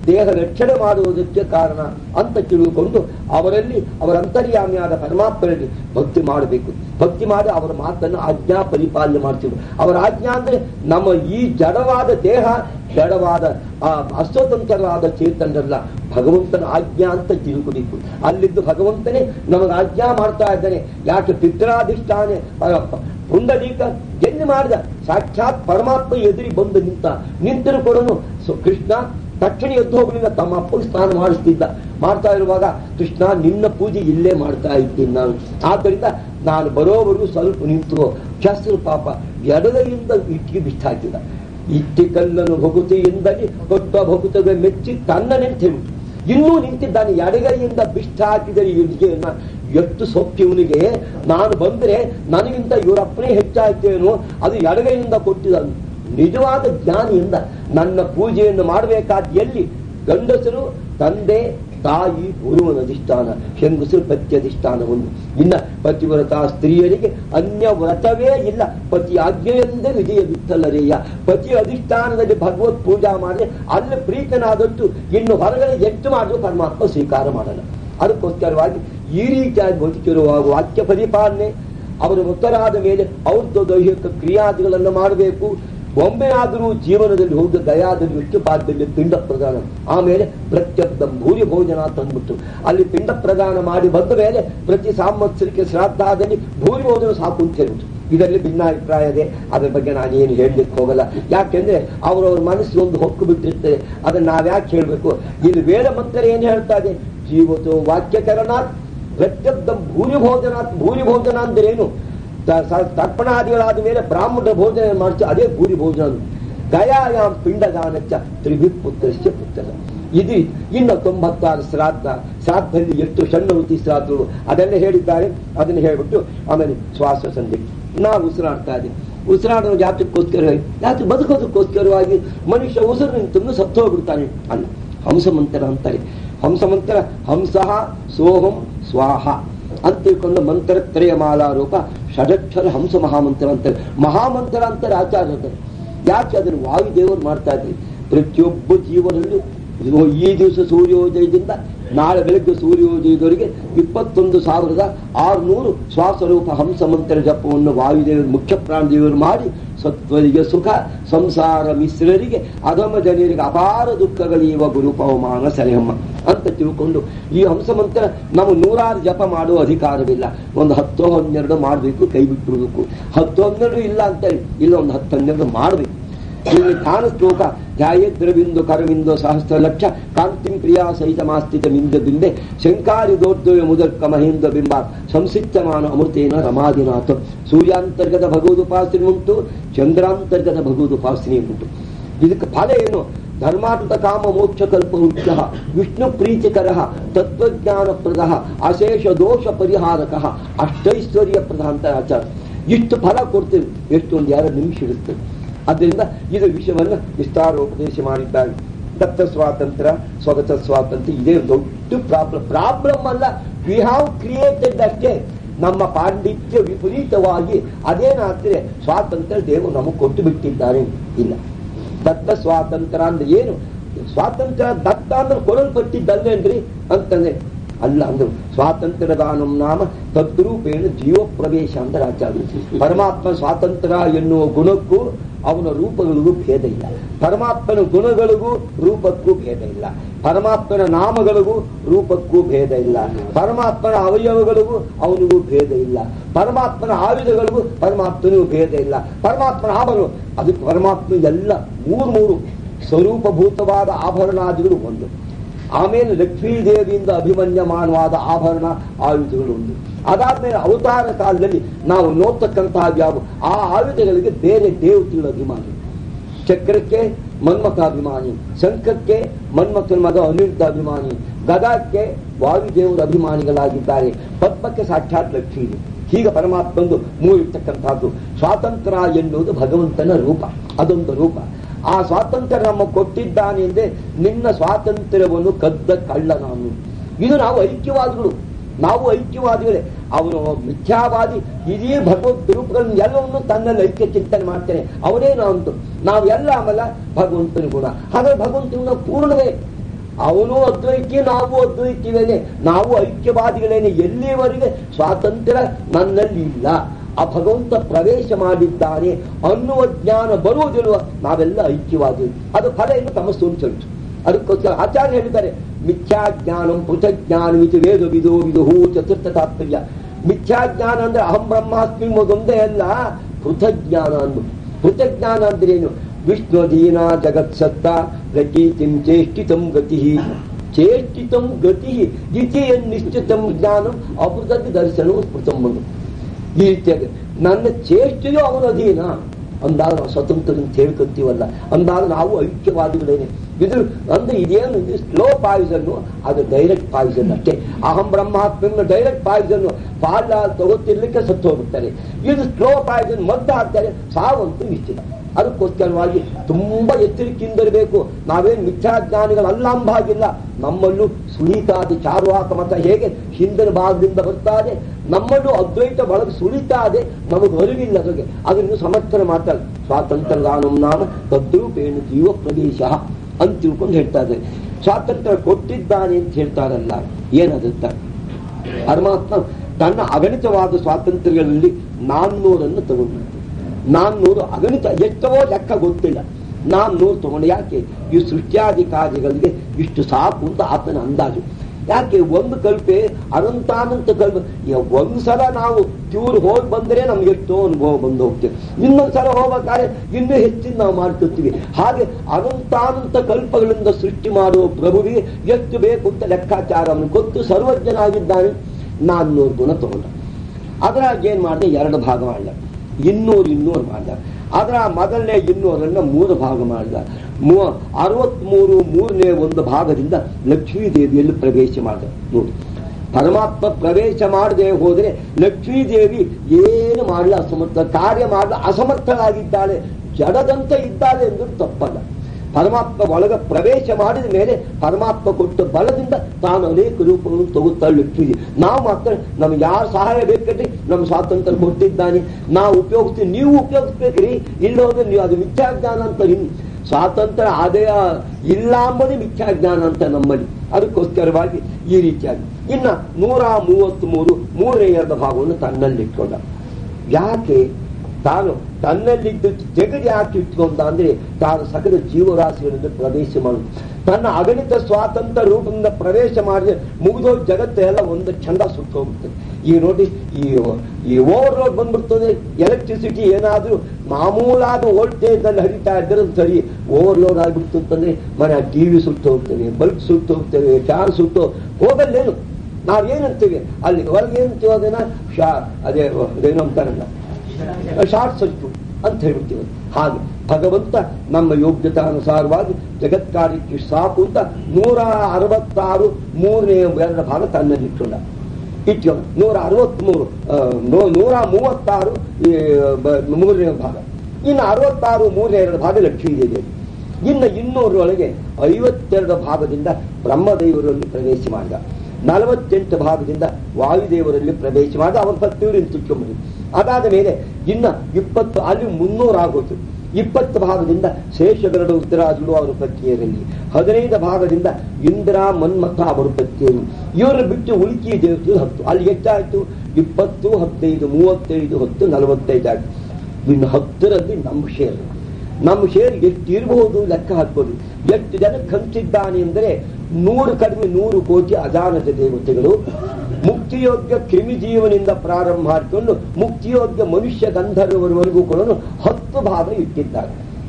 ದೇಹ ರಕ್ಷಣೆ ಮಾಡುವುದಕ್ಕೆ ಕಾರಣ ಅಂತ ತಿಳಿದುಕೊಂಡು ಅವರಲ್ಲಿ ಅವರ ಅಂತರ್ಯಾಮಿಯಾದ ಪರಮಾತ್ಮರಲ್ಲಿ ಭಕ್ತಿ ಮಾಡಬೇಕು ಭಕ್ತಿ ಮಾಡಿ ಅವರ ಮಾತನ್ನು ಆಜ್ಞಾ ಪರಿಪಾಲನೆ ಮಾಡ್ತೀವಿ ಅವರ ಆಜ್ಞಾ ಅಂದ್ರೆ ನಮ್ಮ ಈ ಜಡವಾದ ದೇಹ ಜಡವಾದ ಆ ಅಸ್ವತಂತ್ರವಾದ ಚೇತನರಲ್ಲ ಭಗವಂತನ ಆಜ್ಞಾ ಅಂತ ತಿಳ್ಕೊಬೇಕು ಅಲ್ಲಿದ್ದು ಭಗವಂತನೇ ನಮಗೆ ಆಜ್ಞಾ ಮಾಡ್ತಾ ಇದ್ದಾನೆ ಯಾಕೆ ಪಿತ್ರಾಧಿಷ್ಠಾನೆ ಆ, ಪುಂಡಲೀಕ ಎಲ್ಲಿ ಮಾಡಿದ ಸಾಕ್ಷಾತ್ ಪರಮಾತ್ಮ ಎದುರಿ ಬಂದು ನಿಂತ ನಿಂತರು ಕೂಡ ಕೃಷ್ಣ ತಕ್ಷಣ ಎದ್ದು ಹೋಗಲಿಲ್ಲ ತಮ್ಮ ಅಪ್ಪಗೆ ಸ್ನಾನ ಮಾಡಿಸ್ತಿದ್ದ ಮಾಡ್ತಾ ಇರುವಾಗ ಕೃಷ್ಣ ನಿನ್ನ ಪೂಜೆ ಇಲ್ಲೇ ಮಾಡ್ತಾ ಇದ್ದೀನಿ ನಾನು ಆದ್ದರಿಂದ ನಾನು ಬರೋವರೆಗೂ ಸ್ವಲ್ಪ ನಿಂತು ಶಸ್ತ್ರ ಪಾಪ ಎಡಗೈಯಿಂದ ಇಟ್ಟಿಗೆ ಬಿಟ್ಟು ಹಾಕಿದ ಇಟ್ಟಿ ಕಲ್ಲನ್ನು ಭಗುತಿಯಿಂದಲೇ ಕೊಟ್ಟ ಭಗುತಗೆ ಮೆಚ್ಚಿ ತನ್ನ ನಿಂತಿರುವುದು ಇನ್ನೂ ನಿಂತಿದ್ದಾನೆ ಎಡಗೈಯಿಂದ ಬಿಷ್ಟ ಹಾಕಿದರೆ ಇವನಿಗೆಯನ್ನ ಎಷ್ಟು ಸೊಪ್ಪು ಇವನಿಗೆ ನಾನು ಬಂದ್ರೆ ನನಗಿಂತ ಇವರಪ್ಪನೇ ಹೆಚ್ಚಾಯ್ತೇನೋ ಅದು ಎಡಗೈಯಿಂದ ಕೊಟ್ಟಿದ ನಿಜವಾದ ಜ್ಞಾನಿಯಿಂದ ನನ್ನ ಪೂಜೆಯನ್ನು ಮಾಡಬೇಕಾದ ಎಲ್ಲಿ ಗಂಡಸರು ತಂದೆ ತಾಯಿ ಗುರುವನ ಅಧಿಷ್ಠಾನ ಹೆಂಗಸರು ಪತಿ ಅಧಿಷ್ಠಾನ ಒಂದು ಇನ್ನ ಪತಿವ್ರತ ಸ್ತ್ರೀಯರಿಗೆ ಅನ್ಯ ವ್ರತವೇ ಇಲ್ಲ ಪತಿ ಆಜ್ಞೆಯಂದೇ ವಿಜಯ ಬಿತ್ತಲ್ಲರೇಯ ಪತಿ ಅಧಿಷ್ಠಾನದಲ್ಲಿ ಭಗವತ್ ಪೂಜಾ ಮಾಡಿದ್ರೆ ಅಲ್ಲಿ ಪ್ರೀತನಾದದ್ದು ಇನ್ನು ಹೊರಗಡೆ ಎಷ್ಟು ಮಾಡಿದ್ರು ಪರಮಾತ್ಮ ಸ್ವೀಕಾರ ಮಾಡಲ್ಲ ಅದಕ್ಕೋಸ್ಕರವಾಗಿ ಈ ರೀತಿಯಾಗಿ ಬದುಕಿರುವಾಗ ವಾಕ್ಯ ಪರಿಪಾಲನೆ ಅವರು ಮೃತರಾದ ಮೇಲೆ ಅವ್ರದ್ದು ದೈಹಿಕ ಕ್ರಿಯಾದಿಗಳನ್ನು ಮಾಡಬೇಕು ಒಮ್ಮೆಯಾದರೂ ಜೀವನದಲ್ಲಿ ಹೋದ ದಯಾದಲ್ಲಿ ವಿಷ್ಣುಪಾದದಲ್ಲಿ ಪಿಂಡ ಪ್ರದಾನ ಆಮೇಲೆ ಪ್ರತ್ಯಬ್ಧ ಭೂರಿ ಭೋಜನ ತಂದ್ಬಿಟ್ಟು ಅಲ್ಲಿ ಪಿಂಡ ಪ್ರದಾನ ಮಾಡಿ ಬಂದ ಮೇಲೆ ಪ್ರತಿ ಸಾಂವತ್ಸರಿಕ ಶ್ರಾದ್ದಾದಲ್ಲಿ ಭೂರಿ ಭೋಜನ ಸಾಕು ಅಂತ ಹೇಳ್ಬಿಟ್ಟು ಇದರಲ್ಲಿ ಭಿನ್ನಾಭಿಪ್ರಾಯ ಇದೆ ಅದ್ರ ಬಗ್ಗೆ ನಾನು ಏನು ಹೇಳಲಿಕ್ಕೆ ಹೋಗಲ್ಲ ಯಾಕೆಂದ್ರೆ ಅವರವ್ರ ಮನಸ್ಸು ಒಂದು ಹೊಕ್ಕು ಬಿಟ್ಟಿರ್ತದೆ ಅದನ್ನ ನಾವ್ಯಾಕೆ ಹೇಳ್ಬೇಕು ಇಲ್ಲಿ ವೇದ ಮಂತ್ರ ಏನು ಹೇಳ್ತಾ ಇದೆ ಜೀವತು ವಾಕ್ಯಕರಣಾತ್ ಪ್ರತ್ಯಬ್ಧ ಭೂರಿ ಭೋಜನಾತ್ ಭೂರಿ ಭೋಜನ ಅಂದ್ರೆ ಏನು ತ- ಸ- ತರ್ಪಣಾದಿಗಳಾದ ಮೇಲೆ ಬ್ರಾಹ್ಮಣ ಭೋಜನ ಮಾಡ್ತೀವಿ ಅದೇ ಭೂರಿ ಭೋಜನ ಗಯಾಯಾಮ್ ಪಿಂಡದಾನಚ್ಚ ತ್ರಿಭಿಪುತ್ರಶ್ಚ ಪುತ್ರ ಇದು ಇನ್ನು ತೊಂಬತ್ತಾರು ಶ್ರಾದ್ದ ಶ್ರಾದ್ದದಲ್ಲಿ ಎಷ್ಟು ಸಣ್ಣವತಿ ಶ್ರಾದ್ದಗಳು ಅದೆಲ್ಲ ಹೇಳಿದ್ದಾರೆ ಅದನ್ನು ಹೇಳ್ಬಿಟ್ಟು ಆಮೇಲೆ ಶ್ವಾಸ ಸಂಧಿ ನಾವು ಉಸಿರಾಡ್ತಾ ಇದ್ದೀವಿ ಉಸಿರಾಡೋ ಜಾತಕ್ಕೋಸ್ಕರ ಯಾಕೆ ಬದುಕೋದಕ್ಕೋಸ್ಕರವಾಗಿ ಮನುಷ್ಯ ಉಸಿರು ತುಂಬ ಸತ್ತು ಹೋಗ್ಬಿಡ್ತಾನೆ ಅಲ್ಲ ಹಂಸಮಂತ್ರ ಅಂತಾರೆ ಹಂಸಮಂತ್ರ ಹಂಸಃ ಸೋಹಂ ಸ್ವಾಹ ಅಂತ ತಿಳ್ಕೊಂಡು ಮಂತ್ರತ್ರಯ ಮಾಲಾರೂಪ ಷಡಕ್ಷರ ಹಂಸ ಮಹಾಮಂತ್ರ ಅಂತಾರೆ ಮಹಾಮಂತ್ರ ಅಂತಾರೆ ಆಚಾರ್ಯರು ಯಾಕೆ ಅದನ್ನು ವಾಯುದೇವರು ಮಾಡ್ತಾ ಇದ್ರಿ ಪ್ರತಿಯೊಬ್ಬ ಜೀವನಲ್ಲೂ ಇದು ಈ ದಿವಸ ಸೂರ್ಯೋದಯದಿಂದ ನಾಳೆ ಬೆಳಗ್ಗೆ ಸೂರ್ಯೋದಯದವರೆಗೆ ಇಪ್ಪತ್ತೊಂದು ಸಾವಿರದ ಆರುನೂರು ಶ್ವಾಸರೂಪ ಹಂಸ ಮಂತ್ರ ಜಪವನ್ನು ವಾಯುದೇವರು ಮುಖ್ಯ ಪ್ರಾಣದೇವರು ಮಾಡಿ ಸತ್ವರಿಗೆ ಸುಖ ಸಂಸಾರ ಮಿಶ್ರರಿಗೆ ಅಧಮ ಜನರಿಗೆ ಅಪಾರ ದುಃಖಗಳೀವ ಗುರುಪವಮಾನ ಸೆರೆಹಮ್ಮ ಅಂತ ತಿಳ್ಕೊಂಡು ಈ ಹಂಸ ಮಂತ್ರ ನಾವು ನೂರಾರು ಜಪ ಮಾಡುವ ಅಧಿಕಾರವಿಲ್ಲ ಒಂದು ಹತ್ತು ಹನ್ನೆರಡು ಮಾಡಬೇಕು ಕೈ ಬಿಟ್ಟುವುದಕ್ಕೂ ಹತ್ತು ಹನ್ನೆರಡು ಇಲ್ಲ ಅಂತ ಇಲ್ಲ ಒಂದು ಹತ್ತು ಹನ್ನೆರಡು ಮಾಡಬೇಕು ಇಲ್ಲಿ ಧ್ಯಾನ ಶ್ಲೋಕ ಧ್ಯಾಯದ್ರವಿಂದು ಕರವಿಂದು ಸಹಸ್ರ ಲಕ್ಷ ಕಾಂತಿಂ ಕ್ರಿಯಾ ಸಹಿತ ಮಾಸ್ಥಿತ ಮಿಂದ ಬಿಂಬೆ ಶಂಕಾರಿ ದೋರ್ದಯ ಮುದರ್ಕ ಮಹೇಂದ್ರ ಬಿಂಬ ಸಂಸಿತ್ತಮಾನ ಅಮೃತೇನ ರಮಾದಿನಾಥ ಸೂರ್ಯಾಂತರ್ಗತ ಭಗವದುಪಾಸನೆ ಉಂಟು ಚಂದ್ರಾಂತರ್ಗತ ಭಗವದುಪಾಸನೆ ಉಂಟು ಇದಕ್ಕೆ ಫಲ ಏನು ಧರ್ಮಾರ್ಥ ಕಾಮ ಮೋಕ್ಷ ಕಲ್ಪ ವೃಕ್ಷ ವಿಷ್ಣು ಪ್ರೀತಿಕರ ತತ್ವಜ್ಞಾನ ಪ್ರದ ಅಶೇಷ ದೋಷ ಪರಿಹಾರಕ ಅಷ್ಟೈಶ್ವರ್ಯ ಪ್ರಧ ಅಂತ ಆಚಾರ ಇಷ್ಟು ಫಲ ಕೊಡ್ತೇವೆ ಎಷ್ಟೊಂದು ಎರಡು ನಿಮಿಷ ಇರುತ್ತೆ ಆದ್ದರಿಂದ ಇದು ವಿಷಯವನ್ನು ವಿಸ್ತಾರ ಉಪದೇಶ ಮಾಡಿದ್ದಾರೆ ದತ್ತ ಸ್ವಾತಂತ್ರ್ಯ ಸ್ವಗತ ಸ್ವಾತಂತ್ರ್ಯ ಇದೇ ದೊಡ್ಡ ಪ್ರಾಬ್ಲಮ್ ಪ್ರಾಬ್ಲಮ್ ಅಲ್ಲ ವಿ ಹಾವ್ ಕ್ರಿಯೇಟೆಡ್ ಅಷ್ಟೇ ನಮ್ಮ ಪಾಂಡಿತ್ಯ ವಿಪರೀತವಾಗಿ ಅದೇನಾಗ್ತದೆ ಸ್ವಾತಂತ್ರ್ಯ ದೇವರು ನಮಗೆ ಕೊಟ್ಟು ಬಿಟ್ಟಿದ್ದಾರೆ ಇಲ್ಲ ದತ್ತ ಸ್ವಾತಂತ್ರ್ಯ ಅಂದ್ರೆ ಏನು ಸ್ವಾತಂತ್ರ್ಯ ದತ್ತ ಅಂದ್ರೆ ಕೊಡಲ್ಪಟ್ಟಿದ್ದಲ್ಲೇನ್ರಿ ಅಂತಂದ್ರೆ ಅಲ್ಲ ಅಂದ್ರು ಸ್ವಾತಂತ್ರ್ಯ ದಾನಂ ನಾಮ ತದ್ರೂಪೇಣ ಜೀವ ಪ್ರವೇಶ ಅಂತ ಆಚಾರ್ಯ ಪರಮಾತ್ಮ ಸ್ವಾತಂತ್ರ್ಯ ಎನ್ನುವ ಗುಣಕ್ಕೂ ಅವನ ರೂಪಗಳಿಗೂ ಭೇದ ಇಲ್ಲ ಪರಮಾತ್ಮನ ಗುಣಗಳಿಗೂ ರೂಪಕ್ಕೂ ಭೇದ ಇಲ್ಲ ಪರಮಾತ್ಮನ ನಾಮಗಳಿಗೂ ರೂಪಕ್ಕೂ ಭೇದ ಇಲ್ಲ ಪರಮಾತ್ಮನ ಅವಯವಗಳಿಗೂ ಅವನಿಗೂ ಭೇದ ಇಲ್ಲ ಪರಮಾತ್ಮನ ಆಯುಧಗಳಿಗೂ ಪರಮಾತ್ಮನಿಗೂ ಭೇದ ಇಲ್ಲ ಪರಮಾತ್ಮನ ಆಭರಣ ಅದಕ್ಕೆ ಪರಮಾತ್ಮ ಎಲ್ಲ ಮೂರು ಮೂರು ಸ್ವರೂಪಭೂತವಾದ ಆಭರಣಾದಿಗಳು ಒಂದು ಆಮೇಲೆ ಲಕ್ಷ್ಮೀದೇವಿಯಿಂದ ಅಭಿಮನ್ಯಮಾನವಾದ ಆಭರಣ ಆಯುಧಗಳು ಒಂದು ಅದಾದ್ಮೇಲೆ ಅವತಾರ ಕಾಲದಲ್ಲಿ ನಾವು ನೋಡ್ತಕ್ಕಂತಹ ಯಾವ ಆ ಆಯುಧಗಳಿಗೆ ಬೇರೆ ದೇವತೆಗಳ ಅಭಿಮಾನಿ ಚಕ್ರಕ್ಕೆ ಮನ್ಮಥ ಅಭಿಮಾನಿ ಶಂಖಕ್ಕೆ ಮನ್ಮಥನ ಮಗ ಅನಿರುದ್ಧ ಅಭಿಮಾನಿ ಗದಕ್ಕೆ ವಾಯುದೇವರ ಅಭಿಮಾನಿಗಳಾಗಿದ್ದಾರೆ ಪದ್ಮಕ್ಕೆ ಸಾಕ್ಷಾತ್ ಲಕ್ಷ್ಮೀ ಇದೆ ಹೀಗೆ ಪರಮಾತ್ಮಂದು ಮೂರಿರ್ತಕ್ಕಂಥದ್ದು ಸ್ವಾತಂತ್ರ್ಯ ಎನ್ನುವುದು ಭಗವಂತನ ರೂಪ ಅದೊಂದು ರೂಪ ಆ ಸ್ವಾತಂತ್ರ್ಯ ನಮ್ಮ ಕೊಟ್ಟಿದ್ದಾನೆ ಎಂದೇ ನಿನ್ನ ಸ್ವಾತಂತ್ರ್ಯವನ್ನು ಕದ್ದ ಕಳ್ಳ ನಾನು ಇದು ನಾವು ಐಕ್ಯವಾದಿಗಳು ನಾವು ಐಕ್ಯವಾದಿಗಳೇ ಅವನು ಮಿಥ್ಯಾವಾದಿ ಇಡೀ ಭಗವದ್ ರೂಪಗಳನ್ನು ಎಲ್ಲವನ್ನು ತನ್ನಲ್ಲಿ ಐಕ್ಯ ಚಿಂತನೆ ಮಾಡ್ತೇನೆ ಅವನೇ ನಾವಂತು ನಾವು ಎಲ್ಲ ಆಮೇಲೆ ಭಗವಂತನ ಗುಣ ಹಾಗಾದ್ರೆ ಭಗವಂತನ ಪೂರ್ಣವೇ ಅವನು ಅದ್ವೈತಿ ನಾವು ಅದ್ವೈತಿವೇನೆ ನಾವು ಐಕ್ಯವಾದಿಗಳೇನೆ ಎಲ್ಲಿವರೆಗೆ ಸ್ವಾತಂತ್ರ್ಯ ನನ್ನಲ್ಲಿ ಇಲ್ಲ ಆ ಭಗವಂತ ಪ್ರವೇಶ ಮಾಡಿದ್ದಾನೆ ಅನ್ನುವ ಜ್ಞಾನ ಬರುವುದಿಲ್ವ ನಾವೆಲ್ಲ ಐಕ್ಯವಾದಿ ಅದು ಫಲ ಏನು ತಮಸ್ಸು ಅಂತ ಹೇಳ್ತು ಅದಕ್ಕೋಸ್ಕರ ಆಚಾರ್ಯ ಹೇಳಿದ್ದಾರೆ ಮಿಥ್ಯಾಜ್ಞಾನಂ ಪೃಥಜ್ಞಾನ ಇದು ವೇದ ವಿಧೋ ವಿದುಹು ಚತುರ್ಥ ತಾತ್ಪರ್ಯ ಮಿಥ್ಯಾಜ್ಞಾನ ಅಂದ್ರೆ ಅಹಂ ಬ್ರಹ್ಮಾಸ್ಮಿ ಎಂಬುದೊಂದೇ ಅಲ್ಲ ಪೃಥಜ್ಞಾನ ಅಂದ್ಬಿಟ್ಟು ಪೃಥಜ್ಞಾನ ಅಂದ್ರೆ ಏನು ವಿಷ್ಣುಧೀನ ಜಗತ್ಸತ್ತ ಗತೀತಿಂ ಚೇಷ್ಟಿತಂ ಗತಿ ಚೇಷ್ಟಿತಂ ಗತಿ ದ್ವಿತೀಯ ನಿಶ್ಚಿತಂ ಜ್ಞಾನಂ ಅಪೃಥಗ್ ದರ್ಶನವು ಸ್ಮೃತಂ ಅಂದು ಈ ರೀತಿಯಾಗಿ ನನ್ನ ಚೇಷ್ಟೆಯೂ ಅವನ ಅಧೀನ ಅಂದಾಗ ನಾವು ಸ್ವತಂತ್ರ ಅಂತ ಹೇಳ್ಕೊಂತೀವಲ್ಲ ಅಂದಾಗ ನಾವು ಐಕ್ಯವಾದಿಗಳೇನೆ ಇದು ಅಂದ್ರೆ ಇದೇನು ಸ್ಲೋ ಪಾಯ್ಸನ್ ಅದು ಡೈರೆಕ್ಟ್ ಪಾಯ್ಸನ್ ಅಷ್ಟೇ ಅಹಂ ಬ್ರಹ್ಮಾತ್ಮ ಡೈರೆಕ್ಟ್ ಪಾಯ್ಸನ್ ಪಾಲ ತಗೋತಿರ್ಲಿಕ್ಕೆ ಸತ್ತು ಹೋಗುತ್ತಾರೆ ಇದು ಸ್ಲೋ ಪಾಯ್ಸನ್ ಮದ್ದು ಹಾಕ್ತಾರೆ ಸಾವಂತೂ ನಿಶ್ಚಿತ ಅದಕ್ಕೋಸ್ಕರವಾಗಿ ತುಂಬಾ ಎಚ್ಚರಿಕೆಯಿಂದಿರಬೇಕು ನಾವೇನು ಮಿಥ್ಯಾಜ್ಞಾನಿಗಳಲ್ಲ ಅಂಬಾಗಿಲ್ಲ ನಮ್ಮಲ್ಲೂ ಸುನೀತಾದಿ ಚಾರುವಾಕ ಮತ ಹೇಗೆ ಹಿಂದಿನ ಭಾಗದಿಂದ ಬರ್ತಾ ಇದೆ ನಮ್ಮಲ್ಲೂ ಅದ್ವೈತ ಒಳಗೆ ಸುಳಿತಾ ಇದೆ ನಮಗೆ ಅರಿವಿಲ್ಲ ಅದಕ್ಕೆ ಅದನ್ನು ಸಮರ್ಥನೆ ಮಾಡ್ತಾರೆ ಸ್ವಾತಂತ್ರ್ಯ ದಾನಂ ನಾಮ ತದ್ರೂಪೇಣ ಜೀವ ಪ್ರದೇಶ ಅಂತ ತಿಳ್ಕೊಂಡು ಹೇಳ್ತಾ ಇದ್ದಾರೆ ಸ್ವಾತಂತ್ರ್ಯ ಕೊಟ್ಟಿದ್ದಾನೆ ಅಂತ ಹೇಳ್ತಾರಲ್ಲ ಏನದಂತ ಪರಮಾತ್ಮ ತನ್ನ ಅಗಣಿತವಾದ ಸ್ವಾತಂತ್ರ್ಯಗಳಲ್ಲಿ ನಾನ್ನೂರನ್ನು ತಗೊಂಡು ನಾನ್ನೂರು ಅಗಣಿತ ಎಷ್ಟವೋ ಲೆಕ್ಕ ಗೊತ್ತಿಲ್ಲ ನಾನ್ನೂರು ತಗೊಂಡು ಯಾಕೆ ಈ ಸೃಷ್ಟ್ಯಾದಿ ಕಾರ್ಯಗಳಿಗೆ ಇಷ್ಟು ಸಾಕು ಅಂತ ಆತನ ಅಂದಾಜು ಯಾಕೆ ಒಂದು ಕಲ್ಪೆ ಅನಂತಾನಂತ ಕಲ್ಪ ಈಗ ಒಂದು ಸಲ ನಾವು ಚೂರು ಹೋಗಿ ಬಂದರೆ ನಮ್ಗೆ ಎಷ್ಟೋ ಅನುಭವ ಬಂದು ಹೋಗ್ತೇವೆ ಇನ್ನೊಂದು ಸಲ ಹೋಗ್ಬೇಕಾದ್ರೆ ಇನ್ನೂ ಹೆಚ್ಚಿನ ನಾವು ಮಾಡ್ಕೊತೀವಿ ಹಾಗೆ ಅನಂತಾನಂತ ಕಲ್ಪಗಳಿಂದ ಸೃಷ್ಟಿ ಮಾಡುವ ಪ್ರಭುವಿಗೆ ಎಷ್ಟು ಬೇಕು ಅಂತ ಲೆಕ್ಕಾಚಾರ ಅವನು ಗೊತ್ತು ಸರ್ವಜ್ಞನಾಗಿದ್ದಾನೆ ನಾನ್ನೂರು ಗುಣ ತಗೊಂಡ ಅದ್ರಾಗ ಏನ್ ಮಾಡಿದೆ ಎರಡು ಭಾಗ ಮಾಡಿದ ಇನ್ನೂರು ಇನ್ನೂರು ಮಾಡಿದ ಅದರ ಮೊದಲನೇ ಇನ್ನೂರನ್ನ ಮೂರು ಭಾಗ ಮಾಡಿದ ಮೂ ಅರವತ್ಮೂರು ಮೂರನೇ ಒಂದು ಭಾಗದಿಂದ ಲಕ್ಷ್ಮೀ ದೇವಿಯಲ್ಲಿ ಪ್ರವೇಶ ಮಾಡಿದ ನೋಡಿ ಪರಮಾತ್ಮ ಪ್ರವೇಶ ಮಾಡದೆ ಹೋದರೆ ಲಕ್ಷ್ಮೀ ದೇವಿ ಏನು ಮಾಡಲು ಅಸಮರ್ಥ ಕಾರ್ಯ ಮಾಡಲು ಅಸಮರ್ಥಳಾಗಿದ್ದಾಳೆ ಜಡದಂತೆ ಇದ್ದಾಳೆ ಎಂದು ತಪ್ಪಲ್ಲ ಪರಮಾತ್ಮ ಒಳಗ ಪ್ರವೇಶ ಮಾಡಿದ ಮೇಲೆ ಪರಮಾತ್ಮ ಕೊಟ್ಟ ಬಲದಿಂದ ತಾನು ಅನೇಕ ರೂಪಗಳನ್ನು ತಗುತ್ತಾಳೆ ಲಕ್ಷ್ಮೀ ನಾವು ಮಾತ್ರ ನಮ್ಗೆ ಯಾರು ಸಹಾಯ ಬೇಕಂದ್ರೆ ನಮ್ಮ ಸ್ವಾತಂತ್ರ್ಯ ಕೊಟ್ಟಿದ್ದಾನೆ ನಾವು ಉಪಯೋಗಿಸ್ತೀವಿ ನೀವು ಉಪಯೋಗಿಸ್ಬೇಕ್ರಿ ಇಲ್ಲೋದ್ರೆ ನೀವು ಅದು ಮಿಥ್ಯಾಜ್ಞಾನ ಅಂತ ನಿಮ್ ಸ್ವಾತಂತ್ರ್ಯ ಆದಾಯ ಇಲ್ಲ ಅಂಬುದೇ ಮಿಥ್ಯಾಜ್ಞಾನ ಅಂತ ನಮ್ಮಲ್ಲಿ ಅದಕ್ಕೋಸ್ಕರವಾಗಿ ಈ ರೀತಿಯಾಗಿ ಇನ್ನ ನೂರ ಮೂವತ್ತ್ ಮೂರು ಮೂರನೇ ಎರಡು ಭಾಗವನ್ನು ತನ್ನಲ್ಲಿಟ್ಕೊಂಡ ಯಾಕೆ ತಾನು ತನ್ನಲ್ಲಿದ್ದು ಜಗದಿ ಯಾಕೆ ಇಟ್ಕೊಂಡ ಅಂದ್ರೆ ತಾನು ಸಕಲ ಜೀವರಾಶಿಗಳಿಂದ ಪ್ರವೇಶ ಮಾಡುದು ತನ್ನ ಅಗಣಿತ ಸ್ವಾತಂತ್ರ್ಯ ರೂಪದಿಂದ ಪ್ರವೇಶ ಮಾಡಿದ್ರೆ ಮುಗಿದೋ ಜಗತ್ತೆಲ್ಲ ಒಂದು ಚಂದ ಸುಟ್ಟು ಹೋಗುತ್ತೆ ಈಗ ನೋಡಿ ಈ ಈ ಓವರ್ಲೋಡ್ ಬಂದ್ಬಿಡ್ತದೆ ಎಲೆಕ್ಟ್ರಿಸಿಟಿ ಏನಾದ್ರೂ ಮಾಮೂಲಾದ ವೋಲ್ಟೇಜ್ ಅಲ್ಲಿ ಹರಿತಾ ಇದ್ರೆ ಸರಿ ಓವರ್ಲೋಡ್ ಆಗಿಬಿಡ್ತು ಅಂತಂದ್ರೆ ಮನೆ ಟಿವಿ ಸುಟ್ಟು ಹೋಗ್ತೇವೆ ಬಲ್ಬ್ ಸುಟ್ಟು ಹೋಗ್ತೇವೆ ಫ್ಯಾನ್ ಸುಟ್ಟು ಹೋಗಲ್ಲೇನು ನಾವೇನಂತೀವಿ ಅಲ್ಲಿ ಹೊರಗೆ ಏನಂತೀವಿ ಅದನ್ನ ಶಾ ಅದೇ ಅದೇನು ಅಂತಾರಲ್ಲ ಶಾರ್ಟ್ ಸರ್ಕ್ಯೂಟ್ ಅಂತ ಹೇಳ್ಬಿಡ್ತೀವಿ ಹಾಗೆ ಭಗವಂತ ನಮ್ಮ ಯೋಗ್ಯತಾನುಸಾರವಾಗಿ ಜಗತ್ಕಾರ್ಯಕ್ಕೆ ಸಾಕು ಅಂತ ನೂರ ಅರವತ್ತಾರು ಮೂರನೇ ಎರಡು ಭಾಗ ತನ್ನಲ್ಲಿಟ್ಟುಕೊಂಡ ಇಟ್ಕೊಂಡ ನೂರ ಅರವತ್ಮೂರು ನೂರ ಮೂವತ್ತಾರು ಈ ಬ- ಮೂರನೇ ಭಾಗ ಇನ್ನು ಅರವತ್ತಾರು ಮೂರನೇ ಎರಡು ಭಾಗ ಲಕ್ಷ್ಮೀ ದೇವಿ ಇನ್ನು ಇನ್ನೂರೊಳಗೆ ಐವತ್ತೆರಡು ಭಾಗದಿಂದ ಬ್ರಹ್ಮದೇವರಲ್ಲಿ ಪ್ರವೇಶ ಮಾಡಿದ ನಲವತ್ತೆಂಟು ಭಾಗದಿಂದ ವಾಯುದೇವರಲ್ಲಿ ಪ್ರವೇಶ ಮಾಡಿ ಅವರ ಪತ್ನಿಯವರನ್ನು ತುಚ್ಕೊಂಡ್ಬಿಡಿ ಅದಾದ ಮೇಲೆ ಇನ್ನ ಇಪ್ಪತ್ತು ಅಲ್ಲಿ ಮುನ್ನೂರು ಆಗೋತು ಇಪ್ಪತ್ತು ಭಾಗದಿಂದ ಶೇಷಗರಡು ಉತ್ತರಾಜುಡು ಅವರ ಪತ್ನಿಯರಲ್ಲಿ ಹದಿನೈದು ಭಾಗದಿಂದ ಇಂದ್ರ ಮನ್ಮಥ ಅವರ ಪತ್ನಿಯರು ಇವರು ಬಿಟ್ಟು ಉಳುಕಿ ದೇವತೆಗಳು ಹತ್ತು ಅಲ್ಲಿ ಎಷ್ಟಾಯ್ತು ಇಪ್ಪತ್ತು ಹದಿನೈದು ಮೂವತ್ತೈದು ಹತ್ತು ನಲವತ್ತೈದು ಆಯ್ತು ಇನ್ನು ಹತ್ತರಲ್ಲಿ ನಮ್ಮ ಶೇರ್ ನಮ್ಮ ಶೇರ್ ಎಷ್ಟು ಇರಬಹುದು ಲೆಕ್ಕ ಹಾಕ್ಬೋದು ಎಷ್ಟು ಜನ ಹಂಚಿದ್ದಾನೆ ಅಂದರೆ ನೂರು ಕಡಿಮೆ ನೂರು ಕೋಟಿ ಅಜಾನತ ದೇವತೆಗಳು ಮುಕ್ತಿಯೋಗ್ಯ ಕ್ರಿಮಿ ಜೀವನಿಂದ ಪ್ರಾರಂಭ ಮಾಡಿಕೊಂಡು ಮುಕ್ತಿಯೋಗ್ಯ ಮನುಷ್ಯ ಗಂಧರ್ವರವರೆಗೂ ಕೂಡ ಹತ್ತು ಭಾಗ ಇಟ್ಟಿದ್ದಾರೆ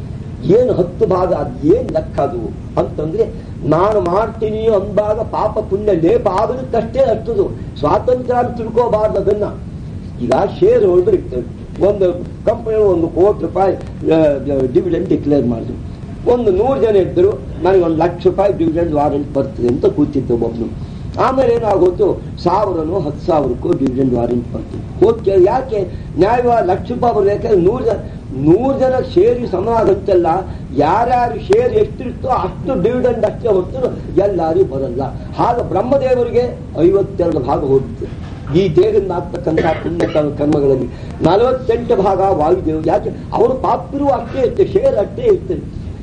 ಏನು ಹತ್ತು ಭಾಗ ಅದು ಏನ್ ಲೆಕ್ಕ ಅದು ಅಂತಂದ್ರೆ ನಾನು ಮಾಡ್ತೀನಿ ಅಂದಾಗ ಪಾಪ ಪುಣ್ಯ ಲೇಪ ಆಗಲಿಕ್ಕಷ್ಟೇ ಅಷ್ಟದು ಸ್ವಾತಂತ್ರ್ಯ ಅಂತ ತಿಳ್ಕೋಬಾರ್ದು ಅದನ್ನ ಈಗ ಶೇರ್ ಹೋಲ್ಡರ್ ಇರ್ತದೆ ಒಂದು ಕಂಪನಿ ಒಂದು ಕೋಟಿ ರೂಪಾಯಿ ಡಿವಿಡೆಂಡ್ ಡಿಕ್ಲೇರ್ ಮಾಡಿದ್ರು ಒಂದು ನೂರು ಜನ ಇದ್ದರು ನನಗೆ ಒಂದು ಲಕ್ಷ ರೂಪಾಯಿ ಡಿವಿಡೆಂಡ್ ವಾರೆಂಟ್ ಬರ್ತದೆ ಅಂತ ಕೂತಿದ್ದ ಒಬ್ಬನು ಆಮೇಲೆ ಏನಾಗೋತು ಸಾವಿರನೋ ಹತ್ತು ಸಾವಿರಕ್ಕೂ ಡಿವಿಡೆಂಡ್ ವಾರೆಂಟ್ ಬರ್ತದೆ ಓಕೆ ಯಾಕೆ ನ್ಯಾಯವಾದ ಲಕ್ಷ ರೂಪಾಯಿ ಬರ್ಬೇಕಾದ್ರೆ ನೂರು ಜನ ನೂರು ಜನ ಶೇರಿ ಸಮ ಆಗುತ್ತಲ್ಲ ಯಾರ್ಯಾರು ಶೇರ್ ಎಷ್ಟಿರುತ್ತೋ ಅಷ್ಟು ಡಿವಿಡೆಂಡ್ ಅಷ್ಟೇ ಹೊತ್ತು ಎಲ್ಲಾರಿಗೂ ಬರಲ್ಲ ಹಾಗೆ ಬ್ರಹ್ಮದೇವರಿಗೆ ಐವತ್ತೆರಡು ಭಾಗ ಹೋಗುತ್ತೆ ಈ ದೇಹದಿಂದ ಆಗ್ತಕ್ಕಂಥ ಪುಣ್ಯ ಕರ್ಮ- ಕರ್ಮಗಳಲ್ಲಿ ನಲವತ್ತೆಂಟು ಭಾಗ ವಾಯುದೇವ ಯಾಕೆ ಅವರು ಪಾಪಿರು ಅಷ್ಟೇ ಇರ್ತದೆ ಶೇರ್ ಅಷ್ಟೇ ಇರ್ತದೆ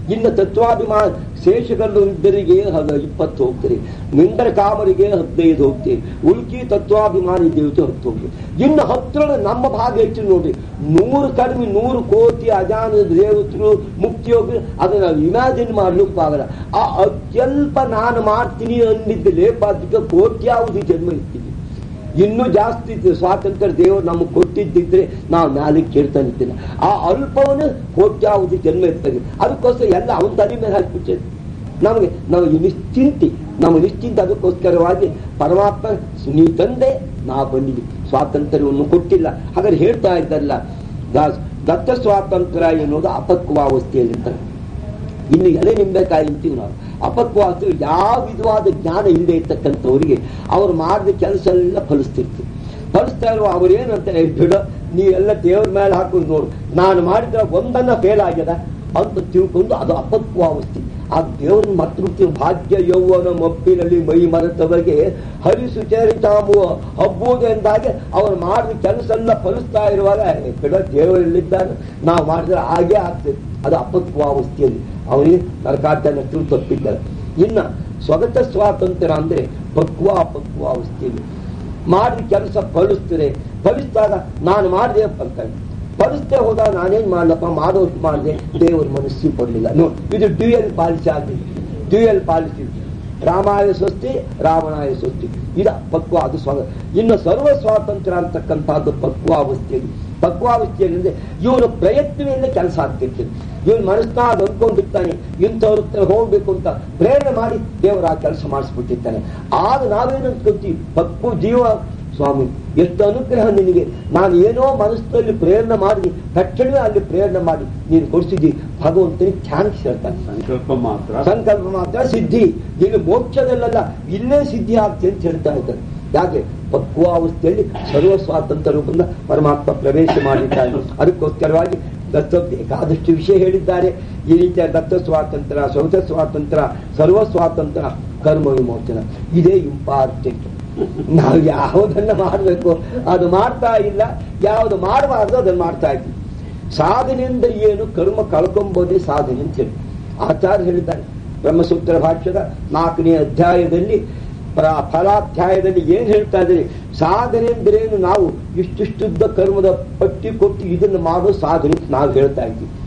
ಇನ್ನು ತತ್ವಾಭಿಮಾನ ಶೇಷಗಲ್ಲು ಇದ್ದರಿಗೆ ಹದ ಇಪ್ಪತ್ತು ಹೋಗ್ತಾರೆ ಮಿಂಡರ ಕಾಮರಿಗೆ ಹದಿನೈದು ಹೋಗ್ತೀವಿ ಉಳ್ಕಿ ತತ್ವಾಭಿಮಾನಿ ದೇವತೆ ಹತ್ತು ಹೋಗ್ತೀವಿ ಇನ್ನು ಹತ್ತರೊಳಗೆ ನಮ್ಮ ಭಾಗ ಹೆಚ್ಚು ನೋಡ್ರಿ ನೂರು ಕಡಿಮೆ ನೂರು ಕೋಟಿ ಅಜಾನ ದೇವತರು ಮುಕ್ತಿಯೋಗಿ ಅದನ್ನ ಇಮ್ಯಾಜಿನ್ ಮಾಡ್ಲಿಕ್ಕೆ ಆಗಲ್ಲ ಆ ಅತ್ಯಲ್ಪ ನಾನು ಮಾಡ್ತೀನಿ ಅಂದಿದ್ದ ಲೇಪಾದಿಗೆ ಕೋಟ್ಯಾವಧಿ ಜನ್ಮ ಇರ್ತೀನಿ ಇನ್ನೂ ಜಾಸ್ತಿ ಇತ್ತು ಸ್ವಾತಂತ್ರ್ಯ ದೇವರು ನಮಗೆ ಕೊಟ್ಟಿದ್ದಿದ್ರೆ ನಾವು ಮ್ಯಾಲಿಗೆ ಕೇಳ್ತಾ ಇದ್ದೇನೆ ಆ ಅಲ್ಪವನ್ನು ಕೋಟ್ಯಾವಧಿ ಜನ್ಮ ಇರ್ತದೆ ಅದಕ್ಕೋಸ್ಕರ ಎಲ್ಲ ಅವನ ತಲೆ ಮೇಲೆ ಹಾಕಿಬಿಟ್ಟೆ ನಮಗೆ ನಮಗೆ ನಿಶ್ಚಿಂತಿ ನಮ್ಮ ನಿಶ್ಚಿಂತ ಅದಕ್ಕೋಸ್ಕರವಾಗಿ ಪರಮಾತ್ಮ ನೀ ತಂದೆ ನಾ ಬಂದಿದ್ವಿ ಸ್ವಾತಂತ್ರ್ಯವನ್ನು ಕೊಟ್ಟಿಲ್ಲ ಹಾಗಾದ್ರೆ ಹೇಳ್ತಾ ಇದ್ದಲ್ಲ ದಾಸ್ ದತ್ತ ಸ್ವಾತಂತ್ರ್ಯ ಎನ್ನುವುದು ಅಪಕ್ವಾವಸ್ಥೆಯಲ್ಲಿರ್ತಾರೆ ಇನ್ನು ಎಲೆ ನಿಂಬೆಕಾಯಿ ಅಂತೀವಿ ನಾವು ಅಪಕ್ವಾಸ್ತು ಯಾವ ವಿಧವಾದ ಜ್ಞಾನ ಇಲ್ಲದೆ ಇರ್ತಕ್ಕಂಥವರಿಗೆ ಅವ್ರು ಮಾಡಿದ ಕೆಲಸ ಎಲ್ಲ ಫಲಿಸ್ತಿರ್ತೀವಿ ಫಲಿಸ್ತಾ ಇರುವ ಅವ್ರೇನಂತ ಬಿಡ ನೀ ಎಲ್ಲ ದೇವ್ರ ಮೇಲೆ ಹಾಕೊಂಡು ನೋಡು ನಾನು ಮಾಡಿದ ಒಂದನ್ನ ಫೇಲ್ ಆಗ್ಯದ ಅಂತ ತಿಳ್ಕೊಂಡು ಅದು ಅಪಕ್ವಾವಸ್ಥೆ ಆ ದೇವ್ರ ಮತೃತ್ವ ಭಾಗ್ಯ ಯೌವನ ಮಪ್ಪಿನಲ್ಲಿ ಮೈ ಮರೆತವರಿಗೆ ಹರಿಸು ಚರಿತಾಮು ಹಬ್ಬುವುದೆಂದಾಗೆ ಅವ್ರು ಮಾಡಿದ ಕೆಲಸ ಎಲ್ಲ ಫಲಿಸ್ತಾ ಇರುವಾಗ ಏ, ಬಿಡ ದೇವರಲ್ಲಿದ್ದಾನೆ ನಾವು ಮಾಡಿದ್ರೆ ಹಾಗೆ ಆಗ್ತದೆ ಅದು ಅಪಕ್ವಾವಸ್ಥೆಯಲ್ಲಿ ಅವರಿಗೆ ನರಕಾರ್ಯನಷ್ಟು ತಪ್ಪಿದ್ದಾರೆ ಇನ್ನ ಸ್ವಗತ ಸ್ವಾತಂತ್ರ್ಯ ಅಂದ್ರೆ ಪಕ್ವ ಅಪಕ್ವಾವಸ್ಥೆಯಲ್ಲಿ ಮಾಡಿದ ಕೆಲಸ ಫಲಿಸ್ತಾರೆ ಫಲಿಸಿದಾಗ ನಾನು ಮಾಡಿದೆ ಅಂತ ಫಲಿಸ್ತೆ ಹೋದಾಗ ನಾನೇನ್ ಮಾಡ್ಲಪ್ಪ ಮಾಡೋದು ಮಾಡಿದೆ ದೇವರ ಮನಸ್ಸಿ ಕೊಡ್ಲಿಲ್ಲ ನೋಡಿ ಇದು ಡ್ಯೂಯಲ್ ಪಾಲಿಸಿ ಆಗಿದೆ ಡ್ಯೂಯಲ್ ಪಾಲಿಸಿ ರಾಮಾಯ ಸ್ವಸ್ತಿ ರಾವಣಾಯ ಸ್ವಸ್ತಿ ಇದ ಪಕ್ವ ಅದು ಸ್ವ ಇನ್ನು ಸರ್ವ ಸ್ವಾತಂತ್ರ್ಯ ಅಂತಕ್ಕಂಥದ್ದು ಪಕ್ವಾವಸ್ಥೆಯಲ್ಲಿ ಪಕ್ವಾವಸ್ಥೆಯಲ್ಲಿ ಇವನು ಪ್ರಯತ್ನದಿಂದ ಕೆಲಸ ಆಗ್ತಿರ್ತೀನಿ ಇವನು ಮನಸ್ನಾಗ ಅನ್ಕೊಂಡಿರ್ತಾನೆ ಇಂಥವ್ರ ಹತ್ರ ಹೋಗ್ಬೇಕು ಅಂತ ಪ್ರೇರಣೆ ಮಾಡಿ ದೇವರ ಆ ಕೆಲಸ ಮಾಡಿಸ್ಬಿಟ್ಟಿರ್ತಾನೆ ಆಗ ನಾವೇನು ಅನ್ಕೊಂತೀವಿ ಪಕ್ವ ಜೀವ ಸ್ವಾಮಿ ಎಷ್ಟು ಅನುಗ್ರಹ ನಿನಗೆ ನಾನು ಏನೋ ಮನಸ್ಸಲ್ಲಿ ಪ್ರೇರಣೆ ಮಾಡಿ ತಕ್ಷಣವೇ ಅಲ್ಲಿ ಪ್ರೇರಣೆ ಮಾಡಿ ನೀನು ಕೊಡಿಸಿದ್ದಿ ಭಗವಂತನಿಗೆ ಥ್ಯಾಂಕ್ಸ್ ಹೇಳ್ತಾನೆ ಸಂಕಲ್ಪ ಮಾತ್ರ ಸಂಕಲ್ಪ ಮಾತ್ರ ಸಿದ್ಧಿ ನೀನು ಮೋಕ್ಷದಲ್ಲೆಲ್ಲ ಇಲ್ಲೇ ಸಿದ್ಧಿ ಆಗ್ತಿ ಅಂತ ಹೇಳ್ತಾ ಇದ್ದಾರೆ ಯಾಕೆ ಪಕ್ವಾವಸ್ಥೆಯಲ್ಲಿ ಸರ್ವ ಸ್ವಾತಂತ್ರ್ಯ ರೂಪದಿಂದ ಪರಮಾತ್ಮ ಪ್ರವೇಶ ಮಾಡಿದ್ದಾನೆ ಅದಕ್ಕೋಸ್ಕರವಾಗಿ ದತ್ತ ಬೇಕಾದಷ್ಟು ವಿಷಯ ಹೇಳಿದ್ದಾರೆ ಈ ರೀತಿಯ ದತ್ತ ಸ್ವಾತಂತ್ರ್ಯ ಸೌತ ಸ್ವಾತಂತ್ರ್ಯ ಸರ್ವ ಸ್ವಾತಂತ್ರ್ಯ ಕರ್ಮ ವಿಮೋಚನ ಇದೇ ಇಂಪಾರ್ಟೆಂಟ್ ನಾವು ಯಾವುದನ್ನ ಮಾಡಬೇಕು ಅದು ಮಾಡ್ತಾ ಇಲ್ಲ ಯಾವುದು ಮಾಡಬಾರ್ದು ಅದನ್ನು ಮಾಡ್ತಾ ಇದ್ವಿ ಸಾಧನೆಯಿಂದ ಏನು ಕರ್ಮ ಕಳ್ಕೊಂಬೋದೇ ಸಾಧನೆ ಅಂತ ಹೇಳಿ ಆಚಾರ್ಯ ಹೇಳಿದ್ದಾರೆ ಬ್ರಹ್ಮಸೂತ್ರ ಭಾಷ್ಯದ ನಾಲ್ಕನೇ ಅಧ್ಯಾಯದಲ್ಲಿ ಪ್ರ- ಫಲಾಧ್ಯಾಯದಲ್ಲಿ ಏನ್ ಹೇಳ್ತಾ ಇದ್ದಾರೆ ಸಾಧನೆ ಅಂದ್ರೇನು ನಾವು ಇಷ್ಟಿಷ್ಟುದ್ದ ಕರ್ಮದ ಪಟ್ಟಿ ಕೊಟ್ಟು ಇದನ್ನು ಮಾಡೋ ಸಾಧನೆ ನಾವು ಹೇಳ್ತಾ ಇದ್ದೀವಿ